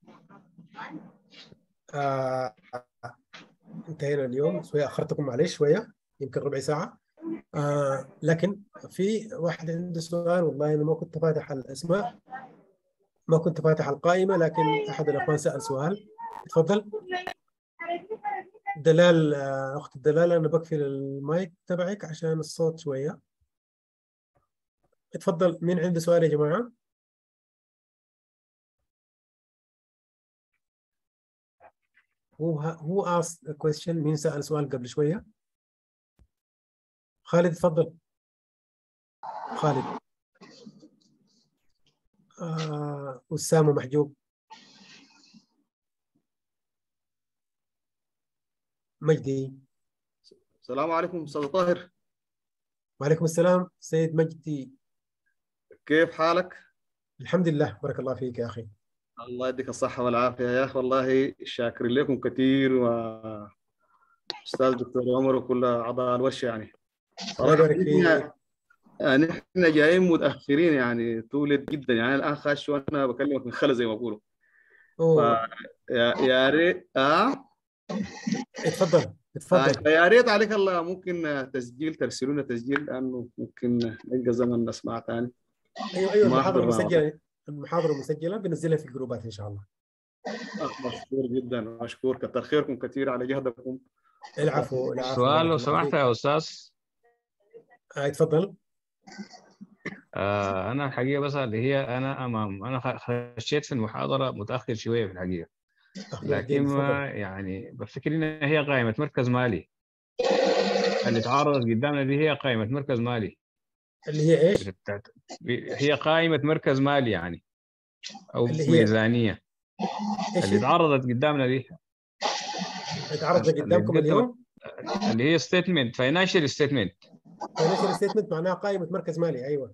[SPEAKER 1] آه انتهينا اليوم شويه اخرتكم معلش شويه يمكن ربع ساعه آه لكن في واحد عنده سؤال والله انا ما كنت فاتح الاسماء ما كنت فاتح القائمه لكن احد الاخوان سال سؤال تفضل دلال آه، اخت دلال انا بقفل المايك تبعك عشان الصوت شويه اتفضل مين عنده سؤال يا جماعه هو هو asked a question مين سأل سؤال قبل شوية خالد تفضل خالد آه أسامة محجوب مجدي
[SPEAKER 13] السلام عليكم استاذ طاهر
[SPEAKER 1] وعليكم السلام سيد مجدي
[SPEAKER 13] كيف حالك؟
[SPEAKER 1] الحمد لله بارك الله فيك يا أخي
[SPEAKER 13] الله يديك الصحة والعافية يا أخي والله شاكر لكم كثير و أستاذ دكتور عمر وكل أعضاء الورشة يعني
[SPEAKER 1] الله يبارك
[SPEAKER 13] نحن-
[SPEAKER 1] فيك
[SPEAKER 13] آه، نحن جايين متأخرين يعني تولد جدا يعني أنا الآن خاش وأنا بكلمك من خلا زي ما بقولوا
[SPEAKER 1] أوه.
[SPEAKER 13] يا يا ريت آه
[SPEAKER 1] اتفضل اتفضل
[SPEAKER 13] آه، يا ريت عليك الله ممكن آه، تسجيل ترسلوا لنا تسجيل لأنه ممكن نلقى زمن نسمع ثاني
[SPEAKER 1] ايوه ايوه
[SPEAKER 13] ما
[SPEAKER 1] المحاضرة
[SPEAKER 13] أحضر معه.
[SPEAKER 1] مسجلة المحاضرة مسجلة بنزلها في الجروبات ان شاء الله
[SPEAKER 13] آه، مشكور جدا مشكور كتر خيركم كثير على جهدكم
[SPEAKER 1] العفو العفو
[SPEAKER 12] سؤال
[SPEAKER 1] بارك
[SPEAKER 12] لو
[SPEAKER 1] الله
[SPEAKER 12] سمحت
[SPEAKER 1] فيك.
[SPEAKER 12] يا استاذ
[SPEAKER 1] آه، اتفضل
[SPEAKER 12] آه انا الحقيقه بس اللي هي انا امام انا خ- خشيت في المحاضره متاخر شويه في الحقيقه
[SPEAKER 1] أخي
[SPEAKER 12] لكن
[SPEAKER 1] الدين،
[SPEAKER 12] ما
[SPEAKER 1] تفضل.
[SPEAKER 12] يعني بفتكر انها هي قائمه مركز مالي اللي تعرضت قدامنا دي هي قائمه مركز مالي
[SPEAKER 1] اللي هي ايش؟
[SPEAKER 12] بتاعت- هي قائمه مركز مالي يعني او
[SPEAKER 1] اللي هي-
[SPEAKER 12] ميزانيه
[SPEAKER 1] ايش
[SPEAKER 12] اللي
[SPEAKER 1] هي؟
[SPEAKER 12] تعرضت قدامنا دي
[SPEAKER 1] اتعرض
[SPEAKER 12] اللي
[SPEAKER 1] قدامكم
[SPEAKER 12] اتقدمت-
[SPEAKER 1] اليوم
[SPEAKER 12] اللي هي ستيتمنت فاينانشال ستيتمنت
[SPEAKER 1] فاينانشال ستيتمنت معناها قائمة مركز مالي ايوه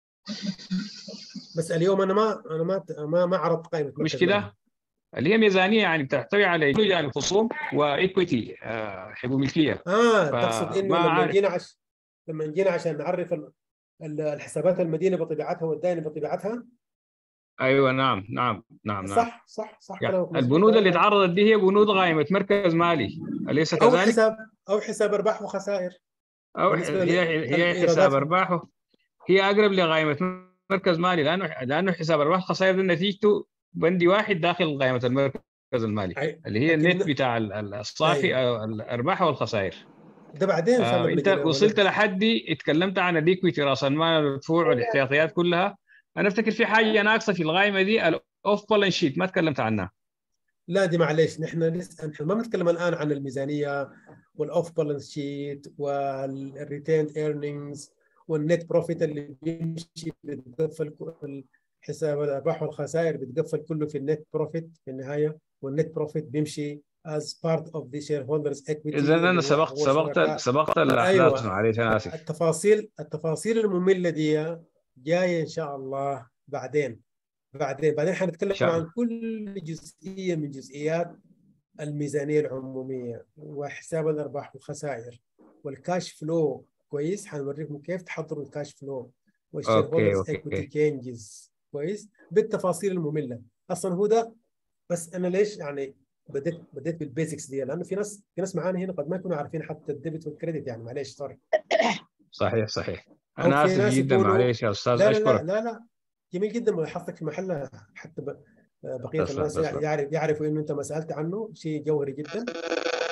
[SPEAKER 1] بس اليوم انا ما انا ما ما, ما عرضت قائمة مركز
[SPEAKER 12] مش
[SPEAKER 1] مالي.
[SPEAKER 12] كده اللي هي ميزانيه يعني بتحتوي على يعني خصوم وايكويتي حقوق ملكيه
[SPEAKER 1] اه
[SPEAKER 12] ف-
[SPEAKER 1] تقصد انه
[SPEAKER 12] ما
[SPEAKER 1] لما
[SPEAKER 12] عارف.
[SPEAKER 1] جينا عش... لما جينا عشان نعرف ال... ال- الحسابات المدينة بطبيعتها والدائنة بطبيعتها
[SPEAKER 12] ايوه نعم نعم نعم نعم
[SPEAKER 1] صح صح صح
[SPEAKER 12] يعني
[SPEAKER 1] كلامك مظبوط.
[SPEAKER 12] البنود اللي تعرضت دي هي بنود قائمه مركز مالي اليس
[SPEAKER 1] او
[SPEAKER 12] كذلك؟
[SPEAKER 1] حساب او حساب ارباح وخسائر
[SPEAKER 12] او
[SPEAKER 1] بالنسبة
[SPEAKER 12] هي هي
[SPEAKER 1] للإيرادات.
[SPEAKER 12] حساب ارباح هي اقرب لقائمه مركز مالي لانه لانه حساب ارباح خسائر دي نتيجته بندي واحد داخل قائمه المركز المالي اللي هي النت بتاع ال- ال- الصافي أو الارباح والخسائر
[SPEAKER 1] ده بعدين
[SPEAKER 12] آه
[SPEAKER 1] فعلا
[SPEAKER 12] انت
[SPEAKER 1] بدينا-
[SPEAKER 12] وصلت لحدي اتكلمت عن الايكويتي راس المال المدفوع والاحتياطيات كلها انا افتكر في حاجه ناقصه في القائمه دي الاوف بالانس شيت ما تكلمت عنها
[SPEAKER 1] لا دي معلش نحن لسه نحن ما بنتكلم الان عن الميزانيه والاوف بالانس شيت والريتيند ايرنينجز والنت بروفيت اللي بيمشي بتقفل كل- حساب الارباح والخسائر بتقفل كله في النت بروفيت في النهايه والنت بروفيت بيمشي as part of the shareholders equity
[SPEAKER 12] اذا
[SPEAKER 1] اللي
[SPEAKER 12] انا
[SPEAKER 1] هو
[SPEAKER 12] سبقت
[SPEAKER 1] هو
[SPEAKER 12] سبقت
[SPEAKER 1] الشركاء.
[SPEAKER 12] سبقت الاحداث
[SPEAKER 1] أيوة.
[SPEAKER 12] معلش انا اسف
[SPEAKER 1] التفاصيل التفاصيل الممله دي جايه ان شاء الله بعدين بعدين بعدين حنتكلم
[SPEAKER 12] إن شاء
[SPEAKER 1] عن
[SPEAKER 12] الله.
[SPEAKER 1] كل جزئيه من جزئيات الميزانيه العموميه وحساب الارباح والخسائر والكاش فلو كويس حنوريكم كيف تحضروا الكاش فلو والشير
[SPEAKER 12] أوكي،
[SPEAKER 1] هولدرز
[SPEAKER 12] أوكي.
[SPEAKER 1] ايكويتي تشينجز كويس بالتفاصيل الممله اصلا هو ده بس انا ليش يعني بديت بديت بالبيزكس دي لانه في ناس في ناس معانا هنا قد ما يكونوا عارفين حتى الديبت والكريدت يعني معلش سوري
[SPEAKER 12] صحيح صحيح
[SPEAKER 1] أو
[SPEAKER 12] انا
[SPEAKER 1] في
[SPEAKER 12] اسف
[SPEAKER 1] ناس
[SPEAKER 12] جدا
[SPEAKER 1] يكونوا-
[SPEAKER 12] معلش يا استاذ
[SPEAKER 1] لا لا لا
[SPEAKER 12] اشكرك
[SPEAKER 1] لا لا جميل جدا ملاحظتك في محلها حتى ب- بقيه
[SPEAKER 12] تسلم،
[SPEAKER 1] الناس
[SPEAKER 12] تسلم.
[SPEAKER 1] يعرف يعرفوا انه انت ما سالت عنه شيء جوهري جدا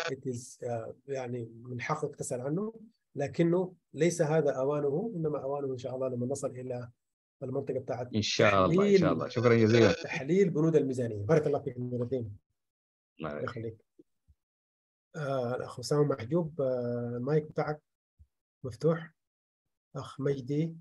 [SPEAKER 1] it is آه، يعني من حقك تسال عنه لكنه ليس هذا اوانه انما اوانه ان شاء الله لما نصل الى المنطقه بتاعت
[SPEAKER 12] ان شاء الله ان شاء الله
[SPEAKER 1] تحليل-
[SPEAKER 12] شكرا جزيلا
[SPEAKER 1] تحليل بنود الميزانيه بارك الله فيك نور الدين
[SPEAKER 12] الله
[SPEAKER 1] الله
[SPEAKER 12] يبارك.
[SPEAKER 1] يخليك آه الاخ اسامه محجوب آه المايك بتاعك مفتوح اخ مجدي